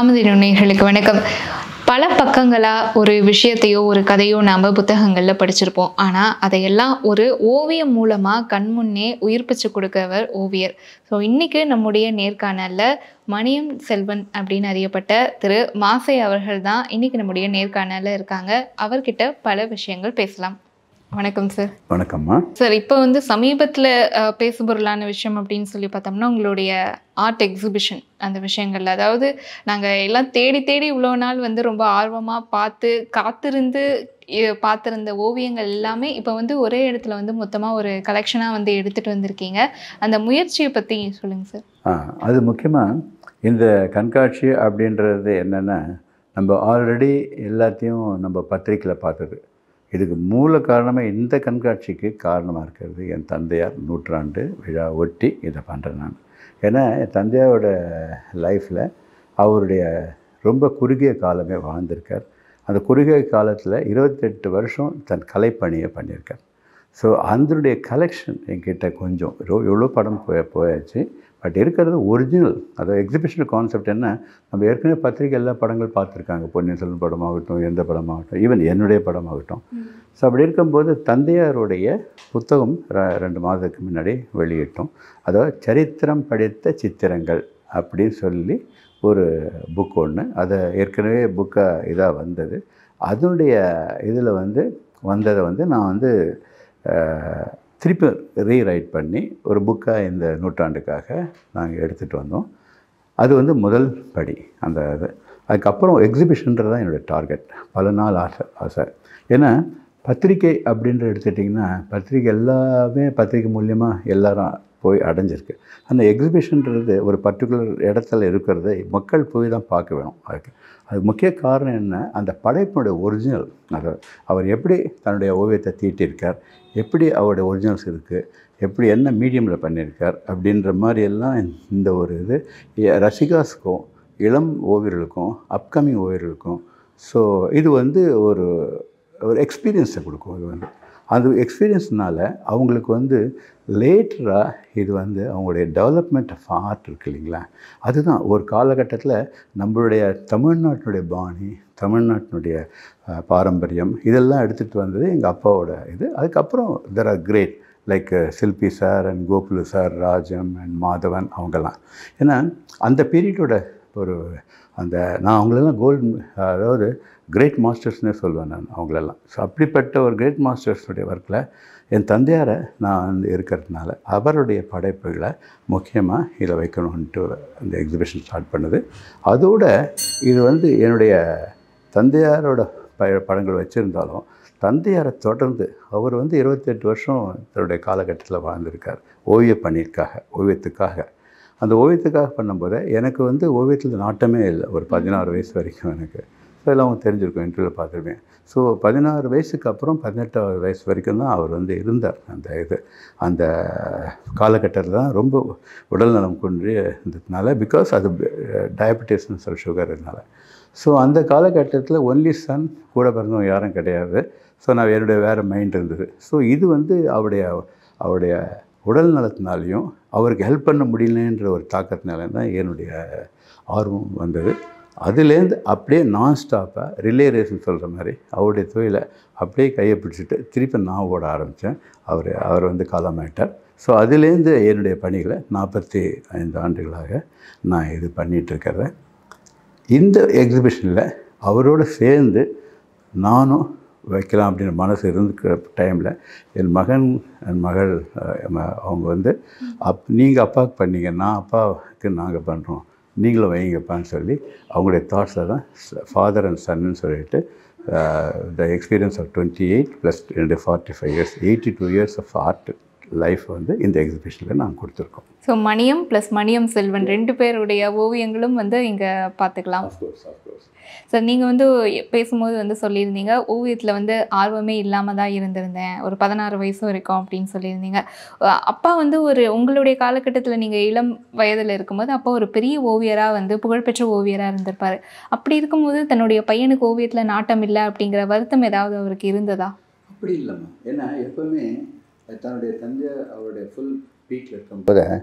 காமதி நேயர்களுக்கு வணக்கம் பல பக்கங்களாக ஒரு விஷயத்தையோ ஒரு கதையோ நாம் புத்தகங்களில் படிச்சிருப்போம் ஆனால் அதையெல்லாம் ஒரு ஓவியம் மூலமாக கண்முன்னே உயிர்ப்பிச்சு கொடுக்கிறவர் ஓவியர் ஸோ இன்றைக்கி நம்முடைய நேர்காணலில் மணியம் செல்வன் அப்படின்னு அறியப்பட்ட திரு மாசை அவர்கள் தான் இன்றைக்கி நம்முடைய நேர்காணலில் இருக்காங்க அவர்கிட்ட பல விஷயங்கள் பேசலாம் வணக்கம் சார் வணக்கம்மா சார் இப்போ வந்து சமீபத்தில் பேசுபொருளான விஷயம் அப்படின்னு சொல்லி பார்த்தோம்னா உங்களுடைய ஆர்ட் எக்ஸிபிஷன் அந்த விஷயங்கள் அதாவது நாங்கள் எல்லாம் தேடி தேடி இவ்வளோ நாள் வந்து ரொம்ப ஆர்வமாக பார்த்து காத்திருந்து இ- பார்த்திருந்த ஓவியங்கள் எல்லாமே இப்போ வந்து ஒரே இடத்துல வந்து மொத்தமாக ஒரு கலெக்ஷனாக வந்து எடுத்துகிட்டு வந்திருக்கீங்க அந்த முயற்சியை பற்றி சொல்லுங்கள் சார் ஆ அது முக்கியமாக இந்த கண்காட்சி அப்படின்றது என்னென்னா நம்ம ஆல்ரெடி எல்லாத்தையும் நம்ம பத்திரிக்கையில் பார்த்தது இதுக்கு மூல காரணமாக இந்த கண்காட்சிக்கு காரணமாக இருக்கிறது என் தந்தையார் நூற்றாண்டு விழா ஒட்டி இதை பண்ணுறேன் நான் ஏன்னா என் தந்தையாரோட லைஃப்பில் அவருடைய ரொம்ப குறுகிய காலமே வாழ்ந்திருக்கார் அந்த குறுகிய காலத்தில் இருபத்தெட்டு வருஷம் தன் கலைப்பணியை பண்ணியிருக்கார் ஸோ அதனுடைய கலெக்ஷன் என்கிட்ட கொஞ்சம் எவ்வளோ எவ்வளோ படம் போய் போயாச்சு பட் இருக்கிறது ஒரிஜினல் அதாவது எக்ஸிபிஷன் கான்செப்ட் என்ன நம்ம ஏற்கனவே பத்திரிக்கை எல்லா படங்கள் பார்த்துருக்காங்க பொன்னியின் செல்வன் படமாகட்டும் எந்த படமாகட்டும் ஈவன் என்னுடைய படமாகட்டும் ஸோ அப்படி இருக்கும்போது தந்தையாருடைய புத்தகம் ர- ரெண்டு மாதத்துக்கு முன்னாடி வெளியிட்டோம் அதாவது சரித்திரம் படித்த சித்திரங்கள் அப்படின்னு சொல்லி ஒரு புக் ஒன்று அதை ஏற்கனவே புக்காக இதாக வந்தது அதனுடைய இதில் வந்து வந்ததை வந்து நான் வந்து அஹ், திருப்பி ரீரைட் பண்ணி ஒரு புக்காக இந்த நூற்றாண்டுக்காக நாங்கள் எடுத்துகிட்டு வந்தோம் அது வந்து முதல் படி அந்த இது அதுக்கப்புறம் எக்ஸிபிஷன்றது தான் என்னோடய டார்கெட் பல நாள் ஆசை ஆசை ஏன்னா பத்திரிக்கை அப்படின்ற எடுத்துட்டிங்கன்னா பத்திரிக்கை எல்லாமே பத்திரிக்கை மூலியமாக எல்லாரும் போய் அடைஞ்சிருக்கு அந்த எக்ஸிபிஷன்றது ஒரு பர்டிகுலர் இடத்துல இருக்கிறத மக்கள் போய் தான் பார்க்க வேணும் அதுக்கு அது முக்கிய காரணம் என்ன அந்த படைப்பினுடைய ஒரிஜினல் அது அவர் எப்படி தன்னுடைய ஓவியத்தை தீட்டியிருக்கார் எப்படி அவருடைய ஒரிஜினல்ஸ் இருக்குது எப்படி என்ன மீடியமில் பண்ணியிருக்கார் அப்படின்ற மாதிரி எல்லாம் இந்த ஒரு இது எ- ரசிகாஸுக்கும் இளம் ஓவியர்களுக்கும் அப்கமிங் ஓவியர்களுக்கும் ஸோ இது வந்து ஒரு ஒரு எக்ஸ்பீரியன்ஸை கொடுக்கும் இது வந்து அந்த எக்ஸ்பீரியன்ஸ்னால அவங்களுக்கு வந்து லேட்டராக இது வந்து அவங்களுடைய டெவலப்மெண்ட் ஆஃப் ஆர்ட் இருக்கு இல்லைங்களா அதுதான் ஒரு காலகட்டத்தில் நம்மளுடைய தமிழ்நாட்டினுடைய பாணி தமிழ்நாட்டினுடைய அஹ், பாரம்பரியம் இதெல்லாம் எடுத்துகிட்டு வந்தது எங்கள் அப்பாவோட இது அதுக்கப்புறம் there are great like Silpi sir and Gokulu sir Rajam and Madhavan அவங்கெல்லாம் ஏன்னா அந்த பீரியடோட ஒரு அந்த நான் அவங்களெல்லாம் கோல்டு அதாவது கிரேட் மாஸ்டர்ஸ்னே சொல்லுவேன் நான் அவங்களெல்லாம் ஸோ அப்படிப்பட்ட ஒரு கிரேட் மாஸ்டர்ஸுடைய ஒர்க்கில் என் தந்தையாரை நான் வந்து இருக்கிறதுனால அவருடைய படைப்புகளை முக்கியமாக இதில் வைக்கணுன்ட்டு அந்த எக்ஸிபிஷன் ஸ்டார்ட் பண்ணுது அதோட இது வந்து என்னுடைய தந்தையாரோட ப படங்கள் வச்சுருந்தாலும் தந்தையாரை தொடர்ந்து அவர் வந்து இருபத்தெட்டு வருஷம் தன்னுடைய காலகட்டத்தில் வாழ்ந்திருக்கார் ஓவிய பணிக்காக ஓவியத்துக்காக அந்த ஓவியத்துக்காக பண்ணும்போது எனக்கு வந்து ஓவியத்தில் நாட்டமே இல்லை ஒரு பதினாறு வயசு வரைக்கும் எனக்கு ஸோ எல்லாம் அவங்க தெரிஞ்சிருக்கும் இன்டர்வியூவில் பார்த்துருப்பேன் ஸோ பதினாறு வயசுக்கு அப்புறம் பதினெட்டாவது வயசு வரைக்கும் தான் அவர் வந்து இருந்தார் அந்த இது அந்த காலகட்டத்தில் தான் ரொம்ப உடல்நலம் குன்றி இருந்ததுனால பிகாஸ் அது டயபெட்டிஸ்னு சொல்லி சுகர் இருந்தனால ஸோ அந்த காலகட்டத்தில் ஒன்லி சன் கூட பிறந்தவங்க யாரும் கிடையாது ஸோ நான் என்னுடைய வேறு மைண்ட் இருந்தது ஸோ இது வந்து அவருடைய அவருடைய உடல் நலத்தினாலையும் அவருக்கு ஹெல்ப் பண்ண முடியலன்ற ஒரு தாக்கத்தினால தான் என்னுடைய ஆர்வம் வந்தது அதுலேருந்து அப்படியே நான் ஸ்டாப்பாக ரிலே ரேஸ்னு சொல்கிற மாதிரி அவருடைய தொழிலை அப்படியே கையை பிடிச்சிட்டு திருப்பி நான் ஓட ஆரம்பித்தேன் அவர் அவர் வந்து காலமாயிட்டார் ஸோ அதுலேருந்து என்னுடைய பணிகளை நாற்பத்தி ஐந்து ஆண்டுகளாக நான் இது பண்ணிகிட்டு இருக்கிறேன் இந்த எக்ஸிபிஷனில் அவரோடு சேர்ந்து நானும் வைக்கலாம் அப்படின்ற மனசு இருந்துக்கிற டைமில் என் மகன் என் மகள் அஹ், ம- அவங்க வந்து அப் நீங்கள் அப்பாவுக்கு பண்ணீங்க நான் அப்பாவுக்கு நாங்கள் பண்ணுறோம் நீங்களும் வைங்கப்பான்னு சொல்லி அவங்களுடைய தாட்ஸில் தான் ஃபாதர் அண்ட் சன்னு சொல்லிட்டு the experience of twenty eight plus ரெண்டு forty five years eighty two years of art life வந்து இந்த எக்ஸிபிஷனில் நாங்கள் கொடுத்துருக்கோம் ஸோ மணியம் ப்ளஸ் மணியம் செல்வன் ரெண்டு பேருடைய ஓவியங்களும் வந்து இங்கே பார்த்துக்கலாம் ஆஃப்கோர்ஸ் ஆஃப்கோர்ஸ் சார் நீங்கள் வந்து பேசும்போது வந்து சொல்லியிருந்தீங்க ஓவியத்தில் வந்து ஆர்வமே இல்லாமல் தான் இருந்திருந்தேன் ஒரு பதினாறு வயசு வரைக்கும் அப்படின்னு சொல்லியிருந்தீங்க அஹ் அப்பா வந்து ஒரு உங்களுடைய காலகட்டத்தில் நீங்கள் இளம் வயதில் இருக்கும்போது அப்பா ஒரு பெரிய ஓவியராக வந்து புகழ்பெற்ற ஓவியராக இருந்திருப்பார் அப்படி இருக்கும்போது தன்னுடைய பையனுக்கு ஓவியத்தில் நாட்டம் இல்லை அப்படிங்கிற வருத்தம் ஏதாவது அவருக்கு இருந்ததா அப்படி இல்லைம்மா ஏன்னா எப்பவுமே தன்னுடைய தந்தை அவருடைய ஃபுல் பீக்கில் இருக்கும்போது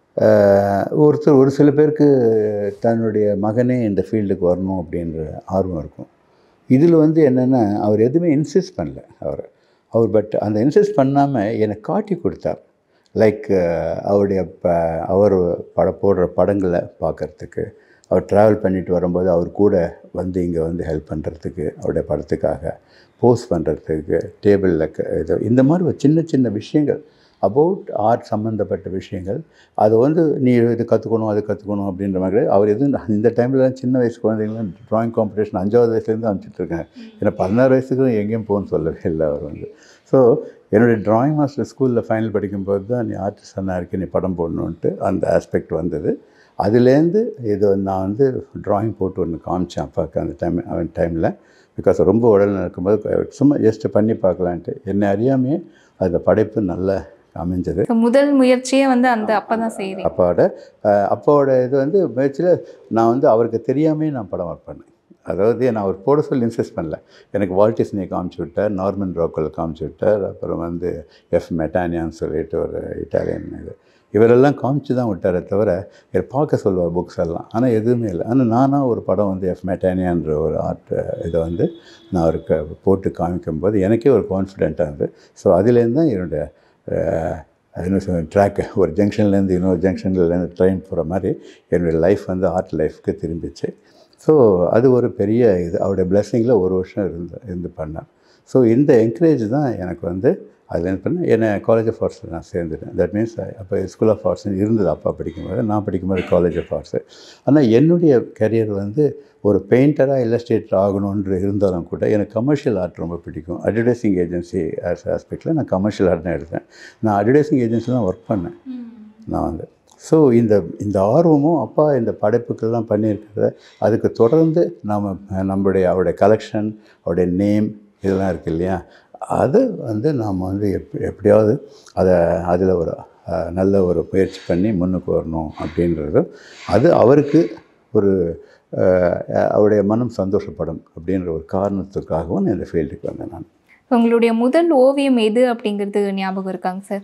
ஆஹ், ஒருத்தர் ஒரு சில பேருக்கு தன்னுடைய மகனே இந்த ஃபீல்டுக்கு வரணும் அப்படின்ற ஆர்வம் இருக்கும் இதில் வந்து என்னென்னா அவர் எதுவுமே இன்சிஸ்ட் பண்ணல அவர் அவர் பட் அந்த இன்சிஸ்ட் பண்ணாமல் எனக்கு காட்டி கொடுத்தார் லைக் அவருடைய ப அவர் பட போடுற படங்களை பார்க்கறதுக்கு அவர் ட்ராவல் பண்ணிட்டு வரும்போது அவர் கூட வந்து இங்கே வந்து ஹெல்ப் பண்ணுறதுக்கு அவருடைய படத்துக்காக போஸ்ட் பண்ணுறதுக்கு டேபிளில் இது இந்த மாதிரி ஒரு சின்ன சின்ன விஷயங்கள் அபவுட் ஆர்ட் சம்மந்தப்பட்ட விஷயங்கள் அது வந்து நீ இது கற்றுக்கணும் அது கற்றுக்கணும் அப்படின்ற மாதிரி அவர் எதுவும் இந்த டைமில் சின்ன வயசு குழந்தைங்களாம் ட்ராயிங் காம்படிஷன் அஞ்சாவது வயசுலேருந்து அனுப்பிச்சிட்டு இருக்கேன் ஏன்னா பதினாறு வயசுக்கு எங்கேயும் போகணும்னு சொல்லவே இல்லை அவர் வந்து ஸோ என்னுடைய ட்ராயிங் மாஸ்டர் ஸ்கூலில் ஃபைனல் படிக்கும்போது தான் நீ ஆர்டிஸ்டாக இருக்கு நீ படம் போடணுன்ட்டு அந்த ஆஸ்பெக்ட் வந்தது அதுலேருந்து இது நான் வந்து ட்ராயிங் போட்டு ஒன்று காமிச்சேன் அப்பாவுக்கு அந்த டைம் அவன் டைமில் பிகாஸ் ரொம்ப உடல் இருக்கும்போது சும்மா ஜஸ்ட் பண்ணி பார்க்கலான்ட்டு என்னை அறியாமையே அந்த படைப்பு நல்ல அமைஞ்சது So, முதல் முயற்சியே வந்து அந்த அப்பா தான் செய்கிறீங்க அப்பாவோட அஹ், அப்பாவோட இது வந்து முயற்சியில் நான் வந்து அவருக்கு தெரியாமே நான் படம் ஒர்க் பண்ணேன் அதாவது நான் அவர் போட சொல்லி இன்சிஸ்ட் பண்ணல எனக்கு வால்டிஸ்னே காமிச்சு விட்டார் நார்மன் ராக்கல் காமிச்சு விட்டார் அப்புறம் வந்து எஃப் மெட்டானியான்னு சொல்லிட்டு ஒரு இட்டாலியன் இது இவரெல்லாம் காமிச்சு தான் விட்டாரே தவிர இவர் பார்க்க சொல்லுவார் புக்ஸ் எல்லாம் ஆனால் எதுவுமே இல்லை ஆனால் நானாக ஒரு படம் வந்து எஃப் மெட்டானியான்ற ஒரு ஆர்ட் இதை வந்து நான் அவருக்கு போட்டு காமிக்கும்போது எனக்கே ஒரு கான்ஃபிடென்ட்டாக இருந்தது ஸோ அதுலேருந்து தான் என்னுடைய அஹ், என்ன சொல்ல ட்ராக்கு ஒரு ஜங்ஷன்லேருந்து இன்னொரு ஜங்ஷன்லேருந்து ட்ரெயின் போகிற மாதிரி என்னுடைய லைஃப் வந்து ஆர்ட் லைஃப்க்கு திரும்பிச்சு ஸோ அது ஒரு பெரிய இது அவருடைய பிளெஸ்ஸிங்கில் ஒரு வருஷம் இருந்து இருந்து பண்ணேன் ஸோ இந்த என்கரேஜ் தான் எனக்கு வந்து அதில் என்ன பண்ணேன் என்னை காலேஜ் ஆஃப் ஆர்ட்ஸில் நான் சேர்ந்துட்டேன் தட் மீன்ஸ் அப்போ ஸ்கூல் ஆஃப் ஆர்ட்ஸ் இருந்தது அப்பா படிக்கும்போது நான் படிக்கும்போது காலேஜ் ஆஃப் ஆர்ட்ஸு ஆனால் என்னுடைய கரியர் வந்து ஒரு பெயிண்டராக இல்லஸ்ட்ரேட்டர் ஆகணுன்ற இருந்தாலும் கூட எனக்கு கமர்ஷியல் ஆர்ட் ரொம்ப பிடிக்கும் அட்வர்டைசிங் ஏஜென்சி ஆஸ் ஆஸ்பெக்டில் நான் கமர்ஷியல் ஆர்ட் தான் எடுத்தேன் நான் அட்வர்டைசிங் ஏஜென்சி தான் ஒர்க் பண்ணேன் நான் வந்து ஸோ இந்த இந்த ஆர்வமும் அப்பா இந்த படைப்புக்கெல்லாம் பண்ணியிருக்கிறத அதுக்கு தொடர்ந்து நாம் நம்மளுடைய அவருடைய கலெக்ஷன் அவருடைய நேம் இதெல்லாம் இருக்கு இல்லையா அது வந்து நாம் வந்து எப் எப்படியாவது அதை அதில் ஒரு அஹ், நல்ல ஒரு முயற்சி பண்ணி முன்னுக்கு வரணும் அப்படின்றது அது அவருக்கு ஒரு அஹ், அவருடைய மனம் சந்தோஷப்படும் அப்படின்ற ஒரு காரணத்துக்காகவும் நான் இந்த ஃபீல்டுக்கு வந்தேன் நான் உங்களுடைய முதல் ஓவியம் எது அப்படிங்கிறது ஞாபகம் இருக்காங்க சார்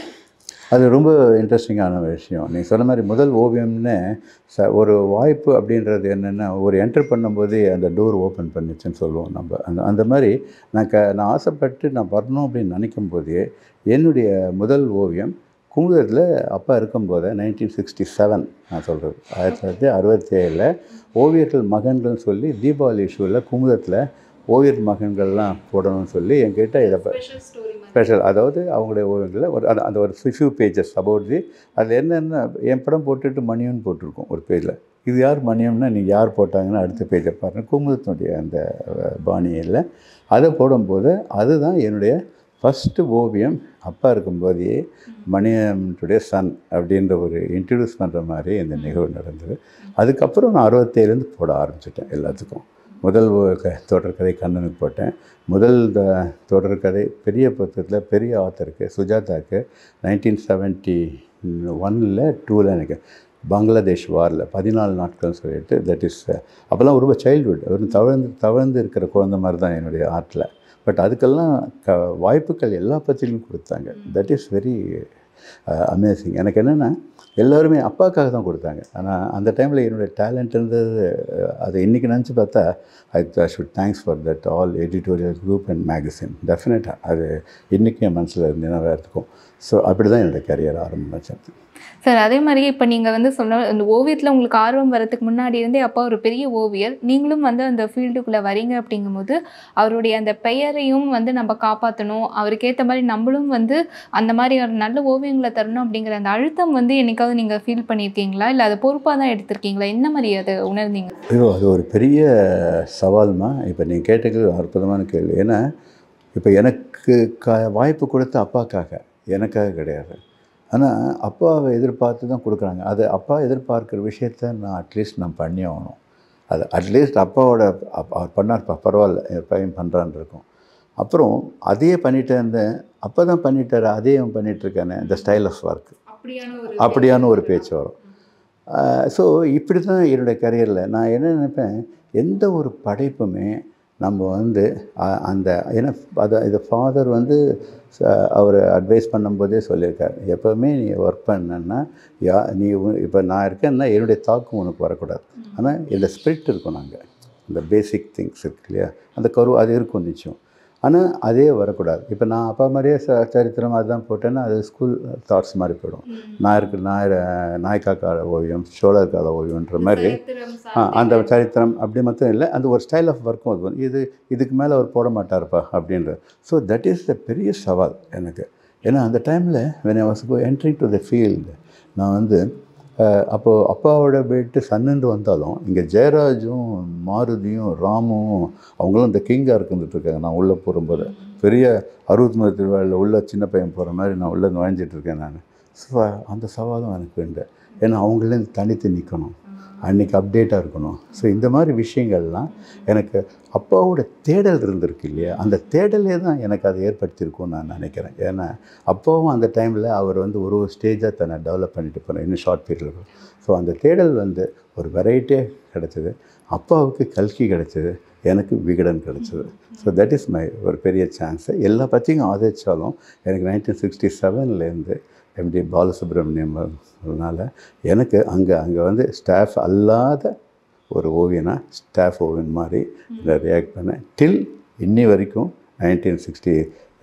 அது ரொம்ப இன்ட்ரெஸ்டிங்கான விஷயம் நீ சொன்ன மாதிரி முதல் ஓவியம்னு ச ஒரு வாய்ப்பு அப்படின்றது என்னென்னா ஒரு என்டர் பண்ணும்போதே அந்த டோர் ஓப்பன் பண்ணிச்சுன்னு சொல்லுவோம் நம்ம அந்த அந்த மாதிரி நான் க நான் ஆசைப்பட்டு நான் வரணும் அப்படின்னு நினைக்கும் போதே என்னுடைய முதல் ஓவியம் குமுதத்தில் அப்பா இருக்கும்போது நைன்டீன் சிக்ஸ்டி செவன் நான் சொல்கிறது ஆயிரத்தி தொள்ளாயிரத்தி அறுபத்தி ஏழில் ஓவியர்கள் மகன்கள்னு சொல்லி தீபாவளி இஷ்யூவில் குமுதத்தில் ஓவியர் மகன்கள்லாம் போடணும்னு சொல்லி என்கிட்ட இதை ப- ஸ்பெஷல் அதாவது அவங்களுடைய ஓவியங்களில் ஒரு அந்த அந்த ஒரு ஃபியூ பேஜஸ் அபவுட் தி அதில் என்னென்ன என் படம் போட்டுட்டு மணியம்னு போட்டிருக்கோம் ஒரு பேஜில் இது யார் மணியம்னா நீங்கள் யார் போட்டாங்கன்னா அடுத்த பேஜை பாருங்கள் குமுதத்தினுடைய அந்த அஹ், பாணியில் அதை போடும்போது அதுதான் என்னுடைய ஃபஸ்ட்டு ஓவியம் அப்பா இருக்கும்போதே மணியம்னுடைய சன் அப்படின்ற ஒரு இன்ட்ரடியூஸ் பண்ணுற மாதிரி இந்த நிகழ்வு நடந்தது அதுக்கப்புறம் நான் அறுபத்தேழுலேருந்து போட ஆரம்பிச்சிட்டேன் எல்லாத்துக்கும் முதல் ஒ- க- தொடர்கதை கண்ணனுக்கு போட்டேன் முதல் த- தொடர்கதை பெரிய புத்தகத்தில் பெரிய ஆத்தருக்கு சுஜாதாக்கு நைன்டீன் செவன்ட்டி ஒனில் டூவில் எனக்கு பங்களாதேஷ் வாரில் பதினாலு நாட்கள்னு சொல்லிட்டு தட் இஸ் அப்போல்லாம் ரொம்ப சைல்ட்ஹுட் ஒரு தவழ்ந்து தவழ்ந்து இருக்கிற குழந்தை மாதிரி தான் என்னுடைய ஆர்ட்டில் பட் அதுக்கெல்லாம் க வாய்ப்புகள் எல்லா பத்திரிலும் கொடுத்தாங்க தட் இஸ் வெரி அமேசிங் எனக்கு என்னென்னா எல்லாருமே அப்பாவுக்காக தான் கொடுத்தாங்க ஆனால் அந்த டைமில் என்னுடைய டேலண்ட் இருந்தது அஹ், அதை இன்றைக்கி நினச்சி பார்த்தா I should thanks for that all editorial group and magazine டெஃபினட்டாக அது இன்றைக்கும் என் மனசில் நினைவாக இருக்கும் ஸோ அப்படி தான் என்னோடய கரியர் ஆரம்பித்தேன் சார் அதே மாதிரி இப்போ நீங்கள் வந்து சொன்ன அந்த ஓவியத்தில் உங்களுக்கு ஆர்வம் வரதுக்கு முன்னாடி இருந்தே அப்பா ஒரு பெரிய ஓவியர் நீங்களும் வந்து அந்த ஃபீல்டுக்குள்ளே வரீங்க அப்படிங்கும்போது அவருடைய அந்த பெயரையும் வந்து நம்ம காப்பாற்றணும் அவருக்கு ஏற்ற மாதிரி நம்மளும் வந்து அந்த மாதிரி ஒரு நல்ல ஓவியங்களை தரணும் அப்படிங்கிற அந்த அழுத்தம் வந்து என்னைக்காவது நீங்கள் ஃபீல் பண்ணியிருக்கீங்களா இல்லை அதை பொறுப்பாக தான் எடுத்திருக்கீங்களா என்ன மாதிரி அதை உணர்ந்தீங்க ஐயோ அது ஒரு பெரிய சவால்மா இப்போ நீங்கள் கேட்டது ஒரு அற்புதமான கேள்வி ஏன்னா இப்போ எனக்கு க வாய்ப்பு கொடுத்த அப்பாக்காக எனக்காக கிடையாது ஆனால் அப்பாவை எதிர்பார்த்து தான் கொடுக்குறாங்க அது அப்பா எதிர்பார்க்குற விஷயத்த நான் அட்லீஸ்ட் நான் பண்ணி ஆகணும் அது அட்லீஸ்ட் அப்பாவோட அப்பா அவர் பண்ணார்ப்பா பரவாயில்ல என் பையன் பண்ணுறான்னு இருக்கும் அப்புறம் அதையே பண்ணிட்டே இருந்தேன் அப்போ தான் பண்ணிட்டாரு அதே அவன் பண்ணிட்டு இருக்கானே இந்த ஸ்டைல் ஆஃப் ஒர்க் அப்படியான ஒரு பேச்சு வரும் ஸோ இப்படி தான் என்னுடைய கரியரில் நான் என்ன நினைப்பேன் எந்த ஒரு படைப்புமே நம்ம வந்து அ- அந்த ஏன்னா அதை இதை ஃபாதர் வந்து அவர் அட்வைஸ் பண்ணும்போதே சொல்லியிருக்காரு எப்போவுமே நீ ஒர்க் பண்ணன்னா யா நீ இப்போ நான் இருக்கேன்னா என்னுடைய தாக்கம் உனக்கு வரக்கூடாது ஆனால் இந்த ஸ்பிரிட் இருக்கும் நாங்கள் இந்த பேசிக் திங்ஸ் இருக்கு இல்லையா அந்த கரு அது இருக்கும் நிச்சயம் ஆனால் அதே வரக்கூடாது இப்போ நான் அப்பா மாதிரியே ச சரித்திரம் அதுதான் போட்டேன்னா அது ஸ்கூல் தாட்ஸ் மாதிரி போயிடும் நாயருக்கு நாயர் நாயக்கா கால ஓவியம் சோழர் கால ஓவியம்ன்ற மாதிரி ஆ அந்த சரித்திரம் அப்படி மட்டும் இல்லை அந்த ஒரு ஸ்டைல் ஆஃப் ஒர்க்கும் அது வந்து இது இதுக்கு மேலே அவர் போட மாட்டார்ப்பா அப்படின்ற ஸோ தட் இஸ் த பெரிய சவால் எனக்கு ஏன்னா அந்த டைமில் when I was go entering to the field நான் வந்து அஹ், அப்போது அப்பாவோட போயிட்டு சன்னுண்டு வந்தாலும் இங்கே ஜெயராஜும் மாருதியும் ராமும் அவங்களும் இந்த கிங்காக இருந்துட்டு இருக்காங்க நான் உள்ளே போகும்போது பெரிய அறுபத்தி மூணு திருவிழாவில் உள்ள சின்ன பையன் போகிற மாதிரி நான் உள்ளே நுழைஞ்சிட்டு இருக்கேன் நான் ஸோ அந்த சவாலும் எனக்கு உண்டு ஏன்னா அவங்களேருந்து தனித்து நிற்கணும் அன்றைக்கி அப்டேட்டாக இருக்கணும் ஸோ இந்த மாதிரி விஷயங்கள்லாம் எனக்கு அப்பாவோட தேடல் இருந்திருக்கு இல்லையா அந்த தேடலே தான் எனக்கு அதை ஏற்படுத்தியிருக்கும்னு நான் நினைக்கிறேன் ஏன்னா அப்பாவும் அந்த டைமில் அவர் வந்து ஒரு ஒரு ஸ்டேஜாக தன்னை டெவலப் பண்ணிட்டு போனேன் இன்னும் ஷார்ட் பீரியடில் ஸோ அந்த தேடல் வந்து ஒரு வெரைட்டியே கிடச்சிது அப்பாவுக்கு கல்கி கிடச்சிது எனக்கு விகடன் கிடச்சிது ஸோ தட் இஸ் மை ஒரு பெரிய சான்ஸு எல்லா பற்றியும் ஆதரித்தாலும் எனக்கு நைன்டீன் சிக்ஸ்டி செவன்லேருந்து எம்டி பாலசுப்ரமணியம்னால எனக்கு அங்கே அங்கே வந்து ஸ்டாஃப் அல்லாத ஒரு ஓவியனா ஸ்டாஃப் ஓவியன் மாதிரி இதை ரியாக்ட் பண்ணேன் டில் இன்னி வரைக்கும் நைன்டீன் சிக்ஸ்டி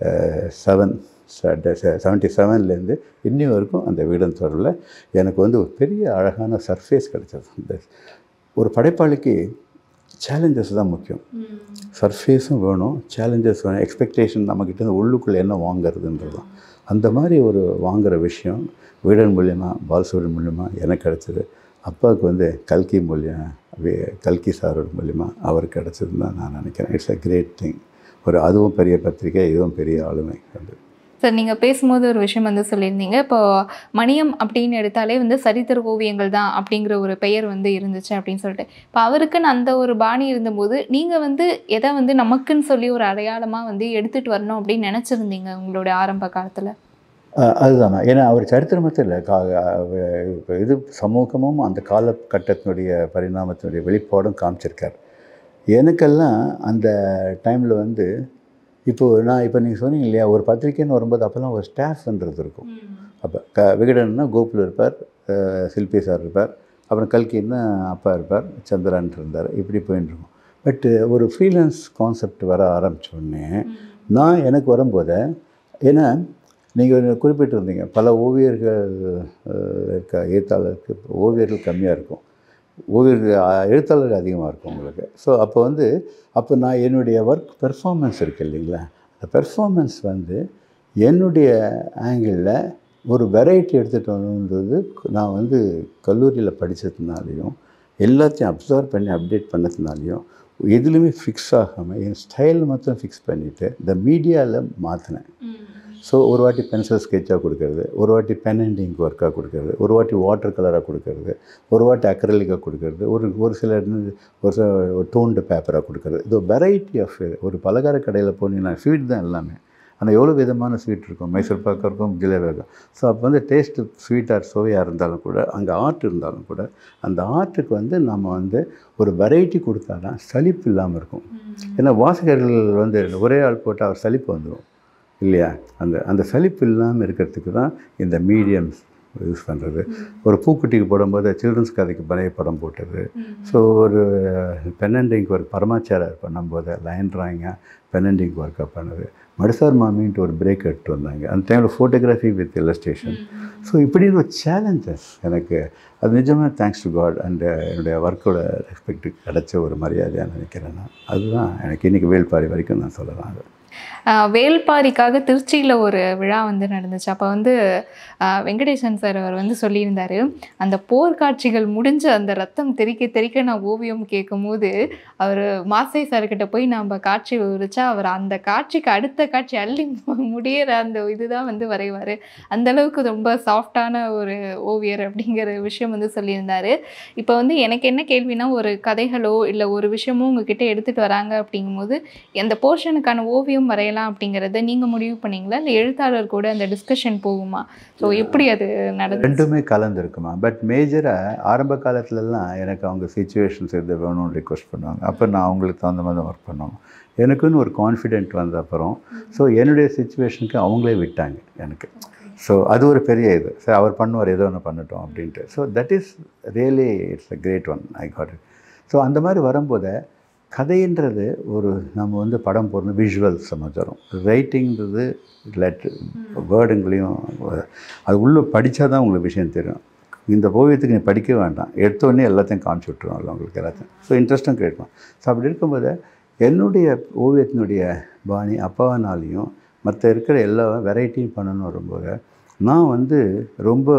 செவன் செவன்ட்டி செவன்லேருந்து இன்னி வரைக்கும் அந்த வீடன் தொடரில் எனக்கு வந்து ஒரு பெரிய அழகான சர்ஃபேஸ் கிடைச்சது இந்த ஒரு படைப்பாளிக்கு சேலஞ்சஸ் தான் முக்கியம் சர்ஃபேஸும் வேணும் சேலஞ்சஸ் வேணும் எக்ஸ்பெக்டேஷன் நம்மக்கிட்ட இருந்து உள்ளுக்குள்ளே என்ன வாங்குறதுன்றது தான் அந்த மாதிரி ஒரு வாங்குகிற விஷயம் வீடன் மூலியமா பாலசுப்ரமணியம் மூலியமா எனக்கு கிடச்சிது அப்பாவுக்கு வந்து கல்கி மூலியம் வே- கல்கி சாரோட மூலியமா அவருக்கு கிடச்சதுன்னு தான் நான் நினைக்கிறேன் இட்ஸ் அ கிரேட் திங் ஒரு அதுவும் பெரிய பத்திரிக்கை இதுவும் பெரிய ஆளுமை அது சார் நீங்கள் பேசும்போது ஒரு விஷயம் வந்து சொல்லியிருந்தீங்க இப்போ மணியம் அப்படின்னு எடுத்தாலே வந்து சரித்திர ஓவியங்கள் தான் அப்படிங்கிற ஒரு பெயர் வந்து இருந்துச்சு அப்படின்னு சொல்லிட்டு இப்போ அவருக்குன்னு அந்த ஒரு பாணி இருந்தபோது நீங்கள் வந்து எதை வந்து நமக்குன்னு சொல்லி ஒரு அடையாளமாக வந்து எடுத்துகிட்டு வரணும் அப்படின்னு நினச்சிருந்தீங்க உங்களுடைய ஆரம்ப காலத்தில் அஹ் அதுதான் ஏன்னா அவர் சரித்திரம் மட்டும் இல்லை கா அவ- இப்ப இது சமூகமும் அந்த காலகட்டத்தினுடைய பரிணாமத்தினுடைய வெளிப்பாடும் காமிச்சிருக்கார் எனக்கெல்லாம் அந்த டைமில் வந்து இப்போது நான் இப்போ நீங்கள் சொன்னீங்க இல்லையா ஒரு பத்திரிக்கைன்னு வரும்போது அப்போல்லாம் ஒரு ஸ்டாஃப்ன்றது இருக்கும் அப்போ க விகடன்னா கோகுல் இருப்பார் அஹ் சில்பி சார் இருப்பார் அப்புறம் கல்கின்னா அப்பா இருப்பார் சந்திரன் இருந்தார் இப்படி போயின்னு இருக்கும் பட்டு ஒரு ஃப்ரீலான்ஸ் கான்செப்ட் வர ஆரம்பிச்ச உடனே நான் எனக்கு வரும்போது ஏன்னா நீங்கள் குறிப்பிட்டிருந்தீங்க பல ஓவியர்கள் அஹ், இருக்க எழுத்தாளருக்கு ஓவியர்கள் கம்மியாக இருக்கும் ஓவியர்கள் அஹ், எழுத்தாளர்கள் அதிகமாக இருக்கும் உங்களுக்கு ஸோ அப்போ வந்து அப்போ நான் என்னுடைய ஒர்க் பெர்ஃபார்மன்ஸ் இருக்கு இல்லைங்களா அந்த பெர்ஃபார்மன்ஸ் வந்து என்னுடைய ஆங்கிளில் ஒரு வெரைட்டி எடுத்துகிட்டு வரணுன்றது நான் வந்து கல்லூரியில் படித்ததுனாலையும் எல்லாத்தையும் அப்சர்வ் பண்ணி அப்டேட் பண்ணதுனாலையும் எதுலேயுமே ஃபிக்ஸ் ஆகாமல் என் ஸ்டைல் மட்டும் ஃபிக்ஸ் பண்ணிவிட்டு இந்த மீடியாவில் மாற்றினேன் ஸோ ஒரு வாட்டி பென்சில் ஸ்கெட்சாக கொடுக்கறது ஒரு வாட்டி பென் அண்ட் இங்க் ஒர்க்காக கொடுக்கறது ஒரு வாட்டி வாட்டர் கலராக கொடுக்கறது ஒரு வாட்டி அக்ரலிக்காக கொடுக்கறது ஒரு ஒரு சில இது ஒரு சில ஒரு டோன்டு பேப்பராக கொடுக்கறது இது வெரைட்டி ஆஃப் ஒரு பலகார கடையில் போனீங்கன்னா ஸ்வீட் தான் எல்லாமே ஆனால் எவ்வளோ விதமான ஸ்வீட் இருக்கும் மைசூர் பாக்கு இருக்கும் ஜிலேபி இருக்கும் ஸோ அப்போ வந்து டேஸ்ட்டு ஸ்வீட்டாக சுவையாக இருந்தாலும் கூட அங்கே ஆர்ட் இருந்தாலும் கூட அந்த ஆர்ட்டுக்கு வந்து நம்ம வந்து ஒரு வெரைட்டி கொடுத்தா தான் சலிப்பு இல்லாமல் இருக்கும் ஏன்னா வாசகர்கள் வந்து ஒரே ஆள் போட்டால் அவர் சலிப்பு வந்துடும் இல்லையா அந்த அந்த சலிப்பு இல்லாமல் இருக்கிறதுக்கு தான் இந்த மீடியம்ஸ் யூஸ் பண்ணுறது ஒரு பூக்குட்டிக்கு போடும்போது சில்ட்ரன்ஸ் கதைக்கு பழைய படம் போட்டது ஸோ ஒரு பென்னண்டிங் ஒர்க் பரமாச்சாரர் பண்ணும்போது லைன் ட்ராயிங்காக பென்னண்டிங் ஒர்க்காக பண்ணது மடுசார் மாமின்ட்டு ஒரு பிரேக் எடுத்து வந்தாங்க அந்த டைமில் ஃபோட்டோகிராஃபி வித் இல்லஸ்ட்ரேஷன் ஸோ இப்படி ஒரு சேலஞ்சஸ் எனக்கு அது நிஜமாக தேங்க்ஸ் டு காட் அண்ட் என்னுடைய ஒர்க்கோட ரெஸ்பெக்ட் கிடைச்ச ஒரு மரியாதையாக நினைக்கிறேன் நான் அதுதான் எனக்கு இன்றைக்கி வேல்பாரி வரைக்கும் நான் சொல்லலாம் அது ஆஹ் வேள்பாரிக்காக திருச்சியில் ஒரு விழா வந்து நடந்துச்சு அப்போ வந்து ஆஹ் வெங்கடேசன் சார் அவர் வந்து சொல்லியிருந்தாரு அந்த போர்க்காட்சிகள் முடிஞ்ச அந்த ரத்தம் தெறிக்க தெறிக்க நான் ஓவியம் கேட்கும்போது அவர் மாசை சார்கிட்ட போய் நம்ம காட்சி விவரிச்சா அவர் அந்த காட்சிக்கு அடுத்த காட்சி அள்ளி மு- முடியிற அந்த இதுதான் வந்து வரைவார் அந்த அளவுக்கு ரொம்ப சாஃப்டான ஒரு ஓவியர் அப்படிங்கிற விஷயம் வந்து சொல்லியிருந்தாரு இப்போ வந்து எனக்கு என்ன கேள்வினா ஒரு கதைகளோ இல்லை ஒரு விஷயமோ உங்ககிட்ட எடுத்துகிட்டு வராங்க அப்படிங்கும்போது அந்த போர்ஷனுக்கான ஓவியம் ஓவியம் வரையலாம் அப்படிங்கிறத நீங்க முடிவு பண்ணீங்களா இல்லை எழுத்தாளர் கூட அந்த டிஸ்கஷன் போகுமா ஸோ எப்படி அது நடந்து ரெண்டுமே கலந்துருக்குமா பட் மேஜராக ஆரம்ப காலத்துலலாம் எனக்கு அவங்க சுச்சுவேஷன்ஸ் எது வேணும்னு ரிக்வஸ்ட் பண்ணுவாங்க அப்போ நான் அவங்களுக்கு தகுந்த மாதிரி ஒர்க் பண்ணுவாங்க எனக்குன்னு ஒரு கான்ஃபிடென்ட் வந்த அப்புறம் ஸோ என்னுடைய சுச்சுவேஷனுக்கு அவங்களே விட்டாங்க எனக்கு ஸோ அது ஒரு பெரிய இது சார் அவர் பண்ணுவார் ஏதோ ஒன்று பண்ணட்டும் அப்படின்ட்டு so that is really it's a great one I got it so அந்த மாதிரி வரும்போது கதைன்றது ஒரு நம்ம வந்து படம் போடணும் விஷுவல்ஸ் சமாச்சாரம் ரைட்டிங்கிறது லெட்ரு வேர்டுங்களையும் அது உள்ளே படித்தா தான் உங்களுக்கு விஷயம் தெரியும் இந்த ஓவியத்துக்கு நீ படிக்க வேண்டாம் எடுத்தோடனே எல்லாத்தையும் காமிச்சு விட்ருவோம்ல உங்களுக்கு எல்லாத்தையும் ஸோ இன்ட்ரெஸ்ட்டும் கிடைக்கும் ஸோ அப்படி இருக்கும்போது என்னுடைய ஓவியத்தினுடைய பாணி அப்பாவனாலையும் மற்ற இருக்கிற எல்லா வெரைட்டியும் பண்ணணும் வரும்போது நான் வந்து ரொம்ப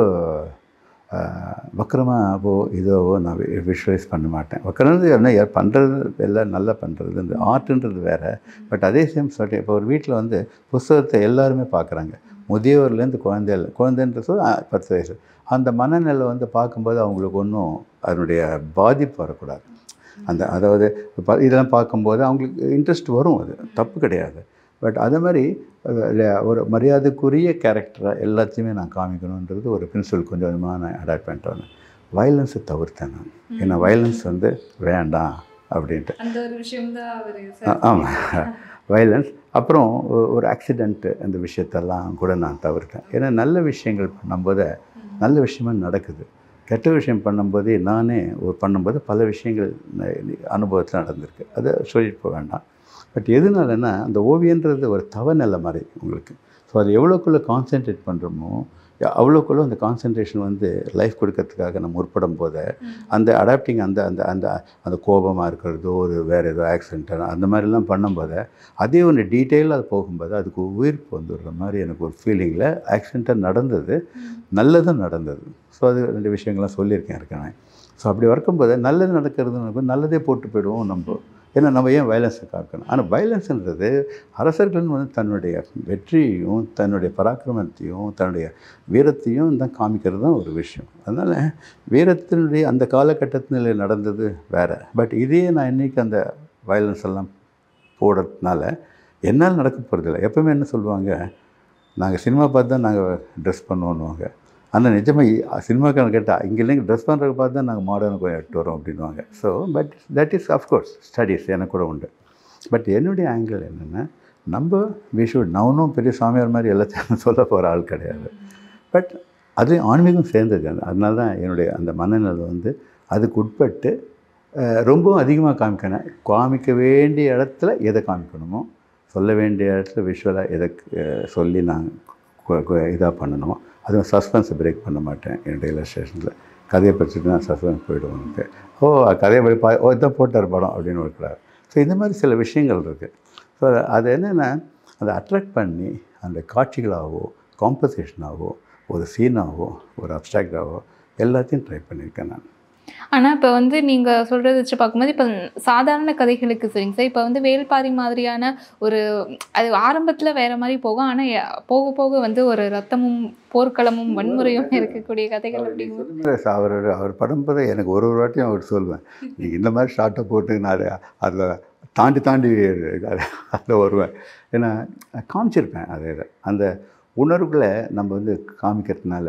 வக்கரமாகவோ இதோவோ நான் விஷுவலைஸ் பண்ண மாட்டேன் வக்கரம்னு என்ன யார் பண்ணுறது எல்லாம் நல்லா பண்ணுறது இந்த ஆர்ட்ன்றது வேறு பட் அதே சேம் சொல்லி இப்போ ஒரு வீட்டில் வந்து புஸ்தகத்தை எல்லாருமே பார்க்குறாங்க முதியவர்லேருந்து குழந்தைகள் குழந்தைன்ற சொல்ல ஆ, பத்து வயசு அந்த மனநிலை வந்து பார்க்கும்போது அவங்களுக்கு ஒன்றும் அதனுடைய பாதிப்பு வரக்கூடாது அந்த அதாவது ப- இதெல்லாம் பார்க்கும்போது அவங்களுக்கு இன்ட்ரெஸ்ட் வரும் அது தப்பு கிடையாது பட் அதே மாதிரி அஹ், ஒரு மரியாதைக்குரிய கேரக்டரை எல்லாத்தையுமே நான் காமிக்கணுன்றது ஒரு பிரின்சிபல் கொஞ்சம் கொஞ்சமாக நான் அடாப்ட் பண்ணிட்டு வந்தேன் வயலன்ஸை தவிர்த்தேன் நான் ஏன்னா வயலன்ஸ் வந்து வேண்டாம் அப்படின்ட்டு அந்த ஒரு விஷயம் தான் ஆ- ஆமாம் வயலன்ஸ் அப்புறம் ஒ- ஒரு ஆக்சிடெண்ட்டு அந்த விஷயத்தெல்லாம் கூட நான் தவிர்த்தேன் ஏன்னா நல்ல விஷயங்கள் பண்ணும்போது நல்ல விஷயமா நடக்குது கெட்ட விஷயம் பண்ணும்போதே நானே ஒரு பண்ணும்போது பல விஷயங்கள் அனுபவத்தில் நடந்திருக்கு அதை சொல்லிட்டு போக வேண்டாம் பட் எதுனாலன்னா அந்த ஓவியன்றது ஒரு தவநிலை மாதிரி உங்களுக்கு ஸோ அது எவ்வளோக்குள்ளே கான்சென்ட்ரேட் பண்ணுறோமோ அவ்வளோக்குள்ள அந்த கான்சென்ட்ரேஷன் வந்து லைஃப் கொடுக்கறதுக்காக நம்ம முற்படும் போது அந்த அடாப்டிங் அந்த அந்த அந்த அந்த கோபமாக இருக்கிறதோ ஒரு வேறு ஏதோ ஆக்சிடென்ட் அந்த மாதிரிலாம் பண்ணும்போது அதே ஒன்று டீட்டெயிலாக அது போகும்போது அதுக்கு உயிர்ப்பு வந்துடுற மாதிரி எனக்கு ஒரு ஃபீலிங்கில் ஆக்சிடெண்ட்டாக நடந்தது நல்லதும் நடந்தது ஸோ அது ரெண்டு விஷயங்கள்லாம் சொல்லியிருக்கேன் இருக்கேன் ஸோ அப்படி இருக்கும்போது நல்லது நடக்கிறது நல்லதே போட்டு போயிடுவோம் நம்ம ஏன்னா நம்ம ஏன் வயலன்ஸை காக்கணும் ஆனால் வயலன்ஸ்ன்றது அரசர்கள் வந்து தன்னுடைய வெற்றியையும் தன்னுடைய பராக்கிரமத்தையும் தன்னுடைய வீரத்தையும் தான் காமிக்கிறது தான் ஒரு விஷயம் அதனால் வீரத்தினுடைய அந்த காலகட்டத்தில் நடந்தது வேறு பட் இதே நான் இன்றைக்கி அந்த வயலன்ஸ் எல்லாம் போடுறதுனால என்னால் நடக்க போகிறதில்ல எப்பவுமே என்ன சொல்லுவாங்க நாங்கள் சினிமா பார்த்து தான் நாங்கள் ட்ரெஸ் பண்ணுவோன்னுவாங்க ஆனால் நிஜமாக சினிமாக்காரன் கேட்டால் இங்கே இல்லைங்க ட்ரெஸ் பண்ணுறத பார்த்து தான் நாங்கள் மாடர்ன் கொஞ்சம் எடுத்து வரோம் அப்படின்வாங்க so but that is of course studies எனக்கு கூட உண்டு பட் என்னுடைய ஆங்கிள் என்னென்னா நம்ம வி ஷுட் நான் ஒன்றும் பெரிய சாமியார் மாதிரி எல்லாத்தையும் சொல்ல போகிற ஆள் கிடையாது பட் அது ஆன்மீகம் சேர்ந்தது அது அதனால தான் என்னுடைய அந்த மனநிலை வந்து அதுக்கு உட்பட்டு அஹ், ரொம்பவும் அதிகமாக காமிக்கணும் காமிக்க வேண்டிய இடத்துல எதை காமிக்கணுமோ சொல்ல வேண்டிய இடத்துல விஷுவலாக எதை அஹ், சொல்லி நான் இதாக பண்ணணுமோ அதுவும் சஸ்பென்ஸை பிரேக் பண்ண மாட்டேன் என்னுடைய இல்லஸ்ட்ரேஷனில் கதையை பற்றிட்டு நான் சஸ்பென்ஸ் போயிடுவோம் எனக்கு ஓ கதையை படி பா ஓ இதான் போட்டார் படம் அப்படின்னு இருக்கிறார் ஸோ இந்த மாதிரி சில விஷயங்கள் இருக்குது ஸோ அது என்னென்னா அதை அட்ராக்ட் பண்ணி அந்த காட்சிகளாகவோ காம்போசிஷனாகவோ ஒரு சீனாகவோ ஒரு அப்ட்ராக்டாகவோ எல்லாத்தையும் ட்ரை பண்ணியிருக்கேன் நான் ஆனா இப்ப வந்து நீங்க சொல்றத வச்சு பார்க்கும்போது இப்ப சாதாரண கதைகளுக்கு சரிங்க சார் இப்ப வந்து வேல்பாரி மாதிரியான ஒரு அது ஆரம்பத்துல வேற மாதிரி போகும் ஆனா எ- போக போக வந்து ஒரு ரத்தமும் போர்க்களமும் வன்முறையும் இருக்கக்கூடிய கதைகள் அப்படிங்கும்போது அவர் அவர் படம் போது எனக்கு ஒரு ஒரு வாட்டியும் அவர் சொல்லுவேன் நீங்கள் இந்த மாதிரி ஷார்ட்டை போட்டு நான் அதில் தாண்டி தாண்டி அதில் வருவேன் ஏன்னா காமிச்சிருப்பேன் அது இதை. அந்த உணர்வுகளை நம்ம வந்து காமிக்கிறதுனால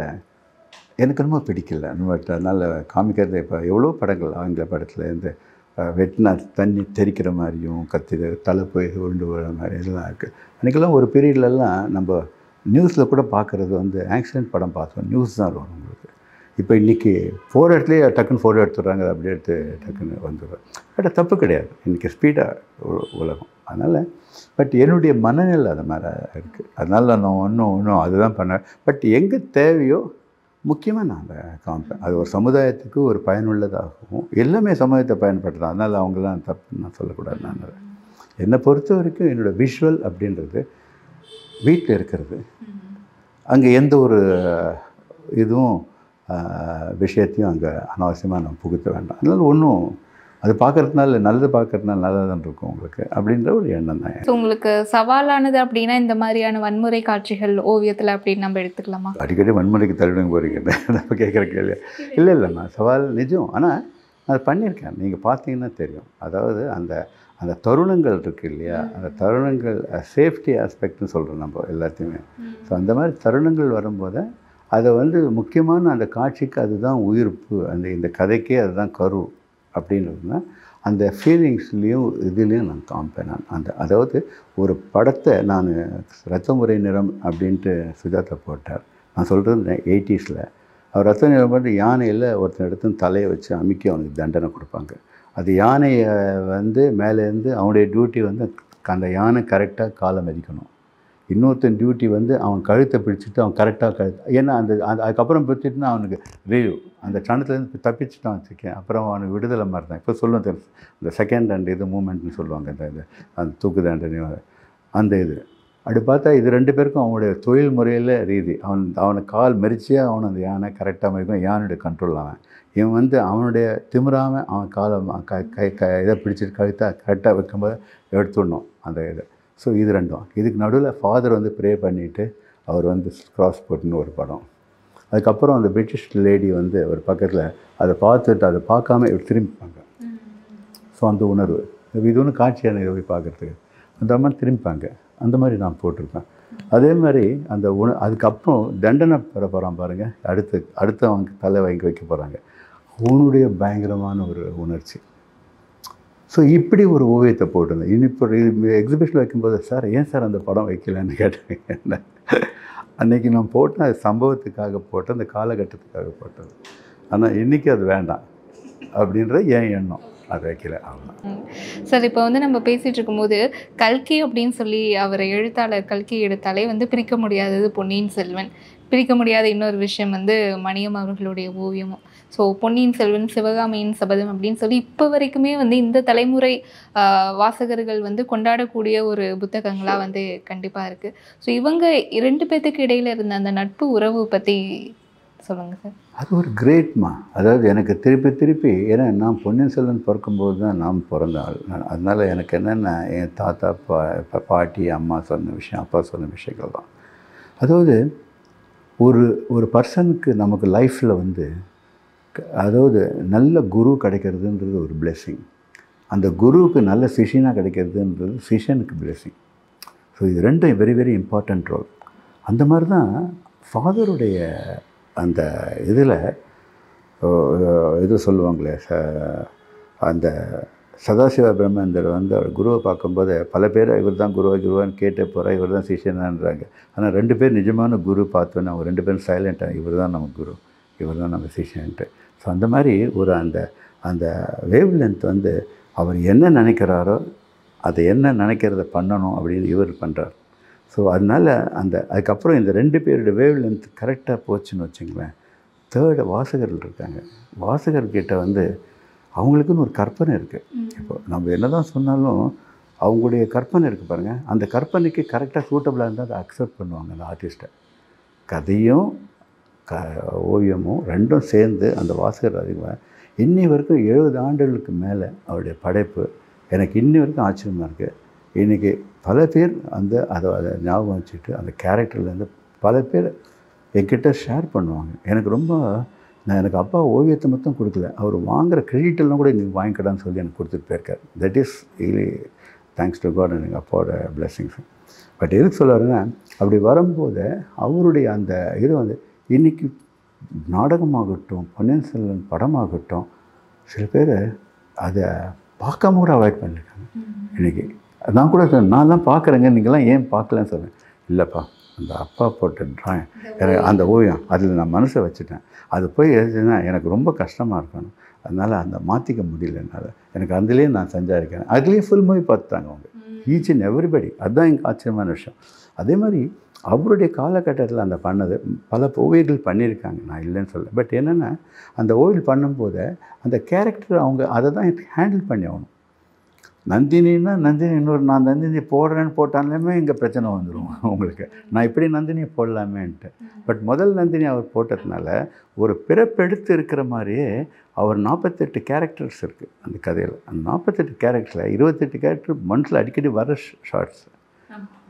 எனக்கு ரொம்ப பிடிக்கல நம்ம அதனால் காமிக்கிறது இப்போ எவ்வளோ படங்கள் ஆங்கில படத்தில் இந்த அஹ், வெட்டினா தண்ணி தெறிக்கிற மாதிரியும் கத்தி தலை போய் உருண்டு விழுற மாதிரி இதெல்லாம் இருக்குது அன்றைக்கெல்லாம் ஒரு பீரியட்லலாம் நம்ம நியூஸில் கூட பார்க்குறது வந்து ஆக்சிடென்ட் படம் பார்த்தோம் நியூஸ் தான் வரும் உங்களுக்கு இப்போ இன்றைக்கி ஃபோர் இடத்துலேயே டக்குன்னு ஃபோட்டோ எடுத்துடுறாங்க அதை அப்படியே எடுத்து டக்குன்னு வந்துடுறோம் பட் அது தப்பு கிடையாது இன்றைக்கி ஸ்பீடாக உலகம் அதனால் பட் என்னுடைய மனநிலை அது மாதிரி இருக்குது அதனால் நான் ஒன்றும் ஒன்றும் அதுதான் பண்ணேன் பட் எங்கே தேவையோ முக்கியமாக நான் அதை காமிப்பேன் அது ஒரு சமுதாயத்துக்கு ஒரு பயனுள்ளதாகவும் எல்லாமே சமுதாயத்தை பயன்படுத்தும் அதனால் அவங்களாம் தப்பு நான் சொல்லக்கூடாது நான் அதை. என்னை பொறுத்த வரைக்கும் என்னோடய விஷுவல் அப்படின்றது வீட்டில் இருக்கிறது அங்கே எந்த ஒரு இதுவும் ஆஹ், விஷயத்தையும் அங்கே அனாவசியமாக நான் புகுத்த வேண்டாம் அதனால் ஒன்றும் அது பார்க்கறதுனால நல்லது பார்க்கறதுனால நல்லா தான் இருக்கும் உங்களுக்கு அப்படின்ற ஒரு எண்ணம் தான் ஸோ உங்களுக்கு சவாலானது அப்படின்னா இந்த மாதிரியான வன்முறை காட்சிகள் ஓவியத்துல அப்படின்னு நம்ம எடுத்துக்கலாமா அடிக்கடி வன்முறைக்கு தள்ளிடுங்க போகிறீங்க நம்ம கேட்குற கேள்வி இல்லை இல்லைம்மா சவால் நிஜம் ஆனால் நான் அதை பண்ணியிருக்கேன் நீங்கள் பார்த்தீங்கன்னா தெரியும் அதாவது அந்த அந்த தருணங்கள் இருக்கு இல்லையா அந்த தருணங்கள் சேஃப்டி ஆஸ்பெக்ட்னு சொல்கிறோம் நம்ம எல்லாத்தையுமே ஸோ அந்த மாதிரி தருணங்கள் வரும்போது அதை வந்து முக்கியமான அந்த காட்சிக்கு அதுதான் உயிர்ப்பு அந்த இந்த கதைக்கே அதுதான் கரு அப்படின்றதுனா அந்த ஃபீலிங்ஸ்லேயும் இதுலேயும் நான் காமிப்பேன் நான் அந்த அதாவது ஒரு படத்தை நான் ரத்தமுறை நிறம் அப்படின்ட்டு சுஜாதா போட்டார் நான் சொல்கிறது எயிட்டிஸில் அவர் ரத்த நிறம் வந்து யானையில் ஒருத்தன் எடுத்து தலையை வச்சு அமுக்கி அவனுக்கு தண்டனை கொடுப்பாங்க அது யானையை வந்து மேலேருந்து அவனுடைய டியூட்டி வந்து அந்த யானை கரெக்டாக காலை மதிக்கணும் இன்னொருத்தன் டியூட்டி வந்து அவன் கழுத்தை பிடிச்சிட்டு அவன் கரெக்டாக கழுத்து ஏன்னா அந்த அந்த அதுக்கப்புறம் பிடிச்சிட்டுனா அவனுக்கு ரிவ்யூ அந்த சனத்துலேருந்து தப்பிச்சுட்டான் வச்சுக்கேன் அப்புறம் அவனுக்கு விடுதலை மாதிரி தான் இப்போ சொல்லுவோம் தெரியும் இந்த செகண்ட் அண்ட் இது மூமெண்ட்னு சொல்லுவாங்க இந்த இது அந்த தூக்கு தண்டனை அந்த இது அப்படி பார்த்தா இது ரெண்டு பேருக்கும் அவனுடைய தொழில் முறையில் ரீதி அவன் அவனை கால் மெரிச்சியே அவன் அந்த யானை கரெக்டாக மதிக்கும் யானுடைய கண்ட்ரோல் அவன் இவன் வந்து அவனுடைய திமிராமல் அவன் காலை ம- க கை க இதை பிடிச்சிட்டு கழுத்தா கரெக்டாக வைக்கும்போது எடுத்துடணும் அந்த இதை ஸோ இது ரெண்டும் இதுக்கு நடுவில் ஃபாதர் வந்து ப்ரே பண்ணிவிட்டு அவர் வந்து கிராஸ் போட்டுன்னு ஒரு படம் அதுக்கப்புறம் அந்த பிரிட்டிஷ் லேடி வந்து ஒரு பக்கத்தில் அதை பார்த்துட்டு அதை பார்க்காம இவர் திரும்பிப்பாங்க ஸோ அந்த உணர்வு இது ஒன்றும் காட்சியான இதை போய் பார்க்குறதுக்கு அந்த மாதிரி திரும்பிப்பாங்க அந்த மாதிரி நான் போட்டிருப்பேன் அதே மாதிரி அந்த உண அதுக்கப்புறம் தண்டனை பெற போகிறான் பாருங்கள் அடுத்து அடுத்து அவங்க தலை வாங்கி வைக்க போகிறாங்க அவனுடைய பயங்கரமான ஒரு உணர்ச்சி ஸோ இப்படி ஒரு ஓவியத்தை போட்டிருந்தேன் இனி இப்போ எக்ஸிபிஷன் வைக்கும்போது சார் ஏன் சார் அந்த படம் வைக்கலன்னு கேட்டாங்க அன்னைக்கு நான் போட்டேன் அது சம்பவத்துக்காக போட்டேன் அந்த காலகட்டத்துக்காக போட்டது ஆனால் இன்றைக்கி அது வேண்டாம் அப்படின்ற என் எண்ணம் அது வைக்கல அவ்வளோ சார் இப்போ வந்து நம்ம பேசிட்டு இருக்கும்போது கல்கி அப்படின்னு சொல்லி அவர் எழுத்தாளர் கல்கி எடுத்தாலே வந்து பிரிக்க முடியாதது பொன்னியின் செல்வன் பிரிக்க முடியாத இன்னொரு விஷயம் வந்து மணியம் அவர்களுடைய ஓவியமும் ஸோ பொன்னியின் செல்வன் சிவகாமியின் சபதம் அப்படின்னு சொல்லி இப்போ வரைக்குமே வந்து இந்த தலைமுறை ஆஹ், வாசகர்கள் வந்து கொண்டாடக்கூடிய ஒரு புத்தகங்களாக வந்து கண்டிப்பாக இருக்குது ஸோ இவங்க இரண்டு பேத்துக்கு இடையில இருந்த அந்த நட்பு உறவு பற்றி சொல்லுங்கள் சார் அது ஒரு கிரேட்மா அதாவது எனக்கு திருப்பி திருப்பி ஏன்னா நான் பொன்னியின் செல்வன் பிறக்கும்போது தான் நான் பிறந்த ஆள் நான் அதனால் எனக்கு என்னென்ன என் தாத்தா பா இப்போ பாட்டி அம்மா சொன்ன விஷயம் அப்பா சொன்ன விஷயங்கள் தான் அதாவது ஒரு ஒரு பர்சனுக்கு நமக்கு லைஃப்பில் வந்து க- அதாவது நல்ல குரு கிடைக்கிறதுன்றது ஒரு blessing அந்த குருவுக்கு நல்ல சிஷியனாக கிடைக்கிறதுன்றது சிஷியனுக்கு blessing ஸோ இது ரெண்டும் வெரி வெரி இம்பார்ட்டண்ட் ரோல் அந்த மாதிரி தான் ஃபாதருடைய அந்த இதில் இது சொல்லுவாங்களே ச அந்த சதாசிவ பிரம்மேந்தர் வந்து அவர் குருவை பார்க்கும்போது பல பேர் இவர் தான் குருவா குருவான்னு கேட்டு போகிறா இவர் தான் சிஷியனான்றாங்க ஆனால் ரெண்டு பேர் நிஜமான குரு பார்த்தோன்னே அவங்க ரெண்டு பேரும் சைலண்ட்டாக இவர் தான் நம்ம குரு இவர் தான் நம்ம சிஷியன்ட்டு ஸோ அந்த மாதிரி ஒரு அந்த அந்த வேவ் லென்த் வந்து அவர் என்ன நினைக்கிறாரோ அதை என்ன நினைக்கிறத பண்ணணும் அப்படின்னு இவர் பண்ணுறார் ஸோ அதனால் அந்த அதுக்கப்புறம் இந்த ரெண்டு பேருடைய வேவ் லென்த் கரெக்டாக போச்சுன்னு வச்சுங்களேன் தேர்டு வாசகர்கள் இருக்காங்க வாசகர்கிட்ட வந்து அவங்களுக்குன்னு ஒரு கற்பனை இருக்குது இப்போ நம்ம என்ன தான் சொன்னாலும் அவங்களுடைய கற்பனை இருக்குது பாருங்கள் அந்த கற்பனைக்கு கரெக்டாக சூட்டபிளாக இருந்தால் அதை அக்செப்ட் பண்ணுவாங்க அந்த ஆர்டிஸ்ட்டை கதையும் க ஓவியமும் ரெண்டும் சேர்ந்து அந்த வாசகர் அதிகமாக இன்னி வரைக்கும் எழுபது ஆண்டுகளுக்கு மேலே அவருடைய படைப்பு எனக்கு இன்னி வரைக்கும் ஆச்சரியமாக இருக்குது இன்றைக்கி பல பேர் அந்த அதை அதை ஞாபகம் வச்சுட்டு அந்த கேரக்டர்லேருந்து பல பேர் என்கிட்ட ஷேர் பண்ணுவாங்க எனக்கு ரொம்ப நான் எனக்கு அப்பா ஓவியத்தை மட்டும் கொடுக்கல அவர் வாங்குகிற கிரெடிட் எல்லாம் கூட நீங்கள் வாங்கிக்கடான்னு சொல்லி எனக்கு கொடுத்துட்டு போயிருக்காரு that is really thanks to God எங்கள் அப்பாவோட பிளெஸிங்ஸ் பட் எதுக்கு சொல்ல வரேன்னா அப்படி வரும்போது அவருடைய அந்த இது வந்து இன்றைக்கி நாடகமாகட்டும் பொன்னியின் செல்வன் படமாகட்டும் சில பேர் அதை பார்க்காம கூட அவாய்ட் பண்ணியிருக்காங்க இன்றைக்கி நான் கூட சொன்னேன், நான் தான் பார்க்குறேங்க நீங்களாம் ஏன் பார்க்கலன்னு சொன்னேன் இல்லைப்பா அந்த அப்பா போட்ட ட்ராயிங் எனக்கு அந்த ஓவியம் அதில் நான் மனசை வச்சுட்டேன் அது போய் எழுதுனா எனக்கு ரொம்ப கஷ்டமாக இருக்கணும் அதனால் அந்த மாற்றிக்க முடியல என்னால் எனக்கு அதுலேயே நான் செஞ்சாயிருக்கேன் அதுலேயே ஃபுல் மூவி பார்த்துட்டாங்க அவங்க ஈச் அண்ட் எவ்ரிபடி அதுதான் எனக்கு ஆச்சரியமான விஷயம் அதே மாதிரி அவருடைய காலகட்டத்தில் அந்த பண்ணது பல ஓவியர்கள் பண்ணியிருக்காங்க நான் இல்லைன்னு சொல்ல பட் என்னென்னா அந்த ஓவியல் பண்ணும்போது அந்த கேரக்டர் அவங்க அதை தான் ஹேண்டில் பண்ணி ஆகணும் நந்தினின்னா நந்தினி இன்னொரு நான் நந்தினி போடுறேன்னு போட்டாலுமே இங்கே பிரச்சனை வந்துடும் உங்களுக்கு நான் இப்படி நந்தினியை போடலாமேன்ட்டு பட் முதல் நந்தினி அவர் போட்டதுனால ஒரு பிறப்பெடுத்து இருக்கிற மாதிரியே அவர் நாற்பத்தெட்டு கேரக்டர்ஸ் இருக்குது அந்த கதையில் அந்த நாற்பத்தெட்டு கேரக்டரில் இருபத்தெட்டு கேரக்டர் மனசில் அடிக்கடி வர ஷார்ட்ஸ்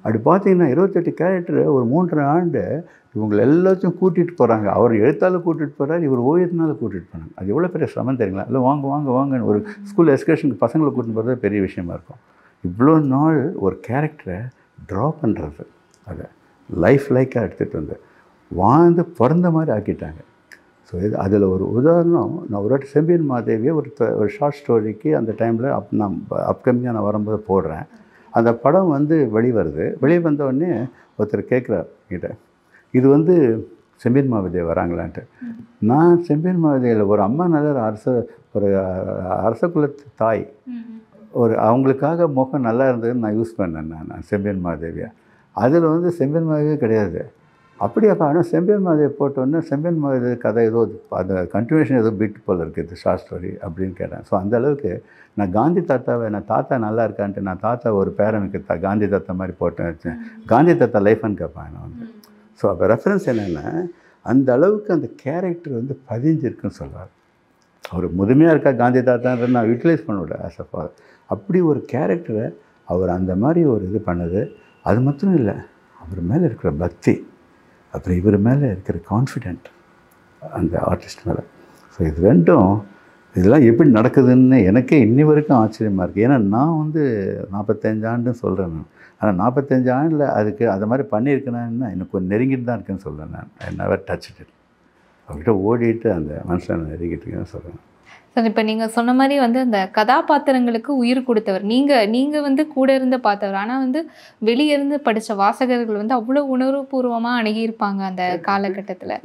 அப்படி பார்த்தீங்கன்னா இருபத்தெட்டு கேரக்டர் ஒரு மூன்றரை ஆண்டு இவங்களை எல்லாத்தையும் கூட்டிகிட்டு போகிறாங்க அவர் எழுத்தால் கூட்டிகிட்டு போகிறார் இவர் ஓவியத்தினால கூட்டிகிட்டு போனாங்க அது எவ்வளோ பெரிய சிரமம் தெரியுங்களா இல்லை வாங்க வாங்க வாங்கன்னு ஒரு ஸ்கூல் எஸ்கர்ஷனுக்கு பசங்களை கூட்டிட்டு போகிறது பெரிய விஷயமா இருக்கும் இவ்வளோ நாள் ஒரு கேரக்டரை ட்ரா பண்ணுறது அதை லைஃப் லைக்காக எடுத்துகிட்டு வந்து வாழ்ந்து பிறந்த மாதிரி ஆக்கிட்டாங்க ஸோ இது அதில் ஒரு உதாரணம் நான் ஒரு வாட்டி செம்பியன் மாதேவியை ஒரு த- ஒரு ஷார்ட் ஸ்டோரிக்கு அந்த டைமில் அப் நான் அப்கமிங்காக நான் வரும்போது போடுறேன் அந்த படம் வந்து வெளிவருது வெளியே வந்த உடனே ஒருத்தர் கேட்குறார் கிட்ட இது வந்து செம்பியன் மாவதியை வராங்களான்ட்டு நான் செம்பியன் மாவதியில் ஒரு அம்மா நல்ல அரச ஒரு அஹ், அரச குலத்து தாய் ஒரு அவங்களுக்காக முகம் நல்லா இருந்ததுன்னு நான் யூஸ் பண்ணேன் நான் நான் செம்பியன் மாதேவியை அதில் வந்து செம்பியன் மாதேவியே கிடையாது அப்படியாப்பா ஆனால் செம்பியன் மாதேவி போட்டோன்னே செம்பியன் மாதேவி கதை ஏதோ அந்த கண்டினியூஷன் ஏதோ பீட் போல் இருக்குது ஷார்ட் ஸ்டோரி அப்படின்னு கேட்டேன் ஸோ அந்த அளவுக்கு நான் காந்தி தாத்தாவை நான் தாத்தா நல்லா இருக்கான்ட்டு நான் தாத்தா ஒரு பேரனுக்கு தா காந்தி தாத்தா மாதிரி போட்டேன் வச்சேன் காந்தி தாத்தா லைஃப்னு கேட்பேன் நான் வந்து ஸோ அப்போ ரெஃபரன்ஸ் என்னென்னா அந்த அளவுக்கு அந்த கேரக்டர் வந்து பதிஞ்சிருக்குன்னு சொல்லுவார் அவர் முதுமையாக இருக்கா காந்தி தாத்தான்ற நான் யூட்டிலைஸ் பண்ண விட ஆஸ் அ ஃபாதர் அப்படி ஒரு கேரக்டரை அவர் அந்த மாதிரி ஒரு இது பண்ணது அது மட்டும் இல்லை அவர் மேலே இருக்கிற பக்தி அப்புறம் இவர் மேலே இருக்கிற கான்ஃபிடென்ட் அந்த ஆர்டிஸ்ட் மேலே ஸோ இது ரெண்டும் இதெல்லாம் எப்படி நடக்குதுன்னு எனக்கே இன்னி வரைக்கும் ஆச்சரியமாக இருக்குது ஏன்னா நான் வந்து நாற்பத்தஞ்சு ஆண்டுன்னு சொல்கிறேன் நான் ஆனால் நாற்பத்தஞ்சு ஆண்டில் அதுக்கு அது மாதிரி பண்ணியிருக்கேன்னா எனக்கு கொஞ்சம் நெருங்கிட்டு தான் இருக்குன்னு சொல்கிறேன் நான் ஐ நெவர் டச் இட் அவர்கிட்ட ஓடிட்டு அந்த மனுஷனை நெருங்கிட்டு இருக்கேன்னு சொல்கிறேன் சார் இப்போ நீங்கள் சொன்ன மாதிரி வந்து அந்த கதாபாத்திரங்களுக்கு உயிர் கொடுத்தவர் நீங்கள் நீங்கள் வந்து கூட இருந்து பார்த்தவர் ஆனால் வந்து வெளியே இருந்து படித்த வாசகர்கள் வந்து அவ்வளோ உணர்வுபூர்வமாக அணுகியிருப்பாங்க அந்த காலகட்டத்தில்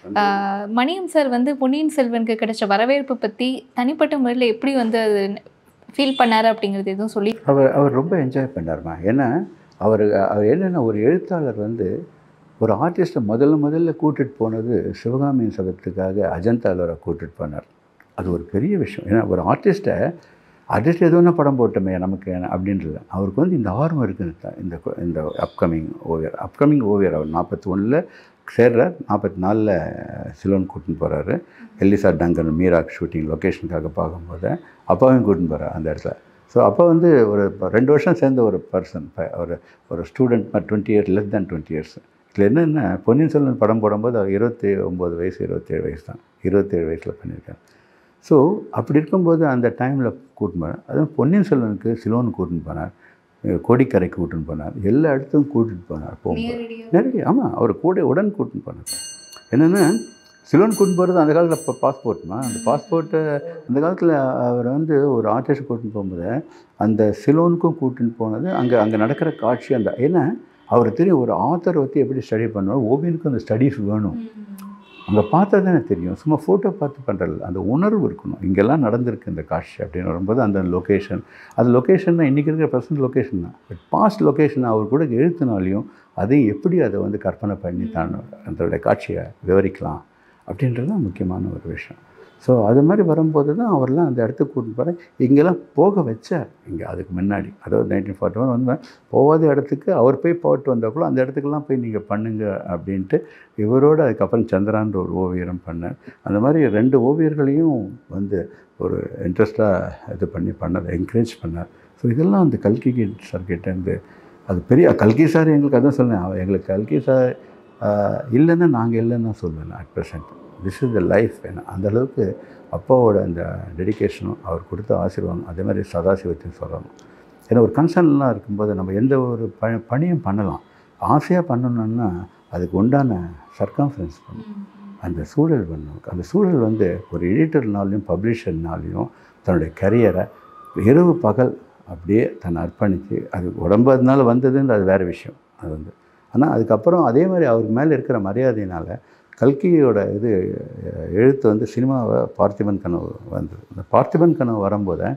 மணியம் சார் வந்து பொன்னியின் செல்வனுக்கு கிடைச்ச வரவேற்பு பற்றி தனிப்பட்ட முறையில் எப்படி வந்து அது ஃபீல் பண்ணாரு அப்படிங்கிறது எதுவும் சொல்லி அவர் அவர் ரொம்ப என்ஜாய் பண்ணார்மா ஏன்னா அவர் அவர் என்னென்னா ஒரு எழுத்தாளர் வந்து ஒரு ஆர்டிஸ்ட்டை முதல்ல முதல்ல கூட்டிட்டு போனது சிவகாமி சபத்துக்காக அஜந்தாவில் அவரை கூட்டிட்டு போனார் அது ஒரு பெரிய விஷயம் ஏன்னா ஒரு ஆர்டிஸ்ட்டை ஆர்டிஸ்ட் எது வேணா படம் போட்டோமே நமக்கு என்ன அப்படின்றது அவருக்கு வந்து இந்த ஆர்வம் இருக்குது இந்த- இந்த கு- இந்த அப்கமிங் ஓவியர் அப்கமிங் ஓவியர் அவர் நாற்பத்தி ஒன்றில் சேர்றார் நாற்பத்தி நாலில் சிலோன் கூட்டின்னு போகிறாரு எல்லிசா டங்கன் மீராக் ஷூட்டிங் லொக்கேஷனுக்காக பார்க்கும்போது அப்பாவையும் கூட்டின்னு போகிறார் அந்த இடத்துல ஸோ அப்போ வந்து ஒரு இப்ப ரெண்டு வருஷம் சேர்ந்த ஒரு பர்சன் ஒரு ஒரு student twenty years less than twenty years இதில் என்னென்ன பொன்னியின் செல்வன் படம் போடும்போது அவர் இருபத்தி ஒம்பது வயசு இருபத்தேழு வயசு தான் இருபத்தேழு வயசில் பண்ணியிருக்காரு ஸோ அப்படி இருக்கும்போது அந்த டைமில் கூட்டின்னு போனார் அதுவும் பொன்னியின் செல்வனுக்கு சிலோன் கூட்டின்னு போனார் அஹ் கோடிக்கரைக்கு கூட்டின்னு போனார் எல்லா இடத்துக்கும் கூட்டிட்டு போனார் போகும்போது நேரடி ஆமாம் அவர் கூட உடன் கூட்டின்னு போனார் என்னென்னா சிலோன் கூட்டின்னு போகிறது அந்த காலத்தில் இப்போ பாஸ்போர்ட்மா அந்த பாஸ்போர்ட்டை அந்த காலத்தில் அவர் வந்து ஒரு ஆர்டிஸ்ட் கூட்டின்னு போகும்போது அந்த சிலோனுக்கும் கூட்டின்னு போனது அங்கே அங்கே நடக்கிற காட்சி அந்த ஏன்னா அவர் தெரியும் ஒரு ஆத்தர் வந்து எப்படி ஸ்டடி பண்ணுவார் ஓவியனுக்கு அந்த ஸ்டடீஸ் வேணும் அங்கே பார்த்தா தானே தெரியும் சும்மா ஃபோட்டோ பார்த்து பண்ணுறது அந்த உணர்வு இருக்கணும் இங்கெல்லாம் நடந்திருக்கு இந்த காட்சி அப்படின்னு வரும்போது அந்த லொக்கேஷன் அது லொக்கேஷன் தான் இன்றைக்கி இருக்கிற ப்ரெசன்ட் லொக்கேஷன் தான் பட் பாஸ்ட் லொக்கேஷன் அவர் கூட எழுத்துனாலையும் அதையும் எப்படி அதை வந்து கற்பனை பண்ணி தான் அதோடைய காட்சியை விவரிக்கலாம் அப்படின்றது தான் முக்கியமான ஒரு விஷயம் ஸோ அது மாதிரி வரும்போது தான் அவர்லாம் அந்த இடத்துக்கு கூட்டிட்டு போகிறேன் இங்கெல்லாம் போக வச்சார் இங்கே அதுக்கு முன்னாடி அதாவது நைன்டீன் ஃபார்ட்டி ஒன் வந்து போகாத இடத்துக்கு அவர் போய் போட்டு வந்தால் கூட அந்த இடத்துக்குலாம் போய் நீங்கள் பண்ணுங்க அப்படின்ட்டு இவரோட அதுக்கப்புறம் சந்திரான்ற ஒரு ஓவியரும் பண்ணார் அந்த மாதிரி ரெண்டு ஓவியர்களையும் வந்து ஒரு இன்ட்ரெஸ்ட்டாக இது பண்ணி பண்ணதை என்கரேஜ் பண்ணார் ஸோ இதெல்லாம் அந்த கல்கி சார்கிட்டேருந்து அது பெரிய கல்கி சார் எங்களுக்கு அதான் சொன்னேன் அவர் எங்களுக்கு கல்கி சார் ஆஹ், இல்லைன்னா நாங்கள் இல்லைன்னு தான் சொல்லுவேன் at present this is the life ஏன்னா அந்த அளவுக்கு அப்பாவோட அந்த டெடிகேஷனும் அவர் கொடுத்த ஆசீர்வாதம் அதே மாதிரி சதாசிவத்தையும் சொல்லணும் ஏன்னா ஒரு கன்சர்ன்லாம் இருக்கும்போது நம்ம எந்த ஒரு ப பணியும் பண்ணலாம் ஆசையாக பண்ணணும்னா அதுக்கு உண்டான சர்க்கான்ஃபரன்ஸ் பண்ணணும் அந்த சூழல் பண்ணணும் அந்த சூழல் வந்து ஒரு எடிட்டர்னாலையும் பப்ளிஷர்னாலையும் தன்னுடைய கரியரை இரவு பகல் அப்படியே தன்னை அர்ப்பணித்து அது உடம்பு அதனால வந்ததுன்னு அது வேறு விஷயம் அது வந்து ஆனால் அதுக்கப்புறம் அதே மாதிரி அவருக்கு மேலே இருக்கிற மரியாதையினால் கல்கியோட இது அஹ், எழுத்து வந்து சினிமாவை பார்த்திபன் கனவு வந்தது அந்த பார்த்திபன் கனவு வரும்போது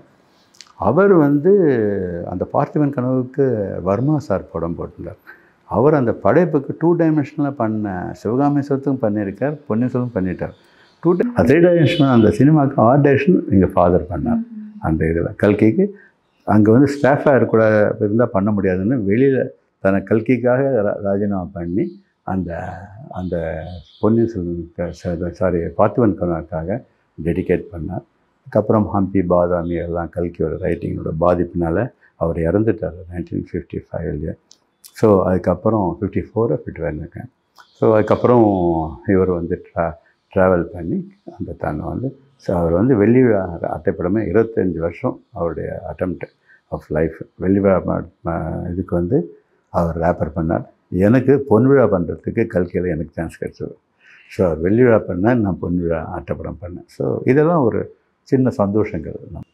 அவர் வந்து அந்த பார்த்திபன் கனவுக்கு வர்மா சார் படம் போட்டிருந்தார் அவர் அந்த படைப்புக்கு டூ டைமென்ஷனில் பண்ண சிவகாமேஸ்வரத்துக்கும் பண்ணியிருக்கார் பொன்னியின் பண்ணிட்டார் டூ த்ரீ டைமென்ஷனாக அந்த சினிமாவுக்கு ஆர்ட் டைரக்ஷன் எங்கள் ஃபாதர் பண்ணார் அந்த இதில் கல்கிக்கு அங்கே வந்து ஸ்டாஃபாக இருக்கூட இருந்தால் பண்ண முடியாதுன்னு வெளியில் தன்னை கல்கிக்காக ரா- ராஜினாமா பண்ணி அந்த அந்த பொன்னியின் செல்வன் சாரி பார்த்திபன் கனவுக்காக டெடிகேட் பண்ணார் அதுக்கப்புறம் ஹம்பி பாதாமி எல்லாம் கல்கியோட ரைட்டிங்கோட பாதிப்பினால் அவர் இறந்துட்டார் நைன்டீன் ஃபிஃப்டி ஃபைவ்லேயே ஸோ அதுக்கப்புறம் ஃபிஃப்டி ஃபோரோ ஃபிஃப்டி ஒன் இருக்கேன் ஸோ அதுக்கப்புறம் இவர் வந்து ட்ரா ட்ராவல் பண்ணி அந்த தன்னை வந்து ஸோ அவர் வந்து வெள்ளி விழா அட்டைப்படமே இருபத்தஞ்சி வருஷம் அவருடைய அட்டம்ப்ட் ஆஃப் லைஃப் வெள்ளி விழா ம- ம- இதுக்கு வந்து அவர் ரேப்பர் பண்ணார் எனக்கு பொன் விழா பண்ணுறதுக்கு கல்கியில் எனக்கு சான்ஸ் கிடச்சது ஸோ அவர் வெள்ளி விழா பண்ணேன் நான் பொன் விழா அட்டைப்படம் பண்ணேன் ஸோ இதெல்லாம் ஒரு சின்ன சந்தோஷங்கள் நமக்கு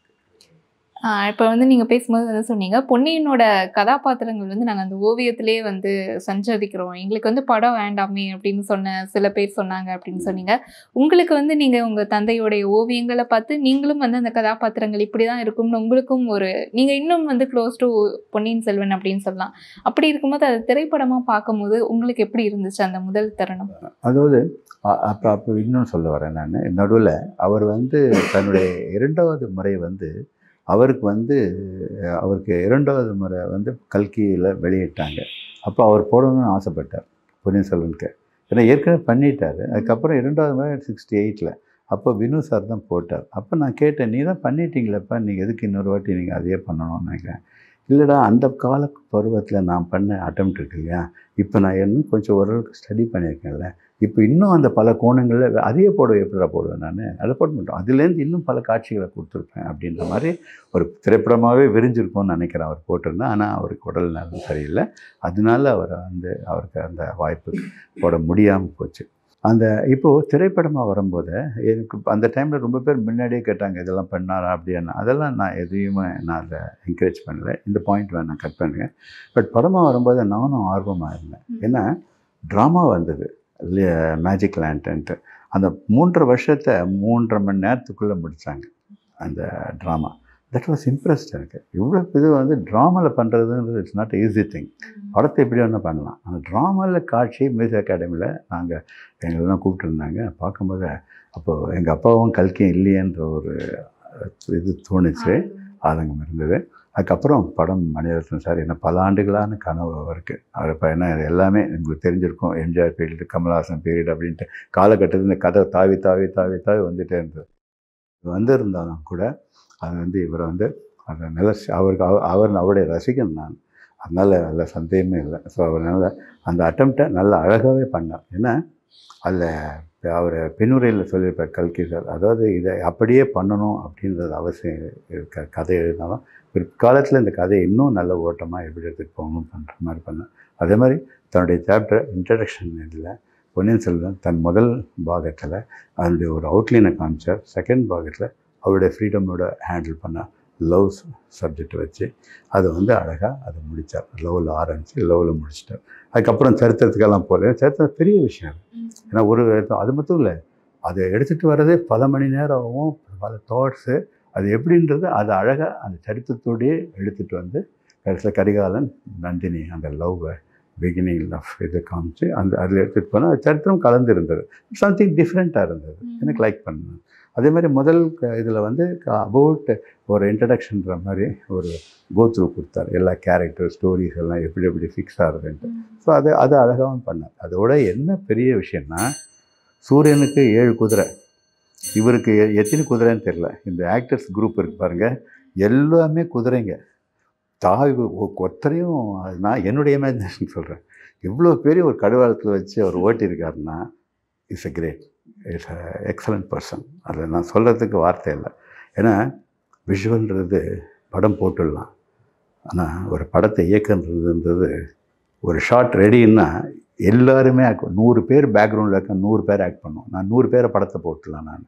இப்போ வந்து நீங்கள் பேசும்போது வந்து சொன்னீங்க பொன்னியினோட கதாபாத்திரங்கள் வந்து நாங்கள் அந்த ஓவியத்திலே வந்து சஞ்சரிக்கிறோம் எங்களுக்கு வந்து படம் வேண்டாமே அப்படின்னு சொன்ன சில பேர் சொன்னாங்க அப்படின்னு சொன்னீங்க உங்களுக்கு வந்து நீங்கள் உங்கள் தந்தையோடைய ஓவியங்களை பார்த்து நீங்களும் வந்து அந்த கதாபாத்திரங்கள் இப்படி தான் இருக்கும்னு உங்களுக்கும் ஒரு நீங்கள் இன்னும் வந்து க்ளோஸ் டு பொன்னியின் செல்வன் அப்படின்னு சொல்லலாம் அப்படி இருக்கும்போது அது திரைப்படமாக பார்க்கும்போது உங்களுக்கு எப்படி இருந்துச்சு அந்த முதல் தருணம் அதாவது அ- அப்போ அப்போ இன்னும் சொல்ல வரேன் நான் நடுவில் அவர் வந்து தன்னுடைய இரண்டாவது முறை வந்து அவருக்கு வந்து அஹ், அவருக்கு இரண்டாவது முறை வந்து கல்கியில் வெளியிட்டாங்க அப்போ அவர் போடணும்னு ஆசைப்பட்டார் பொன்னியின் செல்வனுக்கு ஏன்னா ஏற்கனவே பண்ணிட்டாரு அதுக்கப்புறம் இரண்டாவது முறை சிக்ஸ்டி எயிட்டில் அப்போ வினு சார் தான் போட்டார் அப்போ நான் கேட்டேன் நீ தான் பண்ணிட்டீங்களப்பா நீங்கள் எதுக்கு இன்னொரு வாட்டி நீங்கள் அதையே பண்ணணும்னு நினைக்கிறேன் இல்லைடா அந்த கால பருவத்தில் நான் பண்ண அட்டம்ப்ட் இருக்கு இல்லையா இப்போ நான் இன்னும் கொஞ்சம் ஓரளவுக்கு ஸ்டடி பண்ணியிருக்கேன்ல இப்போ இன்னும் அந்த பல கோணங்களில் அதையே போட எப்படிடா போடுவேன் நான் அதை போட மாட்டோம் அதுலேருந்து இன்னும் பல காட்சிகளை கொடுத்துருப்பேன் அப்படின்ற மாதிரி ஒரு திரைப்படமாகவே விரிஞ்சிருக்கும்னு நினைக்கிறேன் அவர் போட்டிருந்தேன் ஆனால் அவருக்கு உடல் நலம் சரியில்லை அதனால அவர் வந்து அவருக்கு அந்த வாய்ப்பு போட முடியாமல் போச்சு அந்த இப்போது திரைப்படமாக வரும்போது எனக்கு அந்த டைமில் ரொம்ப பேர் முன்னாடியே கேட்டாங்க இதெல்லாம் பண்ணாரா அப்படின்னா அதெல்லாம் நான் எதையுமே நான் அதை என்கரேஜ் பண்ணல இந்த பாயிண்ட் வேணால் கட் பண்ணுங்க பட் படமாக வரும்போது நானும் ஆர்வமாக இருந்தேன் ஏன்னா ட்ராமா வந்தது இல்லையா மேஜிக் லேண்டன்ட்டு அந்த மூன்றரை வருஷத்தை மூன்றரை மணி நேரத்துக்குள்ளே முடித்தாங்க அந்த ட்ராமா தட் வாஸ் இம்ப்ரெஸ்ட் எனக்கு இவ்வளோ இது வந்து ட்ராமாவில் பண்ணுறதுன்றது இட்ஸ் நாட் ஈஸி திங் படத்தை எப்படி வேணால் பண்ணலாம் அந்த ட்ராமாவில் காட்சி மியூசிக் அகாடமியில் நாங்கள் எங்களெல்லாம் கூப்பிட்டுருந்தாங்க பார்க்கும்போது அப்போது எங்கள் அப்பாவும் கல்கியும் இல்லையன்ற ஒரு அஹ், இது தோணுச்சு ஆதங்கம் இருந்தது அதுக்கப்புறம் படம் மணிரத்னம் சார் என்ன பல ஆண்டுகளான கனவு அவருக்கு அவர் இப்போ என்ன இது எல்லாமே உங்களுக்கு தெரிஞ்சிருக்கும் எம்ஜிஆர் பீரியட் கமல்ஹாசன் பீரியட் அப்படின்ட்டு காலகட்டத்தில் இந்த கதை தாவி தாவி தாவி தாவி வந்துட்டே இருந்தது வந்திருந்தாலும் கூட அது வந்து இவரை வந்து அதை நல்ல அவருக்கு அவ- அவர் அவருடைய ரசிகன் நான் அதனால் அதில் சந்தேகமே இல்லை ஸோ அவரால் அந்த அட்டம்ப்டை நல்ல அழகாகவே பண்ணார் ஏன்னா அதில் அவர் பின்னுரையில் சொல்லியிருப்பார் கல்கி சார் அதாவது இதை அப்படியே பண்ணணும் அப்படின்றது அவசியம் இருக்க கதை எழுதினாலும் பிற்காலத்தில் இந்த கதையை இன்னும் நல்ல ஓட்டமாக எப்படி எடுத்துகிட்டு போகணும் பண்ணுற மாதிரி பண்ணேன் அதே மாதிரி தன்னுடைய சாப்டர் இன்ட்ரடக்ஷன் இதில் பொன்னியின் செல்வன் தன் முதல் பாகத்தில் அதனுடைய ஒரு அவுட்லைனை காமிச்சார் செகண்ட் பாகத்தில் அவருடைய ஃப்ரீடமோட ஹேண்டில் பண்ண லவ் சப்ஜெக்ட் வச்சு அதை வந்து அழகாக அதை முடித்தார் லவ்வில் ஆரம்பித்து லவ்வில் முடிச்சிட்டார் அதுக்கப்புறம் சரித்திரத்துக்கெல்லாம் போகல சரித்திரம் பெரிய விஷயம் அது. ஏன்னா ஒரு அது மட்டும் இல்லை அதை எடுத்துகிட்டு வர்றதே பல மணி நேரம் ஆகும் பல தாட்ஸு அது எப்படின்றது அது அழகாக அந்த சரித்திரத்தோடையே எடுத்துகிட்டு வந்து கடைசியில் கரிகாலன் நந்தினி அந்த லவ் பிகினிங் ஆஃப் இதை காமிச்சு அந்த அதில் எடுத்துகிட்டு போனால் அது சரித்திரம் கலந்து இருந்தது சம்திங் டிஃப்ரெண்ட்டாக இருந்தது எனக்கு லைக் பண்ணேன் அதே மாதிரி முதல் இதில் வந்து அபவுட் ஒரு இன்ட்ரடக்ஷன்ற மாதிரி ஒரு கோத்ரூ கொடுத்தார் எல்லா கேரக்டர் ஸ்டோரிஸ் எல்லாம் எப்படி எப்படி ஃபிக்ஸ் ஆகுதுன்ட்டு ஸோ அது அது அழகாகவும் பண்ணார் அதோட என்ன பெரிய விஷயம்னா சூரியனுக்கு ஏழு குதிரை இவருக்கு எ- எத்தனை குதிரைன்னு தெரில இந்த ஆக்டர்ஸ் குரூப் இருக்கு பாருங்க எல்லாமே குதிரைங்க தாய் ஒ- ஒத்தரையும் அது நான் என்னுடைய இமேஜினேஷன் சொல்கிறேன் இவ்வளோ பெரிய ஒரு கடுவாளத்தில் வச்சு அவர் ஓட்டியிருக்காருன்னா it's a great it's a excellent person அதை நான் சொல்கிறதுக்கு வார்த்தை இல்லை ஏன்னா விஷுவல்ன்றது படம் போட்டுடலாம் ஆனால் ஒரு படத்தை இயக்குன்றதுன்றது ஒரு ஷாட் ரெடின்னா எல்லாருமே act- நூறு பேர் பேக்ரவுண்டில் இருக்க நூறு பேர் ஆக்ட் பண்ணும் நான் நூறு பேரை படத்தை போட்டுடலாம் நான்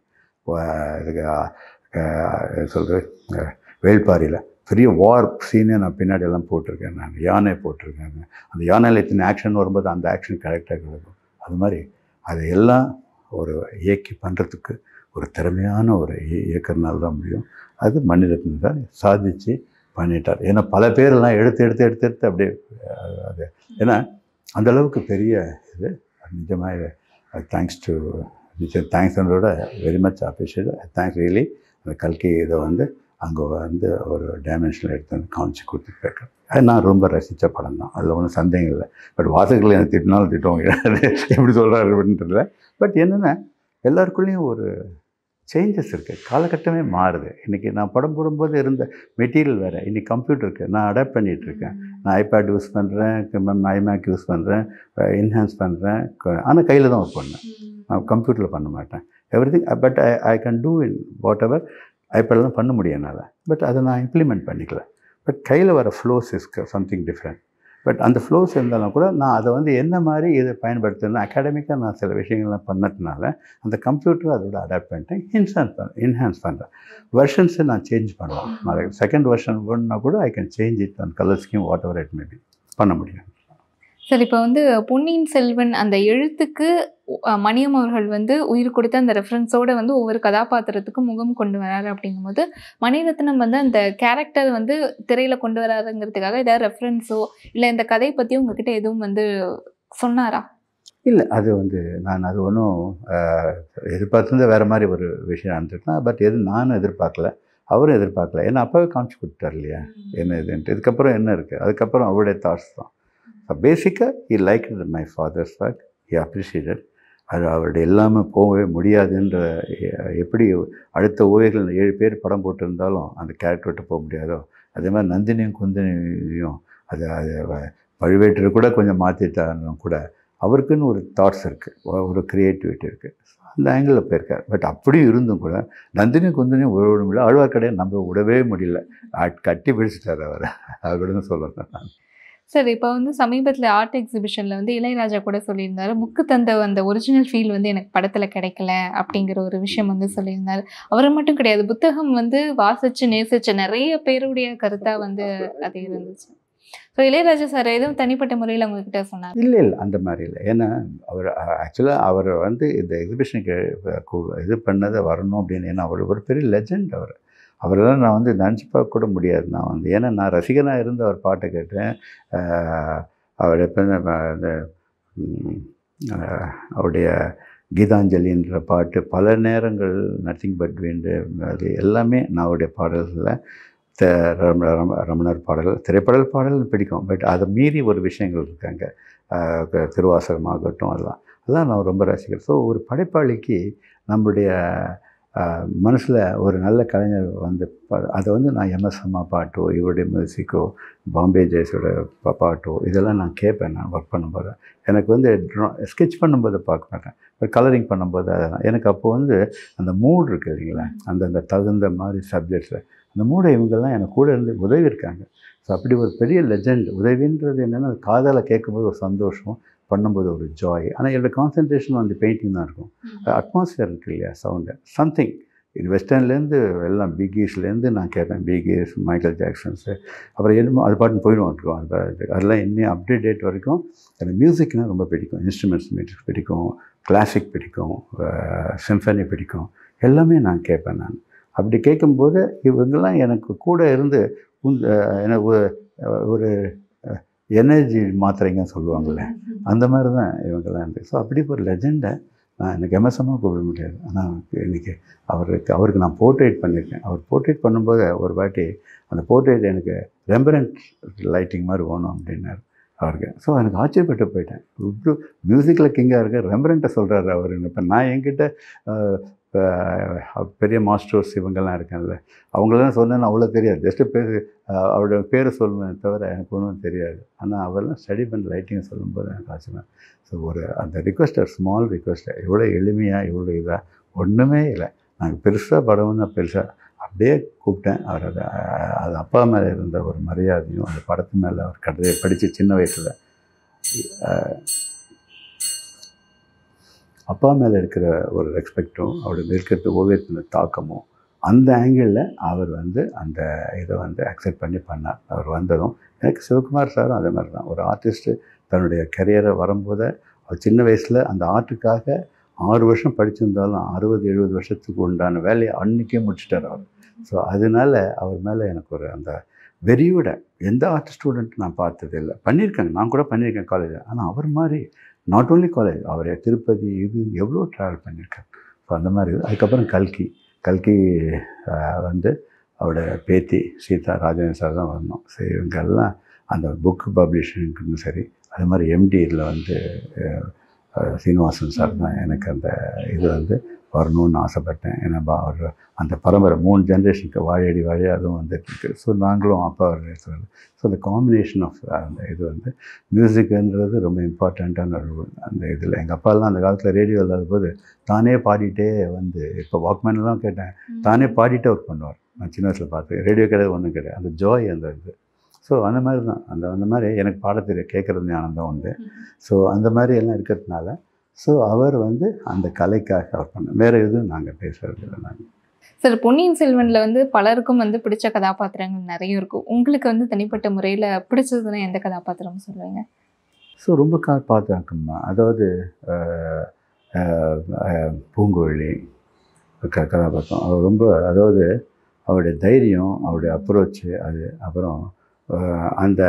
வ- இதுக்கு சொல்கிறேன் வேள்பாரியில் பெரிய வார் சீனே நான் பின்னாடி எல்லாம் போட்டிருக்கேன் நான் யானை போட்டிருக்கேன் அந்த யானையில் இத்தனை ஆக்ஷன் வரும்போது அந்த ஆக்ஷன் கரெக்டாக கிடைக்கும் அது மாதிரி அதையெல்லாம் ஒரு இயக்கி பண்ணுறதுக்கு ஒரு திறமையான ஒரு இய- இயக்குனரால தான் முடியும் அது மணிரத்னம் தான் சாதிச்சு பண்ணிட்டார் ஏன்னா பல பேரெல்லாம் எடுத்து எடுத்து எடுத்து எடுத்து அப்படியே அஹ், அது ஏன்னா அந்த அளவுக்கு பெரிய இது நிஜமாக தேங்க்ஸ் டு தேங்க்ஸ்ன்றோட very much appreciate thanks really அந்த கல்கி இதை வந்து அங்கே வந்து ஒரு டைமென்ஷனில் எடுத்து வந்து காமிச்சு கொடுத்துட்டு போயிருக்கேன் அது நான் ரொம்ப ரசித்த படம் தான் அதில் ஒன்றும் சந்தேகம் இல்லை பட் வாசகர்கள் எனக்கு திட்டினாலும் திட்டவங்க எப்படி சொல்கிறாரு அப்படின்றதுல பட் என்னென்னா எல்லாருக்குள்ளேயும் ஒரு சேஞ்சஸ் இருக்குது காலகட்டமே மாறுது இன்றைக்கி நான் படம் போடும்போது இருந்த மெட்டீரியல் வேறு இன்றைக்கி கம்ப்யூட்டருக்கு நான் அடாப்ட் பண்ணிகிட்டு இருக்கேன் நான் ஐபேட் யூஸ் பண்ணுறேன் ஐமேக் யூஸ் பண்ணுறேன் என்ஹான்ஸ் பண்ணுறேன் ஆனால் கையில் தான் ஒர்க் பண்ணேன் நான் கம்ப்யூட்டரில் பண்ண மாட்டேன் everything but I I can do in whatever ஐபேடில் தான் பண்ண முடியும் என்னால் பட் அதை நான் இம்ப்ளிமெண்ட் பண்ணிக்கல பட் கையில் வர flaws is something different but அந்த ஃப்ளோஸ் இருந்தாலும் கூட நான் அதை வந்து என்ன மாதிரி இதை பயன்படுத்தணும் அகாடமிக்காக நான் சில விஷயங்கள்லாம் பண்ணதுனால அந்த கம்ப்யூட்டர் அதோட அடாப்ட் பண்ணிட்டேன் என்ஹான்ஸ் பண்ண என்ஹான்ஸ் பண்ணுறேன் வெர்ஷன்ஸை நான் சேஞ்ச் பண்ணலாம் செகண்ட் வெர்ஷன் வேணுன்னா கூட I can change it and colour scheme whatever it maybe பண்ண முடியும் சார் இப்போ வந்து பொன்னியின் செல்வன் அந்த எழுத்துக்கு அஹ், மணியம் அவர்கள் வந்து உயிர் கொடுத்த அந்த ரெஃபரன்ஸோட வந்து ஒவ்வொரு கதாபாத்திரத்துக்கும் முகம் கொண்டு வராரு அப்படிங்கும்போது மணிரத்னம் வந்து அந்த கேரக்டர் வந்து திரையில கொண்டு வராருங்கிறதுக்காக ஏதாவது ரெஃபரன்ஸோ இல்லை இந்த கதை பற்றி உங்ககிட்ட எதுவும் வந்து சொன்னாரா இல்லை அது வந்து நான் அது ஒன்றும் எதிர்பார்த்துருந்தா வேறு மாதிரி ஒரு விஷயம் இருந்துருக்கலாம் பட் எது நானும் எதிர்பார்க்கல அவரும் எதிர்பார்க்கல ஏன்னா அப்பாவே காமிச்சு கொடுத்தாரு இல்லையா என்ன இதுன்ட்டு இதுக்கப்புறம் என்ன இருக்குது அதுக்கப்புறம் அவருடைய தாட்ஸ் தான் ஸோ பேசிக்காக I like my father's work I appreciated அது அவருடைய இல்லாமல் போகவே முடியாதுன்ற எ- எப்படி அடுத்த ஓவியர்கள் ஏழு பேர் படம் போட்டிருந்தாலும் அந்த கேரக்டர் விட்டு போக முடியாதோ அதே மாதிரி நந்தினியும் குந்தினியும் அது அது வ- பழுவேட்டரை கூட கொஞ்சம் மாற்றிட்டாலும் கூட அவருக்குன்னு ஒரு தாட்ஸ் இருக்குது ஒரு க்ரியேட்டிவிட்டி இருக்குது அந்த ஆங்கிளில் போயிருக்கார் பட் அப்படியும் இருந்தும் கூட நந்தினி குந்தினியும் உழவிட முடியல ஆழ்வார்க்கடையை நம்ம விடவே முடியல அட்- கட்டி பிடிச்சிட்டார் அவர் அப்படின்னு சொல்லணும் நான். சார் இப்போ வந்து சமீபத்தில் ஆர்ட் எக்ஸிபிஷனில் வந்து இளையராஜா கூட சொல்லியிருந்தாரு புக்கு தந்த அந்த ஒரிஜினல் ஃபீல் வந்து எனக்கு படத்தில் கிடைக்கல அப்படிங்கிற ஒரு விஷயம் வந்து சொல்லியிருந்தாரு அவர் மட்டும் கிடையாது புத்தகம் வந்து வாசிச்சு நேசிச்ச நிறைய பேருடைய கருத்தாக வந்து அது இருந்துச்சு ஸோ இளையராஜா சார் எதுவும் தனிப்பட்ட முறையில் உங்ககிட்ட சொன்னார் இல்லை இல்லை அந்த மாதிரி இல்லை ஏன்னா அவர் ஆக்சுவலாக அவர் வந்து இந்த எக்ஸிபிஷனுக்கு இது பண்ணதை வரணும் அப்படின்னு ஏன்னா அவர் ஒரு பெரிய லெஜெண்ட் அவர் அவரெல்லாம் நான் வந்து நினச்சி பார்க்க கூட முடியாது நான் வந்து ஏன்னா நான் ரசிகனாக இருந்து அவர் பாட்டை கேட்டேன் ஆஹ் அவர் எப்போ இந்த ம், ஆஹ் அவருடைய கீதாஞ்சலின்ற பாட்டு பல நேரங்கள் நத்திங் பட் வீண்டு அது எல்லாமே நான் அவருடைய பாடல்களில் த ரம ரம ரமணர் பாடல் திரைப்படல் பாடல் பிடிக்கும் பட் அதை மீறி ஒரு விஷயங்கள் இருக்காங்க ஆஹ் க- திருவாசகமாகட்டும் அதெல்லாம் அதெல்லாம் நான் ரொம்ப ரசிக்கிறேன் ஸோ ஒரு படைப்பாளிக்கு நம்முடைய மனசில் ஒரு நல்ல கலைஞர் வந்து ப- அதை வந்து நான் எம்எஸ் அம்மா பாட்டோ இவருடைய மியூசிக்கோ பாம்பே ஜெயஸோட பா- பாட்டோ இதெல்லாம் நான் கேட்பேன் நான் ஒர்க் பண்ணும்போது எனக்கு வந்து ட்ரா ஸ்கெச் பண்ணும்போது பார்க்க மாட்டேன் இப்போ கலரிங் பண்ணும்போது அதெல்லாம் எனக்கு அப்போ வந்து அந்த மூட் இருக்குது இல்லைங்களா அந்தந்த தகுந்த மாதிரி சப்ஜெக்ட்ஸில் அந்த மூடை இவங்கெல்லாம் எனக்கு கூட இருந்து உதவி இருக்காங்க ஸோ அப்படி ஒரு பெரிய லெஜெண்ட் உதவின்றது என்னென்னா காதால் கேட்கும்போது ஒரு சந்தோஷம் பண்ணும்போது ஒரு ஜாய் ஆனால் என்னோட கான்சன்ட்ரேஷன் அந்த பெயிண்டிங் தான் இருக்கும் அட்மாஸ்பியர் இருக்கு இல்லையா சவுண்டு சம்திங் இது வெஸ்டர்ன்லேருந்து எல்லாம் பிகீஸ்லேருந்து நான் கேட்பேன் பிகீஸ் மைக்கேல் ஜாக்சன்ஸு அப்புறம் என்னமோ அது பாட்டு போயிடுவோம் இருக்கும் அது பாட்டு. அதெல்லாம் இன்னும் அப்டேட் டேட் வரைக்கும் எனக்கு மியூசிக்னால் ரொம்ப பிடிக்கும் இன்ஸ்ட்ருமெண்ட்ஸ் மியூசிக் பிடிக்கும் கிளாசிக் பிடிக்கும் சிம்ஃபனி பிடிக்கும் எல்லாமே நான் கேட்பேன் நான் அப்படி கேட்கும்போது இவங்கெல்லாம் எனக்கு கூட இருந்து உந்த எனக்கு ஒரு- ஒரு எனர்ஜி மாத்திரைங்கன்னு சொல்லுவாங்கள்ல அந்த மாதிரி தான் இவங்கெல்லாம் இருந்து ஸோ அப்படி ஒரு லெஜெண்டை நான் எனக்கு எம்எஸ்எம்மாக கூப்பிட முடியாது ஆனால் இன்றைக்கி அவருக்கு அவருக்கு நான் போர்ட்ரேட் பண்ணியிருக்கேன் அவர் போர்ட்ரேட் பண்ணும்போது ஒரு வாட்டி அந்த போர்ட்ரேட் எனக்கு ரெம்பரண்ட் லைட்டிங் மாதிரி வேணும் அப்படின்னாரு அவருக்கு ஸோ எனக்கு ஆச்சரியப்பட்டு போயிட்டேன் இவ்வளோ மியூசிக்கில் கிங்காக இருக்க ரெம்பரண்ட்டை சொல்கிறாரு அவர் இப்போ நான் என்கிட்ட அஹ், அஹ், பெரிய மாஸ்டர்ஸ் இவங்கெல்லாம் இருக்காங்கல்ல அவங்களெல்லாம் சொன்னேன்னு அவ்வளோ தெரியாது ஜஸ்ட்டு பேர் அஹ், அவரோட பேரை சொல்லணுமே தவிர எனக்கு ஒன்றும் தெரியாது ஆனால் அவரெல்லாம் ஸ்டடி பண்ணி லைட்டிங் சொல்லும்போது எனக்கு ஆச்சரியம் ஸோ ஒரு அந்த ரிக்வஸ்ட்டை ஸ்மால் ரிக்வஸ்ட்டை எவ்வளோ எளிமையாக எவ்வளோ இதாக ஒன்றுமே இல்லை நாங்கள் பெருசாக படம்னா பெருசாக அப்படியே கூப்பிட்டேன் அவர் அதை அது அப்பா மேலே இருந்த ஒரு மரியாதையும் அந்த படத்து மேலே அவர் கதையை படித்து சின்ன வயசில் அப்பா மேலே இருக்கிற ஒரு ரெஸ்பெக்டும் அவருடைய இருக்கிற ஓவியத்தின் தாக்கமும் அந்த ஆங்கிளில் அவர் வந்து அந்த இதை வந்து அக்செப்ட் பண்ணி பண்ணார் அவர் வந்ததும் எனக்கு சிவகுமார் சாரும் அதே மாதிரி தான் ஒரு ஆர்டிஸ்ட்டு தன்னுடைய கரியரை வரும்போது அவர் சின்ன வயசில் அந்த ஆர்ட்டுக்காக ஆறு வருஷம் படிச்சிருந்தாலும் அறுபது எழுபது வருஷத்துக்கு உண்டான வேலையை அன்றைக்கே முடிச்சிட்டார் அவர் ஸோ அதனால அவர் மேலே எனக்கு ஒரு அந்த வெறியோட எந்த ஆர்ட் ஸ்டூடெண்ட் நான் பார்த்தது இல்லை பண்ணியிருக்கேங்க நான் கூட பண்ணியிருக்கேன் காலேஜில் ஆனால் அவர் மாதிரி நாட் ஓன்லி காலேஜ் அவர் திருப்பதி இது எவ்வளோ ட்ராவல் பண்ணியிருக்கார் ஸோ அந்த மாதிரி இது. அதுக்கப்புறம் கல்கி கல்கி ஆஹ், வந்து அவரோட பேத்தி சீதா ராஜேந்திர சார் தான் வரணும் சரி இவங்கெல்லாம் அந்த புக் பப்ளிஷிங்க்கும் சரி அது மாதிரி எம்டி இதில் வந்து அஹ், அஹ், சீனிவாசன் சார் தான் எனக்கு அந்த இது வந்து வரணும்னு ஆசைப்பட்டேன் ஏன்னா பா- அவர் அந்த பரம்பரை மூணு ஜென்ரேஷனுக்கு வாழையடி வாழையாக அதுவும் வந்துட்டு இருக்கு ஸோ நாங்களும் அப்பா சொல்லுது ஸோ அந்த காம்பினேஷன் ஆஃப் அந்த இது வந்து மியூசிக்ன்றது ரொம்ப இம்பார்ட்டண்ட்டான ஒரு அந்த இதில் எங்கள் அப்பாலாம் அந்த காலத்தில் ரேடியோ இல்லாத போது தானே பாடிட்டே வந்து இப்போ வாக்மேன்லாம் கேட்டேன் தானே பாடிட்டே ஒர்க் பண்ணுவார் நான் சின்ன வயசில் பார்த்து ரேடியோ கிடையாது ஒன்றும் கிடையாது அந்த ஜாய் அந்த இது ஸோ அந்த மாதிரி தான் அந்த அந்த மாதிரி எனக்கு பாடத் தெரிய கேட்குறது ஞானம் உண்டு ஸோ அந்த மாதிரி எல்லாம் இருக்கிறதுனால ஸோ அவர் வந்து அந்த கலைக்காக அவர் பண்ண வேறு எதுவும் நாங்கள் பேசுறது இல்லை நாங்கள் சார் பொன்னியின் செல்வன்ல வந்து பலருக்கும் வந்து பிடிச்ச கதாபாத்திரங்கள் நிறைய இருக்கும் உங்களுக்கு வந்து தனிப்பட்ட முறையில பிடிச்சதுன்னா எந்த கதாபாத்திரம் சொல்லுவீங்க ஸோ ரொம்ப கா பார்த்தாக்கம்மா அதாவது அஹ், அஹ், அஹ், பூங்குழலி க கதாபாத்திரம் அவர் ரொம்ப அதாவது அவருடைய தைரியம் அவருடைய அப்ரோச்சு அது அப்புறம் அஹ், அந்த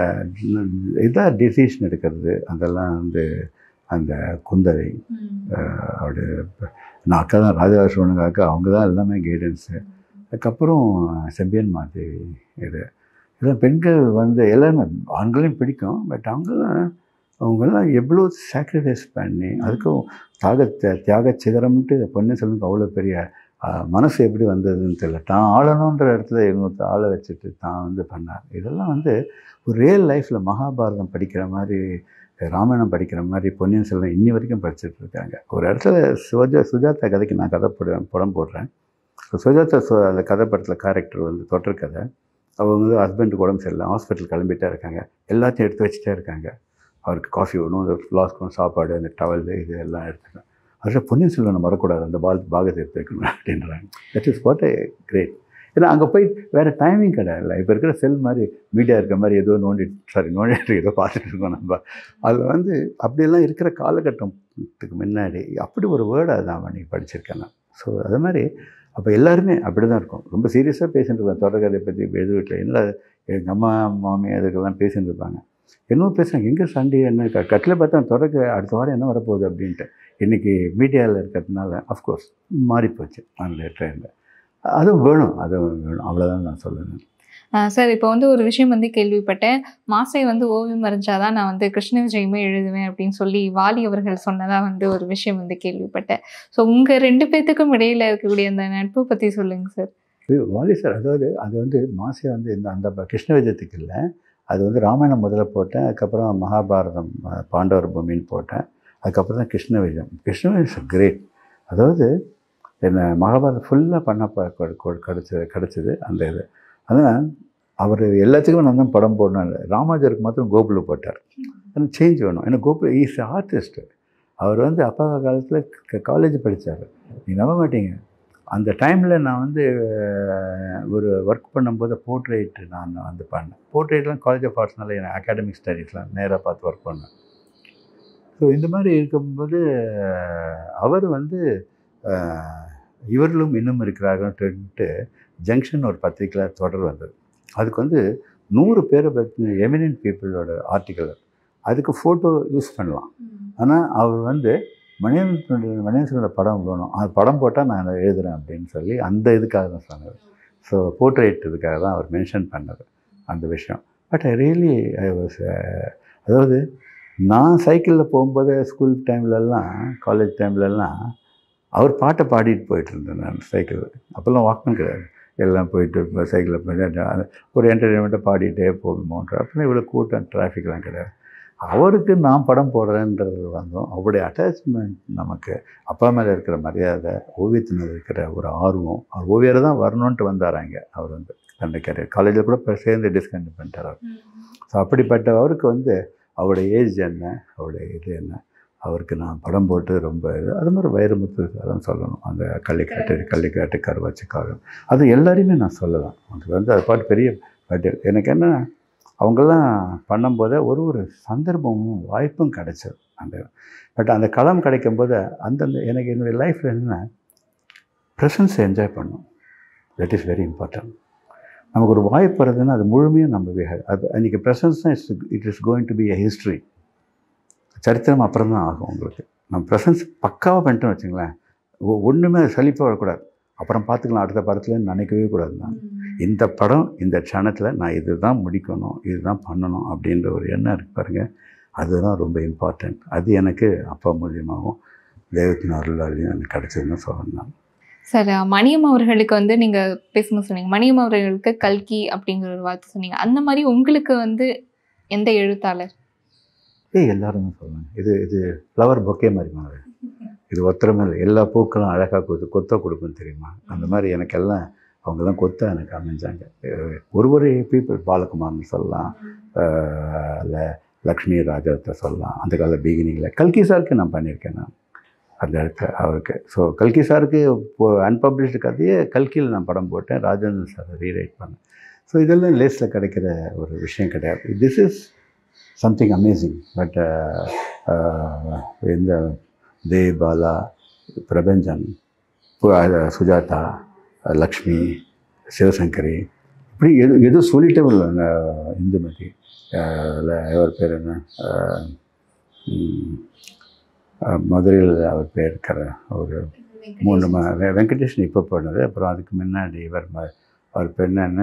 இதாக டிசிஷன் எடுக்கிறது அதெல்லாம் வந்து அந்த குந்தவை அஹ், அவருடைய நான் அக்கா தான் ராஜராஜோனுங்க அக்கா அவங்க தான் எல்லாமே கைடன்ஸு அதுக்கப்புறம் செம்பியன் மாதேவி இது இதெல்லாம் பெண்கள் வந்து எல்லாருமே ஆண்களையும் பிடிக்கும் பட் அவங்கெல்லாம் அவங்கெல்லாம் எவ்வளோ சாக்ரிஃபைஸ் பண்ணி அதுக்கும் தியாக தியாக சிகரம்ன்ட்டு பொன்னியின் செல்வனுக்கு அவ்வளோ பெரிய ஆஹ், மனசு எப்படி வந்ததுன்னு தெரியல தான் ஆளணுன்ற இடத்துல இன்னொருத்த ஆளை வச்சுட்டு தான் வந்து பண்ணார் இதெல்லாம் வந்து ஒரு ரியல் லைஃப்பில் மகாபாரதம் படிக்கிற மாதிரி ராமாயணம் படிக்கிற மாதிரி பொன்னியின் செல்வன் இன்னி வரைக்கும் படிச்சுட்டு இருக்காங்க ஒரு இடத்துல சுஜா சுஜாதா கதைக்கு நான் கதை போடுவேன் படம் போடுறேன் சுஜாதா சு அந்த கதை படத்தில் கேரக்டர் வந்து தொடர்கதை அவங்க வந்து ஹஸ்பண்டுக்கு உடம்பு சரியில்லை ஹாஸ்பிட்டல் கிளம்பிட்டே இருக்காங்க எல்லாத்தையும் எடுத்து வச்சுட்டே இருக்காங்க அவருக்கு காஃபி வேணும் அந்த ஃப்ளாஸ்க் வேணும் சாப்பாடு அந்த டவல் இது எல்லாம் எடுத்துக்கலாம் அதில் பொன்னியின் செல்வனை மறக்கூடாது அந்த பால் பாகத்தை எடுத்து வைக்கணும் அப்படின்றாங்க that is what a great ஏன்னா அங்கே போய் வேறு டைமிங் கிடையாது இப்போ இருக்கிற செல் மாதிரி மீடியா இருக்கிற மாதிரி ஏதோ நோண்டி சாரி நோண்டிட்டு ஏதோ பார்த்துட்டு இருக்கோம் நம்ம அது வந்து அப்படியெல்லாம் இருக்கிற காலகட்டத்துக்கு முன்னாடி அப்படி ஒரு வேர்டை நான் பண்ணி படிச்சிருக்கேன் நான் ஸோ அது மாதிரி அப்போ எல்லாருமே அப்படி தான் இருக்கும் ரொம்ப சீரியஸாக பேசிட்டு இருப்பாங்க தொடர்கதை பற்றி எது வீட்டில் என்ன எங்கள் அம்மா மாமி அதுக்கெல்லாம் பேசிட்டு இருப்பாங்க என்னமோ பேசுகிறாங்க எங்கே சண்டே என்ன க கட்டில் பார்த்தா தொடர்க அடுத்த வாரம் என்ன வரப்போகுது அப்படின்ட்டு இன்றைக்கி மீடியாவில் இருக்கிறதுனால அஃப்கோர்ஸ் மாறி போச்சு அந்த ட்ரெண்டில் அதுவும் வேணும் அதுவும் வேணும் அவ்வளோதான் நான் சொல்லணும் ஆஹ் சார் இப்போ வந்து ஒரு விஷயம் வந்து கேள்விப்பட்டேன் மாசை வந்து ஓவியம் வரைஞ்சாதான் நான் வந்து கிருஷ்ண விஜயமே எழுதுவேன் அப்படின்னு சொல்லி வாலி அவர்கள் சொன்னதா வந்து ஒரு விஷயம் வந்து கேள்விப்பட்டேன் ஸோ உங்க ரெண்டு பேர்த்துக்கும் இடையில இருக்கக்கூடிய அந்த நட்பு பத்தி சொல்லுங்க சார் இது வாலி சார் அதாவது அது வந்து மாசே வந்து இந்த அந்த ப- கிருஷ்ண விஜயத்துக்கு இல்லை அது வந்து ராமாயணம் முதல்ல போட்டேன் அதுக்கப்புறம் மகாபாரதம் அஹ், பாண்டவர் பூமின்னு போட்டேன் அதுக்கப்புறம் தான் கிருஷ்ண விஜயம் கிருஷ்ண விஜயம் கிரேட் அதாவது என்ன மகாபாரதம் ஃபுல்லாக பண்ண ப- கொ- கொ- கிடச்சது கிடச்சிது அந்த இது ஆனால் அவர் எல்லாத்துக்குமே நான் தான் படம் போடணும் ராமாஜருக்கு மாத்திரம் கோகுலு போட்டார் எனக்கு சேஞ்ச் வேணும் ஏன்னா கோகுல் இஸ் ஆர்டிஸ்ட்டு அவர் வந்து அப்பா காலத்தில் காலேஜ் படித்தார் நீ நம்ப மாட்டீங்க அந்த டைமில் நான் வந்து அஹ், ஒரு ஒர்க் பண்ணும்போது போர்ட்ரேட் நான் வந்து பண்ணேன் போர்ட்ரேட்லாம் காலேஜ் ஆஃப் ஆர்ட்ஸ்னால எனக்கு அகாடமிக் ஸ்டடீஸ்லாம் நேராக பார்த்து ஒர்க் பண்ணேன் ஸோ இந்த மாதிரி இருக்கும்போது அஹ், அவர் வந்து அஹ், இவர்களும் இன்னும் இருக்கிறார்கள்ன்ட்டு ஜங்ஷன் ஒரு பத்திரிக்கையில் தொடர் வந்தது அதுக்கு வந்து நூறு பேரை பற்றி எமினன்ட் பீப்புளோட ஆர்டிக்கல் அதுக்கு ஃபோட்டோ யூஸ் பண்ணலாம் ஆனால் அவர் வந்து மணியன் மணியன்சனோட படம் வேணும் அது படம் போட்டால் நான் அதை எழுதுறேன் அப்படின்னு சொல்லி அந்த இதுக்காக தான் சொன்னார் ஸோ போர்ட்ரேட் இதுக்காக தான் அவர் மென்ஷன் பண்ணது அந்த விஷயம் but I really I was அதாவது நான் சைக்கிளில் போகும்போது ஸ்கூல் டைம்லலாம் காலேஜ் டைம்லலாம் அவர் பாட்டை பாடிட்டு போயிட்டு இருந்தேன் நான் சைக்கிள் அப்போல்லாம் வாக்மேன் கிடையாது எல்லாம் போயிட்டு சைக்கிளில் போயிட்டு அது ஒரு என்டர்டெயின்மெண்ட்டை பாடிட்டே போகுமோன்ற அப்போலாம் இவ்வளோ கூட்டம் டிராஃபிக்லாம் கிடையாது அவருக்கு நான் படம் போடுறேன்றது வந்தோம் அவருடைய அட்டாச்மெண்ட் நமக்கு அப்பா மேலே இருக்கிற மரியாதை ஓவியத்து மேலே இருக்கிற ஒரு ஆர்வம் அவர் ஓவியரை தான் வரணுன்ட்டு வந்தாராங்க அவர் வந்து தன்னுடைய கேரியர் காலேஜில் கூட இப்ப சேர்ந்து டிஸ்கண்டினியூ பண்ணிட்டார் அவர் ஸோ அப்படிப்பட்ட அவருக்கு வந்து அவருடைய ஏஜ் என்ன அவருடைய இது என்ன அவருக்கு நான் படம் போட்டு ரொம்ப இது அது மாதிரி வைரமுத்து அதான் சொல்லணும் அந்த கள்ளிக்காட்டு கள்ளிக்காட்டு கருவாச்சி காலம் அது எல்லாரையுமே நான் சொல்லலாம் அது வந்து அது பாட்டு பெரிய பட்டியல் எனக்கு என்ன அவங்கெல்லாம் பண்ணும்போதே ஒரு ஒரு சந்தர்ப்பமும் வாய்ப்பும் கிடைச்சது அந்த பட் அந்த களம் கிடைக்கும்போது அந்தந்த எனக்கு என்னுடைய லைஃப்பில் என்னென்னா ப்ரெசன்ஸை என்ஜாய் பண்ணும் தட் இஸ் வெரி இம்பார்ட்டன்ட் நமக்கு ஒரு வாய்ப்பு வருதுன்னா அது முழுமையாக நம்ம வே- அது அன்றைக்கி ப்ரெசன்ஸ் தான் it's it is going to be a history சரித்திரம் அப்புறம் தான் ஆகும் உங்களுக்கு நம்ம ப்ரெசன்ஸ் பக்காவாக பண்ணிட்டோம்னு வச்சுங்களேன் ஒ- ஒன்றுமே சலிப்பாக வரக்கூடாது அப்புறம் பார்த்துக்கலாம் அடுத்த படத்தில் நினைக்கவே கூடாது நான் இந்த படம் இந்த க்ஷணத்தில் நான் இது தான் முடிக்கணும் இதுதான் பண்ணணும் அப்படின்ற ஒரு எண்ணம் இருக்கு பாருங்க அதுதான் ரொம்ப இம்பார்ட்டண்ட் அது எனக்கு அப்பா மூலியமாகவும் தெய்வத்தின் அருளாலையும் எனக்கு கிடச்சதுன்னு சொல்லணும் நான் சார் மணியம் அவர்களுக்கு வந்து நீங்க பேசும்போது சொன்னீங்க மணியம் அவர்களுக்கு கல்கி அப்படிங்கிற ஒரு வார்த்தை சொன்னீங்க அந்த மாதிரி உங்களுக்கு வந்து எந்த எழுத்தாளர் ஏய் எல்லாரும் சொல்லுவாங்க இது இது ஃப்ளவர் பொக்கே மாதிரி மாதிரி இது ஒத்தரமே இல்லை எல்லா பூக்களும் அழகாக கொத்து கொத்த கொடுக்கும் தெரியுமா அந்த மாதிரி எனக்கெல்லாம் அவங்கெல்லாம் கொத்தா எனக்கு அமைஞ்சாங்க அஹ் ஒரு ஒரு பீப்புள் பாலகுமார்னு சொல்லலாம் அஹ் ல- லக்ஷ்மி ராஜாத்தை சொல்லலாம் அந்த கால பிகினிங்கில் கல்கி சாருக்கு நான் பண்ணியிருக்கேன் நான் அந்த இடத்துல அவருக்கு ஸோ கல்கி சாருக்கு இப்போ அன்பப்ளிஷ்டு கதையே கல்கியில் நான் படம் போட்டேன் ராஜேந்திரன் சார் ரீரைட் பண்ணேன் ஸோ இதெல்லாம் லேஸில் கிடைக்கிற ஒரு விஷயம் கிடையாது this is something amazing but இந்த தேவ் பாலா பிரபஞ்சன் பு- அஹ் சுஜாதா லக்ஷ்மி சிவசங்கரி இப்படி எது எதுவும் சொல்லிட்டே இல்லை இந்துமதி அஹ் இல்ல அவர் பேர் என்ன அஹ் ம், அஹ் மதுரையில் அவர் பேர் இருக்கிற ஒரு மூணு ம வெ- வெங்கடேஷன் இப்போ போனது அப்புறம் அதுக்கு முன்னாடி இவர் ம- அவர் பேர் என்ன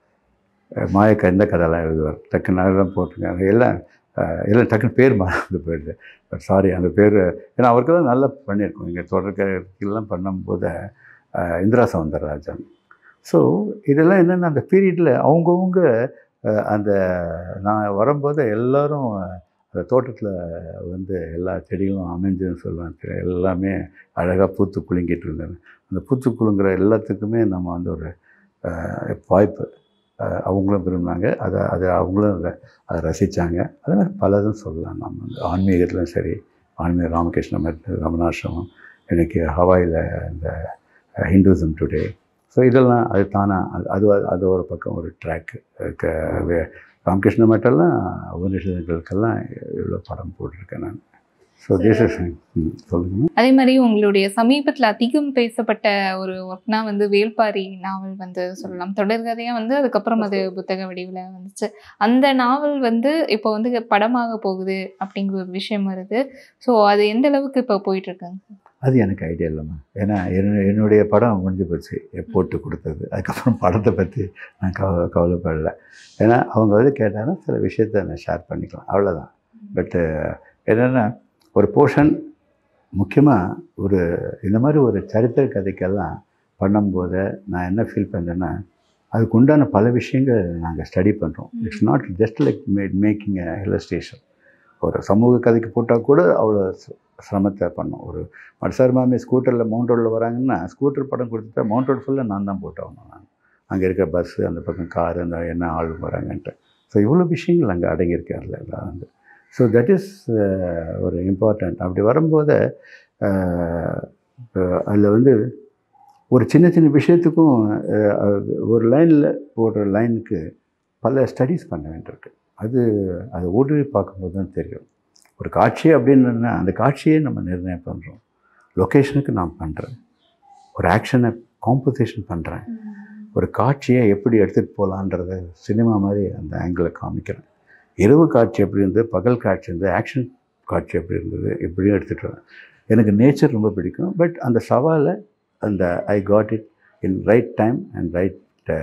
மாயக்க இந்த கதையெல்லாம் எழுதுவார் டக்குன்னு அதெல்லாம் போட்டிருக்காங்க எல்லாம் அஹ், எல்லாம் டக்குன்னு பேர் மறந்து போயிடுது பட் சாரி அந்த பேர் ஏன்னா அவருக்கெல்லாம் நல்லா பண்ணியிருக்கோம் இங்கே தொடர்கெல்லாம் பண்ணும்போது அஹ், இந்திரா சவுந்தரராஜன் ஸோ இதெல்லாம் என்னென்னா அந்த பீரியடில் அவங்கவுங்க அஹ், அந்த நான் வரும்போது எல்லாரும் அந்த தோட்டத்தில் வந்து எல்லா செடிகளும் அமைஞ்சுன்னு சொல்லுவாங்க எல்லாமே அழகாக பூத்து குலுங்கிட்டு இருந்தது அந்த பூத்து குலுங்குற எல்லாத்துக்குமே நம்ம வந்து ஒரு அஹ், வாய்ப்பு அஹ், அவங்களும் விரும்பினாங்க அதை அதை அவங்களும் அதை அதை ரசித்தாங்க அது மாதிரி பலதும் சொல்லலாம் நம்ம வந்து ஆன்மீகத்திலும் சரி ஆன்மீக ராமகிருஷ்ண மட் ரமணாசிரமம் எனக்கு ஹவாயில் இந்த ஹிந்துசம் டுடே ஸோ இதெல்லாம் அது தானா அது அது அது ஒரு பக்கம் ஒரு ட்ராக்கு ராமகிருஷ்ண மட்டெல்லாம் உபநிஷதங்களுக்கெல்லாம் இவ்வளோ படம் போட்டிருக்கேன் நான் ஸோ திஸ் இஸ் சொல்லுங்க அதே மாதிரி உங்களுடைய சமீபத்துல அதிகம் பேசப்பட்ட ஒரு ஒர்க்னா வந்து வேல்பாரி நாவல் வந்து சொல்லலாம் தொடர்கதையா வந்து அதுக்கப்புறம் அது புத்தக வடிவில் வந்துச்சு அந்த நாவல் வந்து இப்போ வந்து படமாக போகுது அப்படிங்கிற ஒரு விஷயம் வருது ஸோ அது எந்த அளவுக்கு இப்போ போயிட்டு இருக்குங்க அது எனக்கு ஐடியா இல்லைம்மா ஏன்னா என்ன என்னுடைய படம் முடிஞ்சு போச்சு போட்டு கொடுத்தது அதுக்கப்புறம் படத்தை பற்றி நான் கவ கவலைப்படல ஏன்னா அவங்க வந்து கேட்டாங்கன்னா சில விஷயத்த நான் ஷேர் பண்ணிக்கலாம் அவ்வளோதான் பட்டு என்னென்னா ஒரு போர்ஷன் முக்கியமாக ஒரு இந்த மாதிரி ஒரு சரித்திர கதைக்கெல்லாம் பண்ணும்போது நான் என்ன ஃபீல் பண்ணுறேன்னா அதுக்கு உண்டான பல விஷயங்கள் நாங்கள் ஸ்டடி பண்ணுறோம் it's not just like made making a illustration ஒரு சமூக கதைக்கு போட்டால் கூட அவ்வளோ ச- சிரமத்தை பண்ணோம் ஒரு மட்சார் மாமி ஸ்கூட்டரில் மவுண்ட் ரோடில் வராங்கன்னா ஸ்கூட்டர் படம் கொடுத்துட்டா மவுண்ட் ரோடு ஃபுல்லாக நான் தான் போட்டாகணும் நான் அங்கே இருக்கிற பஸ்ஸு அந்த பக்கம் காரு அந்த என்ன ஆள் வராங்கன்ட்டு ஸோ இவ்வளோ விஷயங்கள் அங்கே அடங்கியிருக்கு அதில் எல்லாம் வந்து ஸோ தட் இஸ் ஒரு இம்பார்ட்டண்ட் அப்படி வரும்போது அதில் வந்து ஒரு சின்ன சின்ன விஷயத்துக்கும் அஹ், ஒரு லைனில் போடுற லைனுக்கு பல ஸ்டடீஸ் பண்ண வேண்டியிருக்கு அது அதை ஊடுருவி பார்க்கும்போது தான் தெரியும் ஒரு காட்சி அப்படின்னா அந்த காட்சியே நம்ம நிர்ணயம் பண்ணுறோம் லொக்கேஷனுக்கு நான் பண்ணுறேன் ஒரு ஆக்ஷனை காம்போசிஷன் பண்ணுறேன் ஒரு காட்சியை எப்படி எடுத்துகிட்டு போகலான்றத சினிமா மாதிரி அந்த ஆங்கிளை காமிக்கிறேன் இரவு காட்சி எப்படி இருந்தது பகல் காட்சி இருந்தது ஆக்ஷன் காட்சி எப்படி இருந்தது எப்படியும் எடுத்துகிட்டு வரேன் எனக்கு நேச்சர் ரொம்ப பிடிக்கும் பட் அந்த சவாலை அந்த I got it in right time and right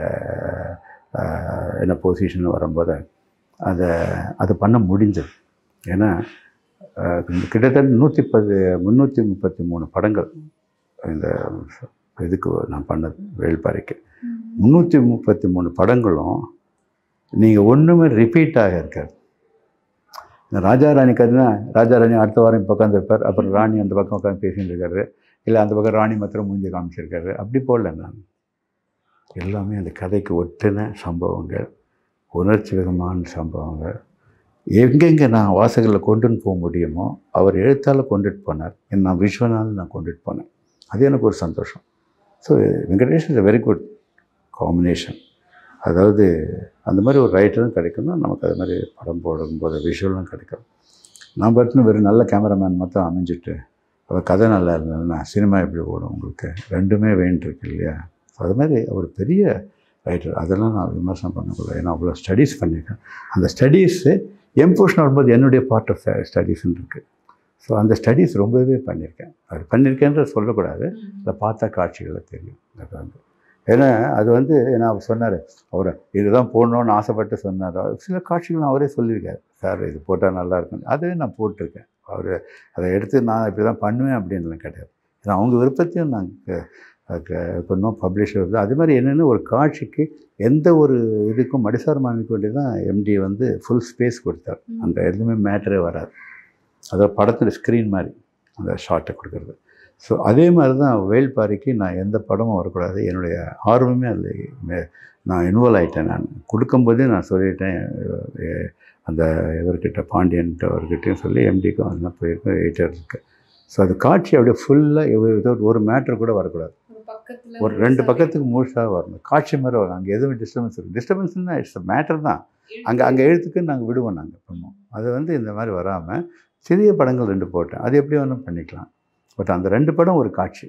என்ன பொசிஷன் வரும்போது அதை அதை பண்ண முடிஞ்சது ஏன்னா அஹ், கிட்டத்தட்ட நூற்றி பது முந்நூற்றி முப்பத்தி மூணு படங்கள் இந்த இதுக்கு நான் பண்ணது வேள்பாறைக்கு முந்நூற்றி முப்பத்தி மூணு படங்களும் நீங்கள் ஒன்றுமே ரிப்பீட் ஆக இருக்காது இந்த ராஜா ராணி கதைனா ராஜா ராணி அடுத்த வாரம் இப்போ உட்காந்துருப்பார் அப்புறம் ராணி அந்த பக்கம் உட்காந்து பேசிட்டு இருக்காரு இல்லை அந்த பக்கம் ராணி மாத்திரம் மூஞ்சி காமிச்சிருக்காரு அப்படி போடல நான் எல்லாமே அந்த கதைக்கு ஒட்டின சம்பவங்கள் உணர்ச்சிகரமான சம்பவங்கள் எங்கெங்கே நான் வாசகர்களை கொண்டுன்னு போக முடியுமோ அவர் எழுத்தால் கொண்டுட்டு போனார் என்ன நான் விஷுவனால் நான் கொண்டுட்டு போனேன் அது எனக்கு ஒரு சந்தோஷம் so Venkatesh is a very good combination அதாவது அந்த மாதிரி ஒரு ரைட்டரும் கிடைக்கணும் நமக்கு அது மாதிரி படம் போடும்போது விஷுவலும் கிடைக்கும் நான் பட்டுன்னு வெறும் நல்ல கேமராமேன் மட்டும் அமைஞ்சிட்டு அவர் கதை நல்லா இருந்ததுன்னா சினிமா எப்படி ஓடும் உங்களுக்கு ரெண்டுமே வேண்டியிருக்கு இல்லையா ஸோ அது மாதிரி அவர் பெரிய ரைட்டர் அதெல்லாம் நான் விமர்சனம் பண்ணக்கூடாது ஏன்னா அவ்வளோ ஸ்டடீஸ் பண்ணியிருக்கேன் அந்த ஸ்டடீஸு எம்போஷன் வரும்போது என்னுடைய பார்ட் ஆஃப் ஸ்டடீஸ்ன்னு இருக்குது ஸோ அந்த ஸ்டடீஸ் ரொம்பவே பண்ணியிருக்கேன் அது பண்ணியிருக்கேன்றது சொல்லக்கூடாது அதை பார்த்தா காட்சிகளில் தெரியும் அது வந்து ஏன்னா அது வந்து நான் சொன்னார் அவர் இதுதான் போடணும்னு ஆசைப்பட்டு சொன்னார் சில காட்சிகள் அவரே சொல்லியிருக்காரு சார் இது போட்டால் நல்லா இருக்கும் அதுவே நான் போட்டிருக்கேன் அவர் அதை எடுத்து நான் இப்படி தான் பண்ணுவேன் அப்படின்லாம் கிடையாது ஏன்னா அவங்க விருப்பத்தையும் நாங்கள் பண்ணோம் பப்ளிஷர் அது மாதிரி என்னென்ன ஒரு காட்சிக்கு எந்த ஒரு இதுக்கும் மடிசார் மாமிக்கு வேண்டி தான் எம்டி வந்து ஃபுல் ஸ்பேஸ் கொடுத்தார் அந்த எதுவுமே மேட்டரே வராது அதாவது படத்தில் ஸ்க்ரீன் மாதிரி அந்த ஷார்ட்டை கொடுக்குறது ஸோ அதே மாதிரி தான் வேல்பாரிக்கு நான் எந்த படமும் வரக்கூடாது என்னுடைய ஆர்வமே அதில் மே- நான் இன்வால்வ் ஆகிட்டேன் நான் கொடுக்கும்போதே நான் சொல்லிட்டேன் அஹ் அந்த இவர்கிட்ட பாண்டியன்ட்டு அவர்கிட்டயும் சொல்லி எம்டிக்கும் அதெல்லாம் போயிருக்கோம் எடிட்டருக்கு ஸோ அது காட்சி அப்படியே ஃபுல்லாக ஒரு மேட்ரு கூட வரக்கூடாது ஒரு ரெண்டு பக்கத்துக்கு முழுசாக வரணும் காட்சி மாதிரி வரும் அங்கே எதுவும் டிஸ்டர்பன்ஸ் இருக்குது டிஸ்டர்பன்ஸ்னால் இட்ஸ் மேட்டர் தான் அங்கே அங்கே எழுத்துக்கு நாங்கள் விடுவோம் நாங்கள் பண்ணுவோம் அது வந்து இந்த மாதிரி வராமல் சிறிய படங்கள் ரெண்டு போட்டேன் அது எப்படி வேணும் பண்ணிக்கலாம் பட் அந்த ரெண்டு படம் ஒரு காட்சி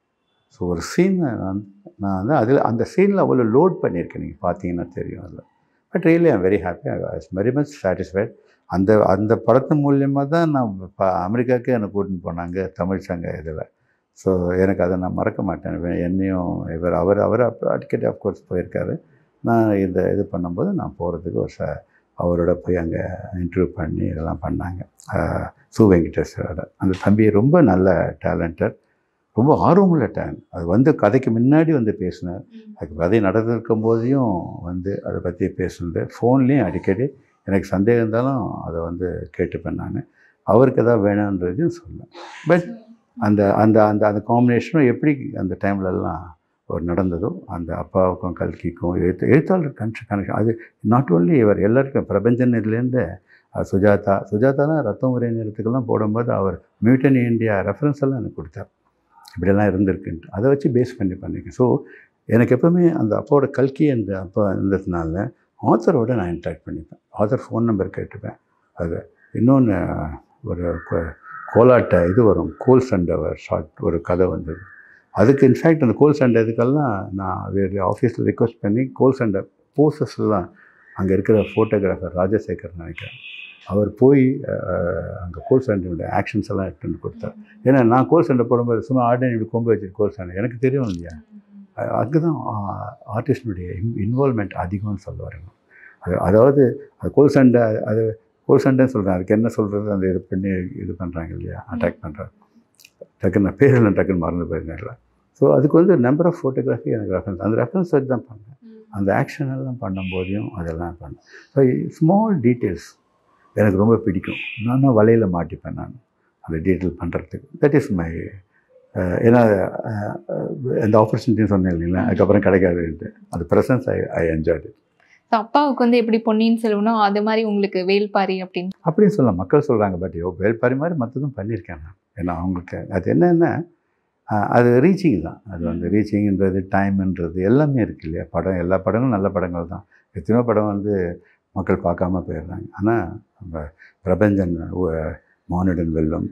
ஸோ ஒரு சீன் வந்து நான் வந்து அதில் அந்த சீனில் அவ்வளோ லோட் பண்ணியிருக்கேன் நீங்கள் பார்த்தீங்கன்னா தெரியும் அதில் but really I'm very happy I was very much satisfied அந்த அந்த படத்து மூலியமாக தான் நான் இப்போ அமெரிக்காவுக்கு என்னை கூட்டின்னு போனாங்க தமிழ் சங்க இதில் ஸோ எனக்கு அதை நான் மறக்க மாட்டேன் இவன் என்னையும் இவர் அவர் அவர் அப்ப அடிக்கடி அஃப்கோர்ஸ் போயிருக்காரு நான் இந்த இது பண்ணும்போது நான் போகிறதுக்கு ஒரு ச அவரோட போய் அங்கே இன்டர்வியூ பண்ணி இதெல்லாம் பண்ணாங்க ஆஹ் சு வெங்கடேஸ்வரோட அந்த தம்பி ரொம்ப நல்ல டேலண்டட் ரொம்ப ஆர்வமுள்ள டேலண்ட் அது வந்து கதைக்கு முன்னாடி வந்து பேசினார் அதுக்கு கதை நடந்திருக்கும் போதையும் வந்து அதை பற்றி பேசுனது ஃபோன்லேயும் அடிக்கடி எனக்கு சந்தேகம் இருந்தாலும் அதை வந்து கேட்டுப்பேன் நான் அவருக்கு எதாவது வேணுன்றதையும் சொன்னேன் பட் அந்த அந்த அந்த அந்த காம்பினேஷனும் எப்படி அந்த டைம்லலாம் ஒரு நடந்ததோ அந்த அப்பாவுக்கும் கல்கிக்கும் எழுத்து எழுத்தாளர் கனெக்ஷன் கனெக்ஷன் அது நாட் ஓன்லி இவர் எல்லாருக்கும் பிரபஞ்சன் இதுலேருந்து அஹ், சுஜாதா சுஜாதா தான் ரத்தம் ஒரே நேரத்துக்கெல்லாம் போடும்போது அவர் மியூட்டன் இந்தியா ரெஃபரன்ஸ் எல்லாம் எனக்கு கொடுத்தார் இப்படியெல்லாம் இருந்திருக்குன்ட்டு அதை வச்சு பேஸ் பண்ணி பண்ணியிருக்கேன் ஸோ எனக்கு எப்போவுமே அந்த அப்பாவோட கல்கி அந்த அப்பா இருந்ததுனால ஆத்தரோட நான் இன்ட்ராக்ட் பண்ணிப்பேன் ஆத்தர் ஃபோன் நம்பர் கேட்டுப்பேன் அது இன்னொன்று ஒரு கோ- கோலாட்ட இது வரும் கோல் சண்டை ஷார்ட் ஒரு கதை வந்தது அதுக்கு இன்ஃபேக்ட் அந்த கோல் சண்டை இதுக்கெல்லாம் நான் வேறு ஆஃபீஸில் ரிக்வஸ்ட் பண்ணி கோல் சண்டை போசஸ்லாம் அங்கே இருக்கிற ஃபோட்டோகிராஃபர் ராஜசேகர் நினைக்கிறேன் அவர் போய் அங்கே கோல் சண்டையோட ஆக்ஷன்ஸ் எல்லாம் எடுத்துட்டு வந்து கொடுத்தார் ஏன்னா நான் கோல் சண்டை போடும்போது சும்மா ஆர்டினரி இப்படி கொம்பு வச்சு கோல் சண்டை எனக்கு தெரியும் இல்லையா அ- அதுதான் ஆர்டிஸ்டினுடைய இன் இன்வால்மெண்ட் அதிகம்னு சொல்ல வரேன் அது அதாவது அது கோல் சண்டை அது கோல் சண்டைன்னு சொல்கிறேன் அதுக்கு என்ன சொல்கிறது அந்த இது பண்ணி இது பண்ணுறாங்க இல்லையா அட்டாக் பண்ணுறாங்க டக்குன்னு நான் பேரெல்லாம் டக்குன்னு மறந்து போயிருந்தேன்ல ஸோ அதுக்கு வந்து நம்பர் ஆஃப் ஃபோட்டோகிராஃபி எனக்கு ரெஃபரன்ஸ் அந்த ரெஃபரன்ஸ் வச்சு தான் பண்ணேன் அந்த ஆக்ஷன் எல்லாம் பண்ணும்போதையும் அதெல்லாம் பண்ணேன் ஸோ ஸ்மால் டீட்டெயில்ஸ் எனக்கு ரொம்ப பிடிக்கும் நானும் வலையில் மாட்டிப்பேன் நான் அந்த டீட்டெயில் பண்ணுறதுக்கு தட் இஸ் மை ஏன்னா அஹ், அஹ், இந்த ஆப்பர்ச்சுனிட்டின்னு சொன்னேன் இல்லைங்களா அதுக்கப்புறம் கிடைக்காதுன்ட்டு அந்த presence I I enjoyed So, அப்பாவுக்கு வந்து எப்படி பொன்னியின் செல்வனோ அது மாதிரி உங்களுக்கு வேல்பாரி அப்படின்னு அப்படின்னு சொல்லலாம் மக்கள் சொல்கிறாங்க பட் யோ வேல்பாரி மாதிரி மற்றதும் பண்ணியிருக்கேன் நான் ஏன்னா அவங்களுக்கு அது என்னென்னா அது ரீச்சிங் தான் அது வந்து ரீச்சிங்ன்றது டைம்ன்றது எல்லாமே இருக்கு இல்லையா படம் எல்லா படங்களும் நல்ல படங்கள் தான் எத்தனையோ படம் வந்து மக்கள் பார்க்காம போயிடுறாங்க ஆனால் நம்ம பிரபஞ்சன் உ- மானுடன் வெல்லம்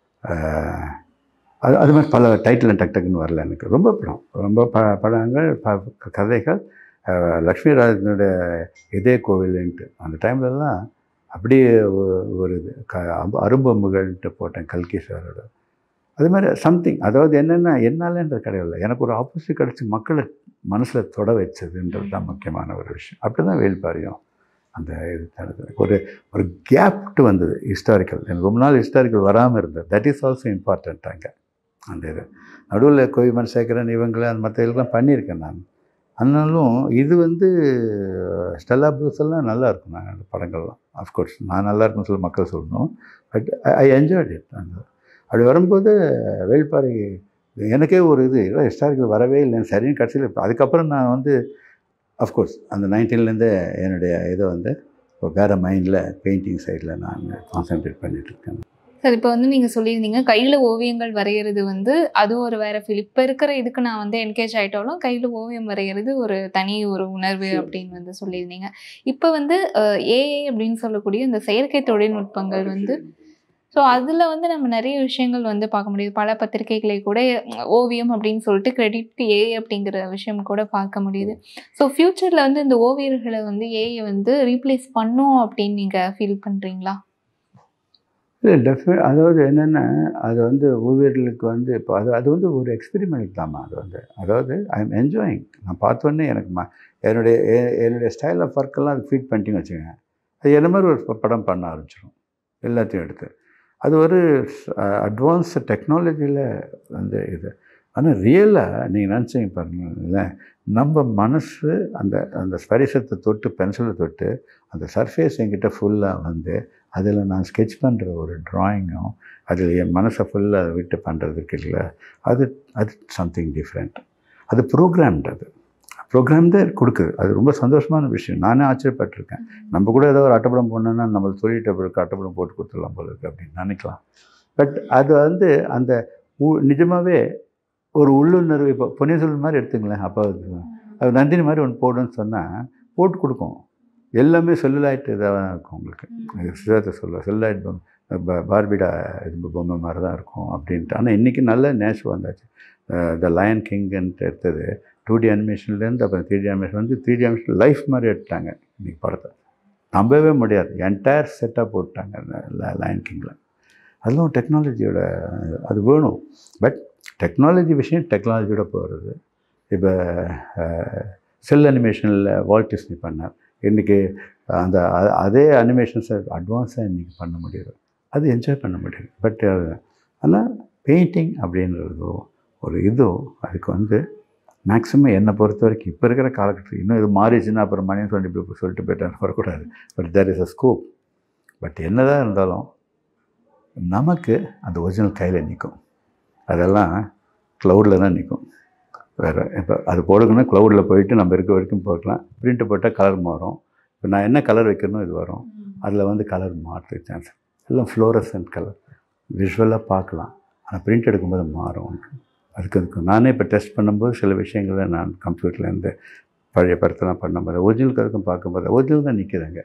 ஆஹ், அது அது மாதிரி பல டைட்டில் டக் டக்குன்னு வரல எனக்கு ரொம்ப படம் ரொம்ப ப படங்கள் ப கதைகள் ஆஹ், லக்ஷ்மி ராஜனுடைய இதே கோவில்ன்ட்டு அந்த டைம்லலாம் அப்படியே ஒ- ஒரு இது க அம்பு- அரும்பம்புகள்ன்ட்டு போட்டேன் கல்கி சாரோட அது மாதிரி சம்திங் அதாவது என்னென்னா என்னாலன்றது கிடையாது எனக்கு ஒரு ஆப்போசிட் கிடச்சி மக்களை மனசில் தொட வச்சதுன்றது தான் முக்கியமான ஒரு விஷயம் அப்படி தான் வேல்பாரியும் அந்த இது தனது ஒரு ஒரு கேப்ட்டு வந்தது ஹிஸ்டாரிக்கல் எனக்கு ரொம்ப நாள் ஹிஸ்டாரிக்கல் வராமல் இருந்தது தட் இஸ் ஆல்சோ இம்பார்ட்டண்ட் அங்கே அந்த இது நடுவில் கோவிமன் சேகரன் இவங்களை அந்த மற்ற இதெல்லாம் பண்ணியிருக்கேன் நான் ஆனாலும் இது வந்து ஸ்டெல்லா ப்ரூஸ் எல்லாம் நல்லா இருக்கும் நான் அந்த படங்கள்லாம் அஃப்கோர்ஸ் நான் நல்லா இருக்குன்னு சொல்லி மக்கள் சொல்லணும் பட் ஐ என்ஜாய்ட் இட் அந்த அப்படி வரும்போது வேல்பாறை எனக்கே ஒரு இது இல்லை ஹிஸ்டாரிக்கல் வரவே இல்லைன்னு சரின்னு கடைசியில் அதுக்கப்புறம் நான் வந்து அஃப்கோர்ஸ் அந்த நைன்டீன்லேருந்தே என்னுடைய இதை வந்து இப்போ வேறு மைண்டில் பெயிண்டிங் சைடில் நான் கான்சென்ட்ரேட் பண்ணிட்டு இருக்கேன் சார் இப்போ வந்து நீங்கள் சொல்லியிருந்தீங்க கையில் ஓவியங்கள் வரைகிறது வந்து அது ஒரு வேற ஃபீல் இப்போ இருக்கிற இதுக்கு நான் வந்து என்கேஜ் ஆகிட்டாலும் கையில் ஓவியம் வரைகிறது ஒரு தனி ஒரு உணர்வு Sure. அப்படின்னு வந்து சொல்லியிருந்தீங்க இப்போ வந்து ஏஐ அப்படின்னு சொல்லக்கூடிய இந்த செயற்கை தொழில்நுட்பங்கள் வந்து ஸோ அதில் வந்து நம்ம நிறைய விஷயங்கள் வந்து பார்க்க முடியுது பல பத்திரிகைகளை கூட உம், ஓவியம் அப்படின்னு சொல்லிட்டு கிரெடிட்க்கு ஏ அப்படிங்கிற விஷயம் கூட பார்க்க முடியுது ஸோ ஃப்யூச்சரில் வந்து இந்த ஓவியர்களை வந்து ஏஐ வந்து ரீப்ளேஸ் பண்ணும் அப்படின்னு நீங்கள் ஃபீல் பண்ணுறீங்களா இல்லை டெஃபினட் அதாவது என்னென்னா அது வந்து ஓவியர்களுக்கு வந்து இப்போ அது அது வந்து ஒரு எக்ஸ்பெரிமெண்ட் தாம்மா அது வந்து அதாவது ஐ எம் என்ஜாயிங் நான் பார்த்தோன்னே எனக்கு ம என்னுடைய எ- என்னுடைய ஸ்டைல் ஆஃப் ஒர்க்கெல்லாம் அது ஃபீட் பண்ணிட்டீங்கன்னு வச்சுக்கோங்க அது என்ன மாதிரி ஒரு ப- படம் பண்ண ஆரம்பிச்சிடும் எல்லாத்தையும் எடுத்து அது ஒரு அட்வான்ஸ் டெக்னாலஜியில் வந்து இது ஆனால் ரியலாக நீங்கள் நினச்சிங்க பாருங்களேன் நம்ம மனசு அந்த அந்த ஸ்பரிசத்தை தொட்டு பென்சிலை தொட்டு அந்த சர்ஃபேஸ் என்கிட்ட ஃபுல்லாக வந்து அதில் நான் ஸ்கெட்ச் பண்ணுற ஒரு ட்ராயிங்கும் அதில் என் மனசை ஃபுல்லாக விட்டு பண்ணுறதுக்கு இல்லை அது அது சம்திங் டிஃப்ரெண்ட் அது ப்ரோக்ராம்டு அது ப்ரோக்ராம் தான் கொடுக்குது அது ரொம்ப சந்தோஷமான விஷயம் நானே ஆச்சரியப்பட்டிருக்கேன் நம்ம கூட ஏதோ ஒரு அட்டப்படம் போனோன்னா நம்ம சொல்லிட்டு பிறகு அட்டப்படம் போட்டு கொடுத்துடலாம் போல இருக்குது அப்படின்னு நினைக்கலாம் பட் அது வந்து அந்த உ- நிஜமாவே ஒரு உள்ளுணர்வு இப்போ பொன்னியின் செல்வன் மாதிரி எடுத்துங்களேன் அப்போ அது அது நந்தினி மாதிரி ஒன்று போடுன்னு சொன்னால் போட்டு கொடுக்கும் எல்லாமே செல்லுலாய்ட் இதாக தான் இருக்கும் உங்களுக்கு அது சித்தார்த்த சொல்ல செல்லுலாய்ட் பொம்மை ப- பார்பிடா இது பொம்மை மாதிரி தான் இருக்கும் அப்படின்ட்டு ஆனால் இன்றைக்கி நல்ல நேச்சு வந்தாச்சு த லயன் கிங்ன்ட்டு எடுத்தது டூ டி அனிமேஷன்லேருந்து அப்புறம் த்ரீ டி அனிமேஷன் வந்து த்ரீ டி அனிமேஷன் லைஃப் மாதிரி எடுத்தாங்க இன்றைக்கி படத்தை நம்பவே முடியாது என்டையர் செட்டாக போட்டாங்க அந்த லயன் கிங்கில் அதெல்லாம் டெக்னாலஜியோட அது வேணும் பட் டெக்னாலஜி விஷயம் டெக்னாலஜியோட போகிறது இப்போ செல் அனிமேஷனில் வால்ட் டிஸ்னி பண்ணார் இன்றைக்கி அந்த அ- அதே அனிமேஷன்ஸை அட்வான்ஸாக இன்றைக்கி பண்ண முடியுது அது என்ஜாய் பண்ண முடியுது பட் ஆனால் பெயிண்டிங் அப்படின்றதோ ஒரு இதோ அதுக்கு வந்து மேக்ஸிமம் என்னை பொறுத்த வரைக்கும் இப்போ இருக்கிற காலகட்டத்தில் இன்னும் இது மாறிச்சுன்னா அப்புறம் மணி சொல்லி இப்படி சொல்லிட்டு போயிட்டான்னு வரக்கூடாது but there is a scope but என்னதான் இருந்தாலும் நமக்கு அந்த ஒரிஜினல் கையில் நிற்கும் அதெல்லாம் க்ளவுடில் தான் நிற்கும் வேறு இப்போ அது போடுக்கணும் க்ளவுடில் போயிட்டு நம்ம இருக்க வரைக்கும் போடலாம் பிரிண்ட்டு போட்டால் கலர் மாறும் இப்போ நான் என்ன கலர் வைக்கணும் இது வரும் அதில் வந்து கலர் மாற்றுறதுக்கு சான்ஸ் எல்லாம் ஃப்ளோரசன்ட் கலர் விஷுவலாக பார்க்கலாம் ஆனால் பிரிண்ட் எடுக்கும்போது மாறும் அதுக்கு அதுக்கு நானே இப்போ டெஸ்ட் பண்ணும்போது சில விஷயங்களை நான் கம்ப்யூட்டர்லேருந்து பழைய படத்தெல்லாம் பண்ணும்போது ஒரிஜினலுக்கு அதுக்கும் பார்க்கும்போது ஒரிஜினல் தான் நிற்குதுங்க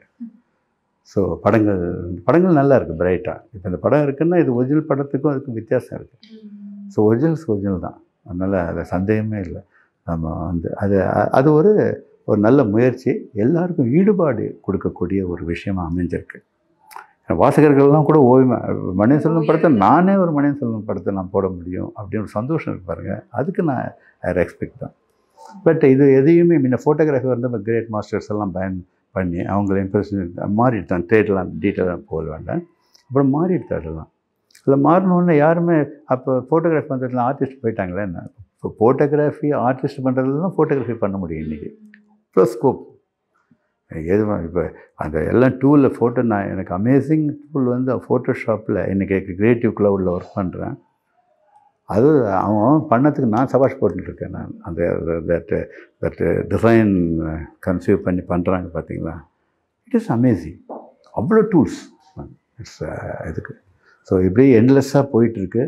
ஸோ படங்கள் படங்கள் நல்லா இருக்குது பிரைட்டாக இப்போ இந்த படம் இருக்குன்னா இது ஒரிஜினல் படத்துக்கும் அதுக்கும் வித்தியாசம் இருக்குது ஸோ ஒரிஜினல்ஸ் ஒரிஜினல் தான் அதனால் அதில் சந்தேகமே இல்லை நம்ம வந்து அது அது ஒரு ஒரு நல்ல முயற்சி எல்லாருக்கும் ஈடுபாடு கொடுக்கக்கூடிய ஒரு விஷயமா அமைஞ்சிருக்கு வாசகர்கள்லாம் கூட ஓவியமாக மணியன் செல்வம் படத்தை நானே ஒரு மணியன் செல்வம் படத்தை நான் போட முடியும் அப்படின்னு ஒரு சந்தோஷம் இருக்கு பாருங்க அதுக்கு நான் ஐ ரெஸ்பெக்ட் தான் பட் இது எதையுமே முன்ன ஃபோட்டோகிராஃபி வந்து நம்ம கிரேட் மாஸ்டர்ஸ் எல்லாம் பயன் பண்ணி அவங்கள இம்ப்ரெஷன் மாறிடுதான் ட்ரேட்லாம் டீட்டெயிலாக போக வேண்டாம் அப்புறம் மாறிடுது அதெல்லாம் அதில் மாறினோடனே யாருமே அப்போ ஃபோட்டோகிராஃபி வந்துட்டுலாம் ஆர்டிஸ்ட் போயிட்டாங்களே என்ன இப்போ ஃபோட்டோகிராஃபி ஆர்டிஸ்ட் பண்ணுறதுலாம் ஃபோட்டோகிராஃபி பண்ண முடியும் இன்றைக்கி ப்ளஸ் ஸ்கோப் எது இப்போ அந்த எல்லாம் டூலில் ஃபோட்டோ நான் எனக்கு அமேசிங் டூல் வந்து ஃபோட்டோஷாப்பில் இன்றைக்கி க்ரியேட்டிவ் க்ளவுடில் ஒர்க் பண்ணுறேன் அது அவன் பண்ணதுக்கு நான் சபாஷ் போட்டுருக்கேன் நான் அந்த தட் தட் டிசைன் கன்சீவ் பண்ணி பண்ணுறாங்க பார்த்தீங்களா இட் இஸ் அமேசிங் அவ்வளோ டூல்ஸ் இட்ஸ் இதுக்கு ஸோ இப்படி என்லெஸ்ஸாக போயிட்டுருக்கு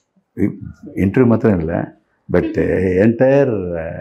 இன்டர்வியூ மாத்திரம் இல்லை பட் என்டையர்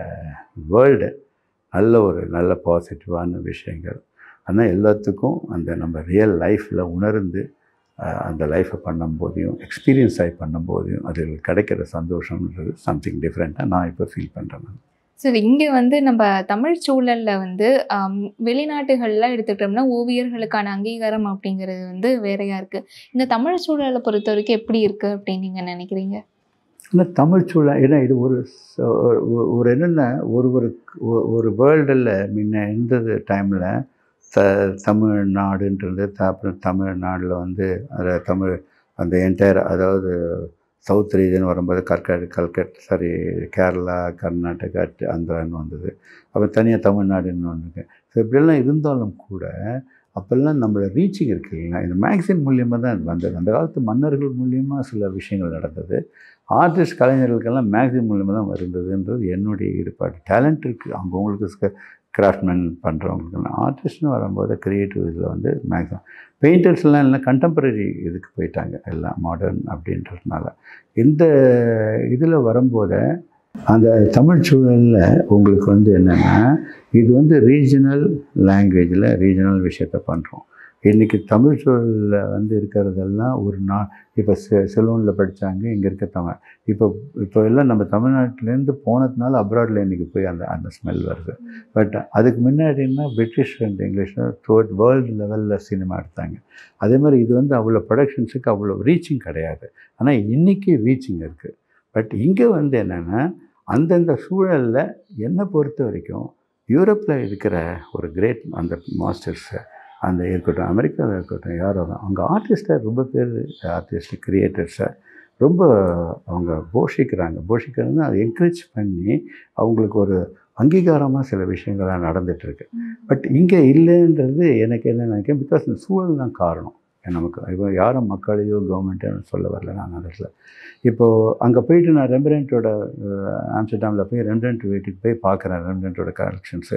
வேர்ல்டு நல்ல ஒரு நல்ல பாசிட்டிவான விஷயங்கள் ஆனால் எல்லாத்துக்கும் அந்த நம்ம ரியல் லைஃப்பில் உணர்ந்து அஹ், அந்த லைஃப்பை பண்ணும்போதையும் எக்ஸ்பீரியன்ஸ் ஆகி பண்ணும்போதையும் அதில் கிடைக்கிற சந்தோஷம்ன்றது சம்திங் டிஃப்ரெண்ட்டாக நான் இப்போ ஃபீல் பண்ணுறேன் நான் சார் இங்கே வந்து நம்ம தமிழ் சூழல்ல வந்து ஆம், வெளிநாட்டுகள்ல எடுத்துக்கிட்டோம்னா ஓவியர்களுக்கான அங்கீகாரம் அப்படிங்கிறது வந்து வேறையா இருக்கு இந்த தமிழ் சூழலை பொறுத்த வரைக்கும் எப்படி இருக்கு அப்படின்னு நீங்க நினைக்கிறீங்க ஆனால் தமிழ் சூழல் ஏன்னா இது ஒரு ச- ஒரு- ஒரு என்னென்ன ஒரு ஒரு ஒ- ஒரு வேர்ல்டில் முன்ன இருந்தது டைமில் த தமிழ்நாடுன்றது த- அப்புறம் தமிழ்நாட்டில் வந்து அந்த தமிழ் அந்த என்டையர் அதாவது சவுத் ரீஜன் வரும்போது கற்காடு கல்கட் சாரி கேரளா கர்நாடகா ஆந்திரான்னு வந்தது அப்புறம் தனியாக தமிழ்நாடுன்னு வந்தது ஸோ இப்படியெல்லாம் இருந்தாலும் கூட அப்போல்லாம் நம்மளோட ரீச்சிங் இருக்கு இல்லைங்களா இந்த மேக்சின் மூலியமாக தான் இது வந்தது அந்த காலத்து மன்னர்கள் மூலியமாக சில விஷயங்கள் நடந்தது ஆர்டிஸ்ட் கலைஞர்களுக்கெல்லாம் மேக்சின் மூலியமாக தான் வருந்ததுன்றது என்னுடைய ஈடுபாடு டேலண்ட் இருக்குது அவங்கவுங்களுக்கு கிராஃப்ட்மேன் பண்ணுறவங்களுக்கெல்லாம் ஆர்டிஸ்ட்னு வரும்போது க்ரியேட்டிவ் இதில் வந்து மேக்ஸிமம் பெயிண்டர்ஸ்லாம் எல்லாம் கண்டெம்பரரி இதுக்கு போயிட்டாங்க எல்லாம் மாடர்ன் அப்படின்றதுனால இந்த இதில் வரும்போது அந்த தமிழ் சூழலில் உங்களுக்கு வந்து என்னென்னா இது வந்து ரீஜனல் லாங்குவேஜில் ரீஜனல் விஷயத்த பண்ணுறோம் இன்றைக்கி தமிழ் சூழலில் வந்து இருக்கிறதெல்லாம் ஒரு நா இப்போ செ செலூனில் படித்தாங்க இங்கே இருக்க தமிழ் இப்போ இப்போ எல்லாம் நம்ம தமிழ்நாட்டிலேருந்து போனதுனால அப்ராடில் இன்றைக்கி போய் அந்த அந்த ஸ்மெல் வருது பட் அதுக்கு முன்னாடின்னா British and English throughout world லெவலில் சினிமா எடுத்தாங்க அதே மாதிரி இது வந்து அவ்வளோ ப்ரொடக்ஷன்ஸுக்கு அவ்வளோ ரீச்சிங் கிடையாது ஆனால் இன்றைக்கி ரீச்சிங் இருக்குது பட் இங்கே வந்து என்னென்னா அந்தந்த சூழலில் என்னை பொறுத்த வரைக்கும் யூரோப்பில் இருக்கிற ஒரு கிரேட் அந்த மாஸ்டர்ஸை அந்த இருக்கட்டும் அமெரிக்காவில் இருக்கட்டும் யாரோ தான் அவங்க ஆர்டிஸ்ட்டை ரொம்ப பேர் ஆர்டிஸ்ட் கிரியேட்டர்ஸை ரொம்ப அவங்க போஷிக்கிறாங்க போஷிக்கிறதுனா அதை என்கரேஜ் பண்ணி அவங்களுக்கு ஒரு அங்கீகாரமாக சில விஷயங்கள்லாம் நடந்துகிட்ருக்கு பட் இங்கே இல்லைன்றது எனக்கு என்ன நினைக்கிறேன் பிகாஸ் இந்த சூழல் தான் காரணம் நமக்கு இப்போ யாரும் மக்களையோ கவர்மெண்ட்டோ சொல்ல வரல நான் அந்த இடத்துல இப்போது அங்கே போயிட்டு நான் ரெம்பரண்ட்டோட ஆம்ஸ்டர்டாமில் போய் ரெம்பரண்ட் வீட்டுக்கு போய் பார்க்குறேன் ரெம்பரண்ட்டோட கலெக்ஷன்ஸு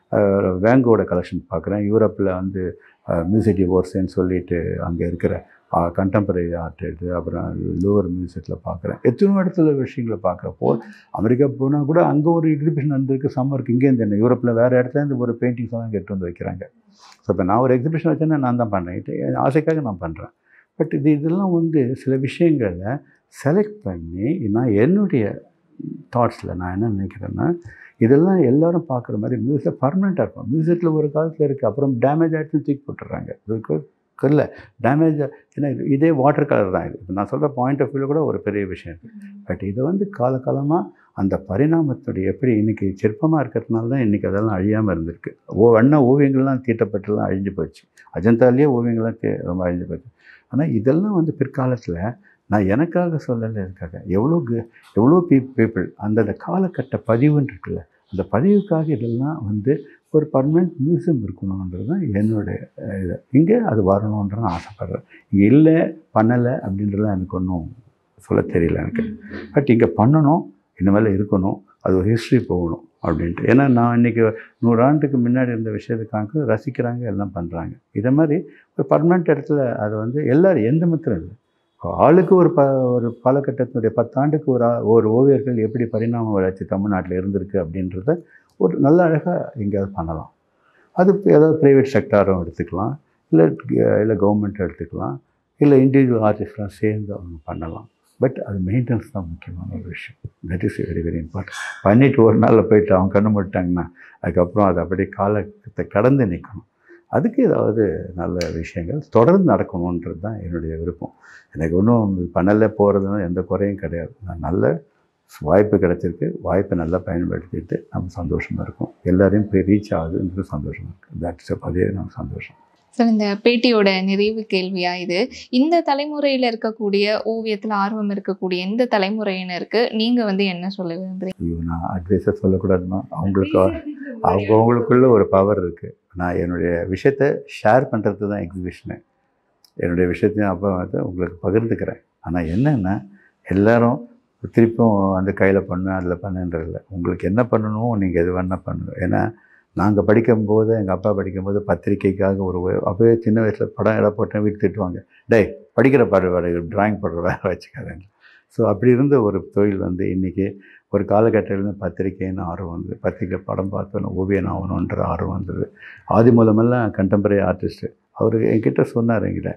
வேங்கோட கலெக்ஷன் பார்க்குறேன் யூரோப்பில் வந்து மியூசிக் டிவோர்ஸ்ன்னு சொல்லிட்டு அங்கே இருக்கிற கண்டெம்பரரி ஆர்ட் இது அப்புறம் லோவர் மியூசிக்கில் பார்க்குறேன் எத்தனையோ இடத்துல விஷயங்களை பார்க்குறப்போ அமெரிக்கா போனால் கூட அங்கே ஒரு எக்ஸிபிஷன் நடந்திருக்கு சம்மருக்கு இங்கேருந்து என்ன யூரோப்பில் வேறு இடத்துல இருந்து ஒரு பெயிண்டிங்ஸ் எல்லாம் கெட்டு வந்து வைக்கிறாங்க ஸோ இப்போ நான் ஒரு எக்ஸிபிஷன் வச்சேன்னா நான் தான் பண்ணுறேன் இது என் ஆசைக்காக நான் பண்ணுறேன் பட் இது இதெல்லாம் வந்து சில விஷயங்களை செலக்ட் பண்ணி நான் என்னுடைய தாட்ஸில் நான் என்ன நினைக்கிறேன்னா இதெல்லாம் எல்லாரும் பார்க்குற மாதிரி மியூசிக் பர்மனெண்ட்டாக இருக்கும் மியூசிக்கில் ஒரு காலத்தில் இருக்குது அப்புறம் டேமேஜ் ஆகிடுச்சு தூக்கி போட்டுடுறாங்க இதுக்கு இல்லை டேமேஜ் ஏன்னா இது இதே வாட்டர் கலர் தான் இது இப்போ நான் சொல்கிற பாயிண்ட் ஆஃப் வியூவில் கூட ஒரு பெரிய விஷயம் இருக்குது பட் இதை வந்து காலகாலமாக அந்த பரிணாமத்துடைய எப்படி இன்றைக்கி சிற்பமாக இருக்கிறதுனால தான் இன்றைக்கி அதெல்லாம் அழியாமல் இருந்திருக்கு ஓ வண்ண ஓவியங்கள்லாம் தீட்டப்பட்டுலாம் அழிஞ்சு போச்சு அஜந்தாலேயே ஓவியங்கள்லாம் தே ரொம்ப அழிஞ்சு போச்சு ஆனால் இதெல்லாம் வந்து பிற்காலத்தில் நான் எனக்காக சொல்லலை இருக்காங்க எவ்வளோ கு- எவ்வளோ பீ பீப்புள் அந்தந்த காலகட்ட பதிவுன்னு இருக்குல்ல அந்த பதிவுக்காக இதெல்லாம் வந்து ஒரு பர்மனெண்ட் மியூசியம் இருக்கணுன்றது தான் என்னுடைய அஹ், இது இங்கே அது வரணுன்ற நான் ஆசைப்பட்றேன் இங்கே இல்லை பண்ணலை அப்படின்றதுலாம் எனக்கு ஒன்றும் சொல்ல தெரியல எனக்கு பட் இங்கே பண்ணணும் இந்த மாதிரி இருக்கணும் அது ஒரு ஹிஸ்ட்ரி போகணும் அப்படின்ட்டு ஏன்னா நான் இன்றைக்கி நூறாண்டுக்கு முன்னாடி இருந்த விஷயத்துக்காக ரசிக்கிறாங்க எல்லாம் பண்ணுறாங்க இதை மாதிரி ஒரு பர்மனெண்ட் இடத்துல அது வந்து எல்லோரும் எந்த மாத்திரம் இல்லை ஆளுக்கு ஒரு ப ஒரு காலகட்டத்தினுடைய பத்தாண்டுக்கு ஒரு ஆ- ஒரு ஓவியர்கள் எப்படி பரிணாம வளர்ச்சி தமிழ்நாட்டில் இருந்திருக்கு அப்படின்றத ஒரு நல்ல அழகாக எங்கேயாவது பண்ணலாம் அது இப்ப ஏதாவது ப்ரைவேட் செக்டாரும் எடுத்துக்கலாம் இல்லை இல்லை கவர்மெண்ட் எடுத்துக்கலாம் இல்லை இண்டிவிஜுவல் ஆர்டிஸ்ட்லாம் சேர்ந்து அவங்க பண்ணலாம் பட் அது மெயின்டெனன்ஸ் தான் முக்கியமான ஒரு விஷயம் that is very very important பண்ணிட்டு ஒரு நாளில் போயிட்டு அவங்க கண்ணு மூடிட்டாங்கன்னா அதுக்கப்புறம் அது அப்படியே காலத்தை கடந்து நிற்கணும் அதுக்கு ஏதாவது நல்ல விஷயங்கள் தொடர்ந்து நடக்கணுன்றது தான் என்னுடைய விருப்பம் எனக்கு ஒன்றும் பண்ணலை போகிறதுனா எந்த குறையும் கிடையாது நான் நல்ல வாய்ப்பு கிடைச்சிருக்கு வாய்ப்பை நல்லா பயன்படுத்திட்டு நம்ம சந்தோஷமாக இருக்கும் எல்லாரையும் போய் ரீச் ஆகுதுன்றது சந்தோஷமாக இருக்குது தட்ஸ் அதே நம்ம சந்தோஷம் சார் இந்த பேட்டியோட நிறைவு கேள்வியா இது இந்த தலைமுறையில இருக்கக்கூடிய ஓவியத்துல ஆர்வம் இருக்கக்கூடிய எந்த தலைமுறையினருக்கு நீங்க வந்து என்ன சொல்ல விரும்புறீங்க ஐயோ நான் அட்வைஸாக சொல்லக்கூடாதுமா அவங்களுக்கு அவங்கவுங்களுக்குள்ள ஒரு பவர் இருக்குது நான் என்னுடைய விஷயத்தை ஷேர் பண்ணுறது தான் எக்ஸிபிஷனு என்னுடைய விஷயத்தையும் அப்போ வந்து உங்களுக்கு பகிர்ந்துக்கிறேன் ஆனால் என்னென்னா எல்லாரும் திருப்பும் அந்த கையில் பண்ணு அதில் பண்ணுன்றதில்ல உங்களுக்கு என்ன பண்ணணுமோ நீங்கள் எது வேணால் பண்ணுங்க ஏன்னா நாங்கள் படிக்கும்போது எங்கள் அப்பா படிக்கும்போது பத்திரிக்கைக்காக ஒரு ஒ- அப்போவே சின்ன வயசில் படம் இடம் போட்டேன் வீட்டு திட்டுவாங்க டேய் படிக்கிற பாடு வேறு ட்ராயிங் போடுற வேலை வச்சுக்காதேன்னு ஸோ அப்படி இருந்த ஒரு தொழில் வந்து இன்றைக்கி ஒரு காலகட்டத்தில் பத்திரிக்கைன்னு ஆர்வம் வந்தது பத்திரிக்கை படம் பார்த்தோன்னு ஓவியன் ஆகணுன்ற ஆர்வம் வந்தது ஆதி மூலமெல்லாம் கண்டெம்பரரி ஆர்டிஸ்ட்டு அவர் என்கிட்ட சொன்னார் என்கிட்ட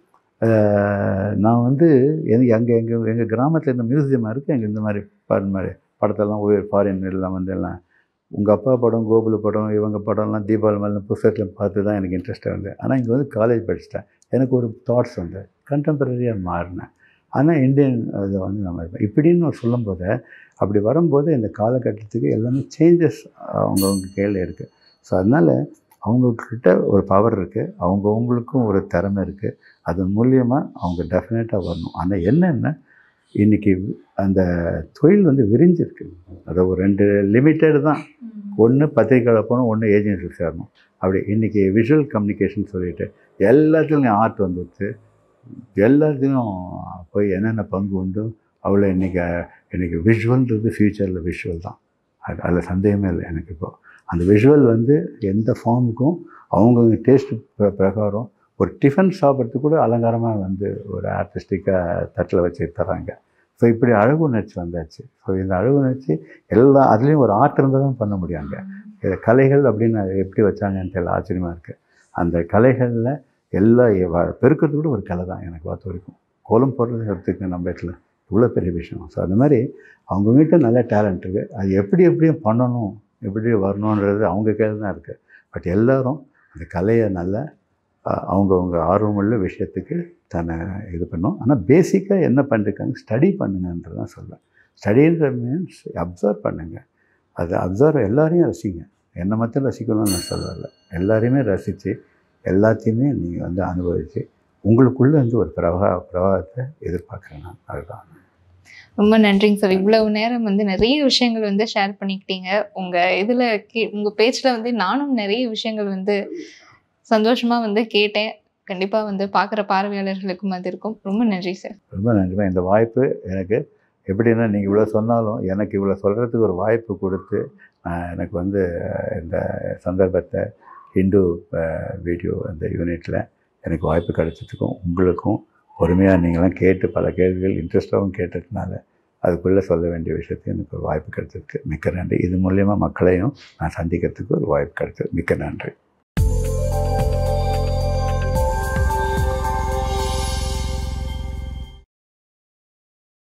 அஹ், நான் வந்து எனக்கு அங்கே எங்கள் எங்கள் கிராமத்தில் இந்த மியூசியம் இருக்குது எங்கள் இந்த மாதிரி பாரு மாதிரி படத்தெல்லாம் ஓவியர் ஃபாரின் எல்லாம் வந்து எல்லாம் உங்கள் அப்பா படம் கோகுல படம் இவங்க படம்லாம் தீபாவளி மேலே புத்தகத்தில் பார்த்து தான் எனக்கு இன்ட்ரெஸ்ட்டாக இருந்தது ஆனால் இங்கே வந்து காலேஜ் படிச்சிட்டேன் எனக்கு ஒரு தாட்ஸ் வந்து கண்டெம்பரரியாக மாறினேன் ஆனால் இந்தியன் அதை வந்து நம்ம இருப்போம் இப்படின்னு ஒரு சொல்லும்போது அப்படி வரும்போது இந்த காலகட்டத்துக்கு எல்லாமே சேஞ்சஸ் அவங்கவுங்க கையில் இருக்குது ஸோ அதனால் அவங்கக்கிட்ட ஒரு பவர் இருக்குது அவங்கவுங்களுக்கும் ஒரு திறமை இருக்குது அதன் மூலியமாக அவங்க டெஃபினட்டாக வரணும் ஆனால் என்னென்ன இன்றைக்கி அந்த தொழில் வந்து விரிஞ்சிருக்கு அது ஒரு ரெண்டு லிமிட்டட் தான் ஒன்று பத்திரிக்கையில் போகணும் ஒன்று ஏஜென்சி சேரணும் அப்படி இன்றைக்கி விஷுவல் கம்யூனிகேஷன் சொல்லிட்டு எல்லாத்துலேயும் ஆர்ட் வந்துடுச்சு எல்லாத்துலேயும் போய் என்னென்ன பங்கு உண்டு அவ்வளோ இன்றைக்கி இன்றைக்கி விஷுவல்ன்றது ஃப்யூச்சரில் விஷுவல் தான் அது அதில் சந்தேகமே இல்லை எனக்கு இப்போ அந்த விஷுவல் வந்து எந்த ஃபார்முக்கும் அவங்கவுங்க டேஸ்ட் பிரகாரம் ஒரு டிஃபன் சாப்பிட்றதுக்கு கூட அலங்காரமாக வந்து ஒரு ஆர்டிஸ்டிக்காக தட்டில் வச்சு தராங்க ஸோ இப்படி அழகு உணர்ச்சி வந்தாச்சு ஸோ இந்த அழகு உணர்ச்சி எல்லா அதுலேயும் ஒரு ஆர்ட் இருந்தால் தான் பண்ண முடியாங்க இது கலைகள் அப்படின்னு அது எப்படி வச்சாங்கன்னு தெரியல ஆச்சரியமாக இருக்குது அந்த கலைகளில் எல்லா வ- பெருக்கிறது கூட ஒரு கலை தான் எனக்கு பார்த்த வரைக்கும் கோலம் போடுறது எடுத்துக்க நம்ம இடத்துல இவ்வளோ பெரிய விஷயம் ஸோ அந்த மாதிரி அவங்ககிட்ட நல்ல டேலண்ட் இருக்குது அது எப்படி எப்படியும் பண்ணணும் எப்படி வரணுன்றது அவங்க கையில் தான் இருக்குது பட் எல்லாரும் அந்த கலையை நல்லா அஹ், அவங்கவங்க ஆர்வமுள்ள விஷயத்துக்கு தன்னை இது பண்ணும் ஆனால் பேசிக்காக என்ன பண்ணிருக்காங்க ஸ்டடி பண்ணுங்கன்றது தான் சொல்லுவேன் ஸ்டடின்ற மீன்ஸ் அப்சர்வ் பண்ணுங்கள் அது அப்சர்வ் எல்லாரையும் ரசிங்க என்னை மட்டும் ரசிக்கணும்னு நான் சொல்லலை எல்லாரையுமே ரசித்து எல்லாத்தையுமே நீங்கள் வந்து அனுபவித்து உங்களுக்குள்ளே வந்து ஒரு பிரவா பிரவாகத்தை எதிர்பார்க்குறேன் நான் அதுதான் ரொம்ப நன்றிங்க சார் இவ்வளவு நேரம் வந்து நிறைய விஷயங்கள் வந்து ஷேர் பண்ணிக்கிட்டீங்க உங்க இதுல கே உங்க பேச்சுல வந்து நானும் நிறைய விஷயங்கள் வந்து சந்தோஷமா வந்து கேட்டேன் கண்டிப்பா வந்து பார்க்குற பார்வையாளர்களுக்கும் அது இருக்கும் ரொம்ப நன்றி சார் ரொம்ப நன்றிமா இந்த வாய்ப்பு எனக்கு எப்படின்னா நீங்கள் இவ்வளோ சொன்னாலும் எனக்கு இவ்வளோ சொல்கிறதுக்கு ஒரு வாய்ப்பு கொடுத்து ஆஹ், எனக்கு வந்து அஹ், இந்த சந்தர்ப்பத்தை ஹிந்து அஹ், வீடியோ அந்த யூனிட்டில் எனக்கு வாய்ப்பு கிடைச்சதுக்கும் உங்களுக்கும் பொறுமையாக நீங்களாம் கேட்டு பல கேள்விகள் இன்ட்ரெஸ்டாகவும் கேட்டதுனால அதுக்குள்ளே சொல்ல வேண்டிய விஷயத்துக்கு எனக்கு ஒரு வாய்ப்பு கிடைச்சதுக்கு மிக்க நன்றி இது மூலயமா மக்களையும் நான் சந்திக்கிறதுக்கு ஒரு வாய்ப்பு கிடைச்சது மிக்க நன்றி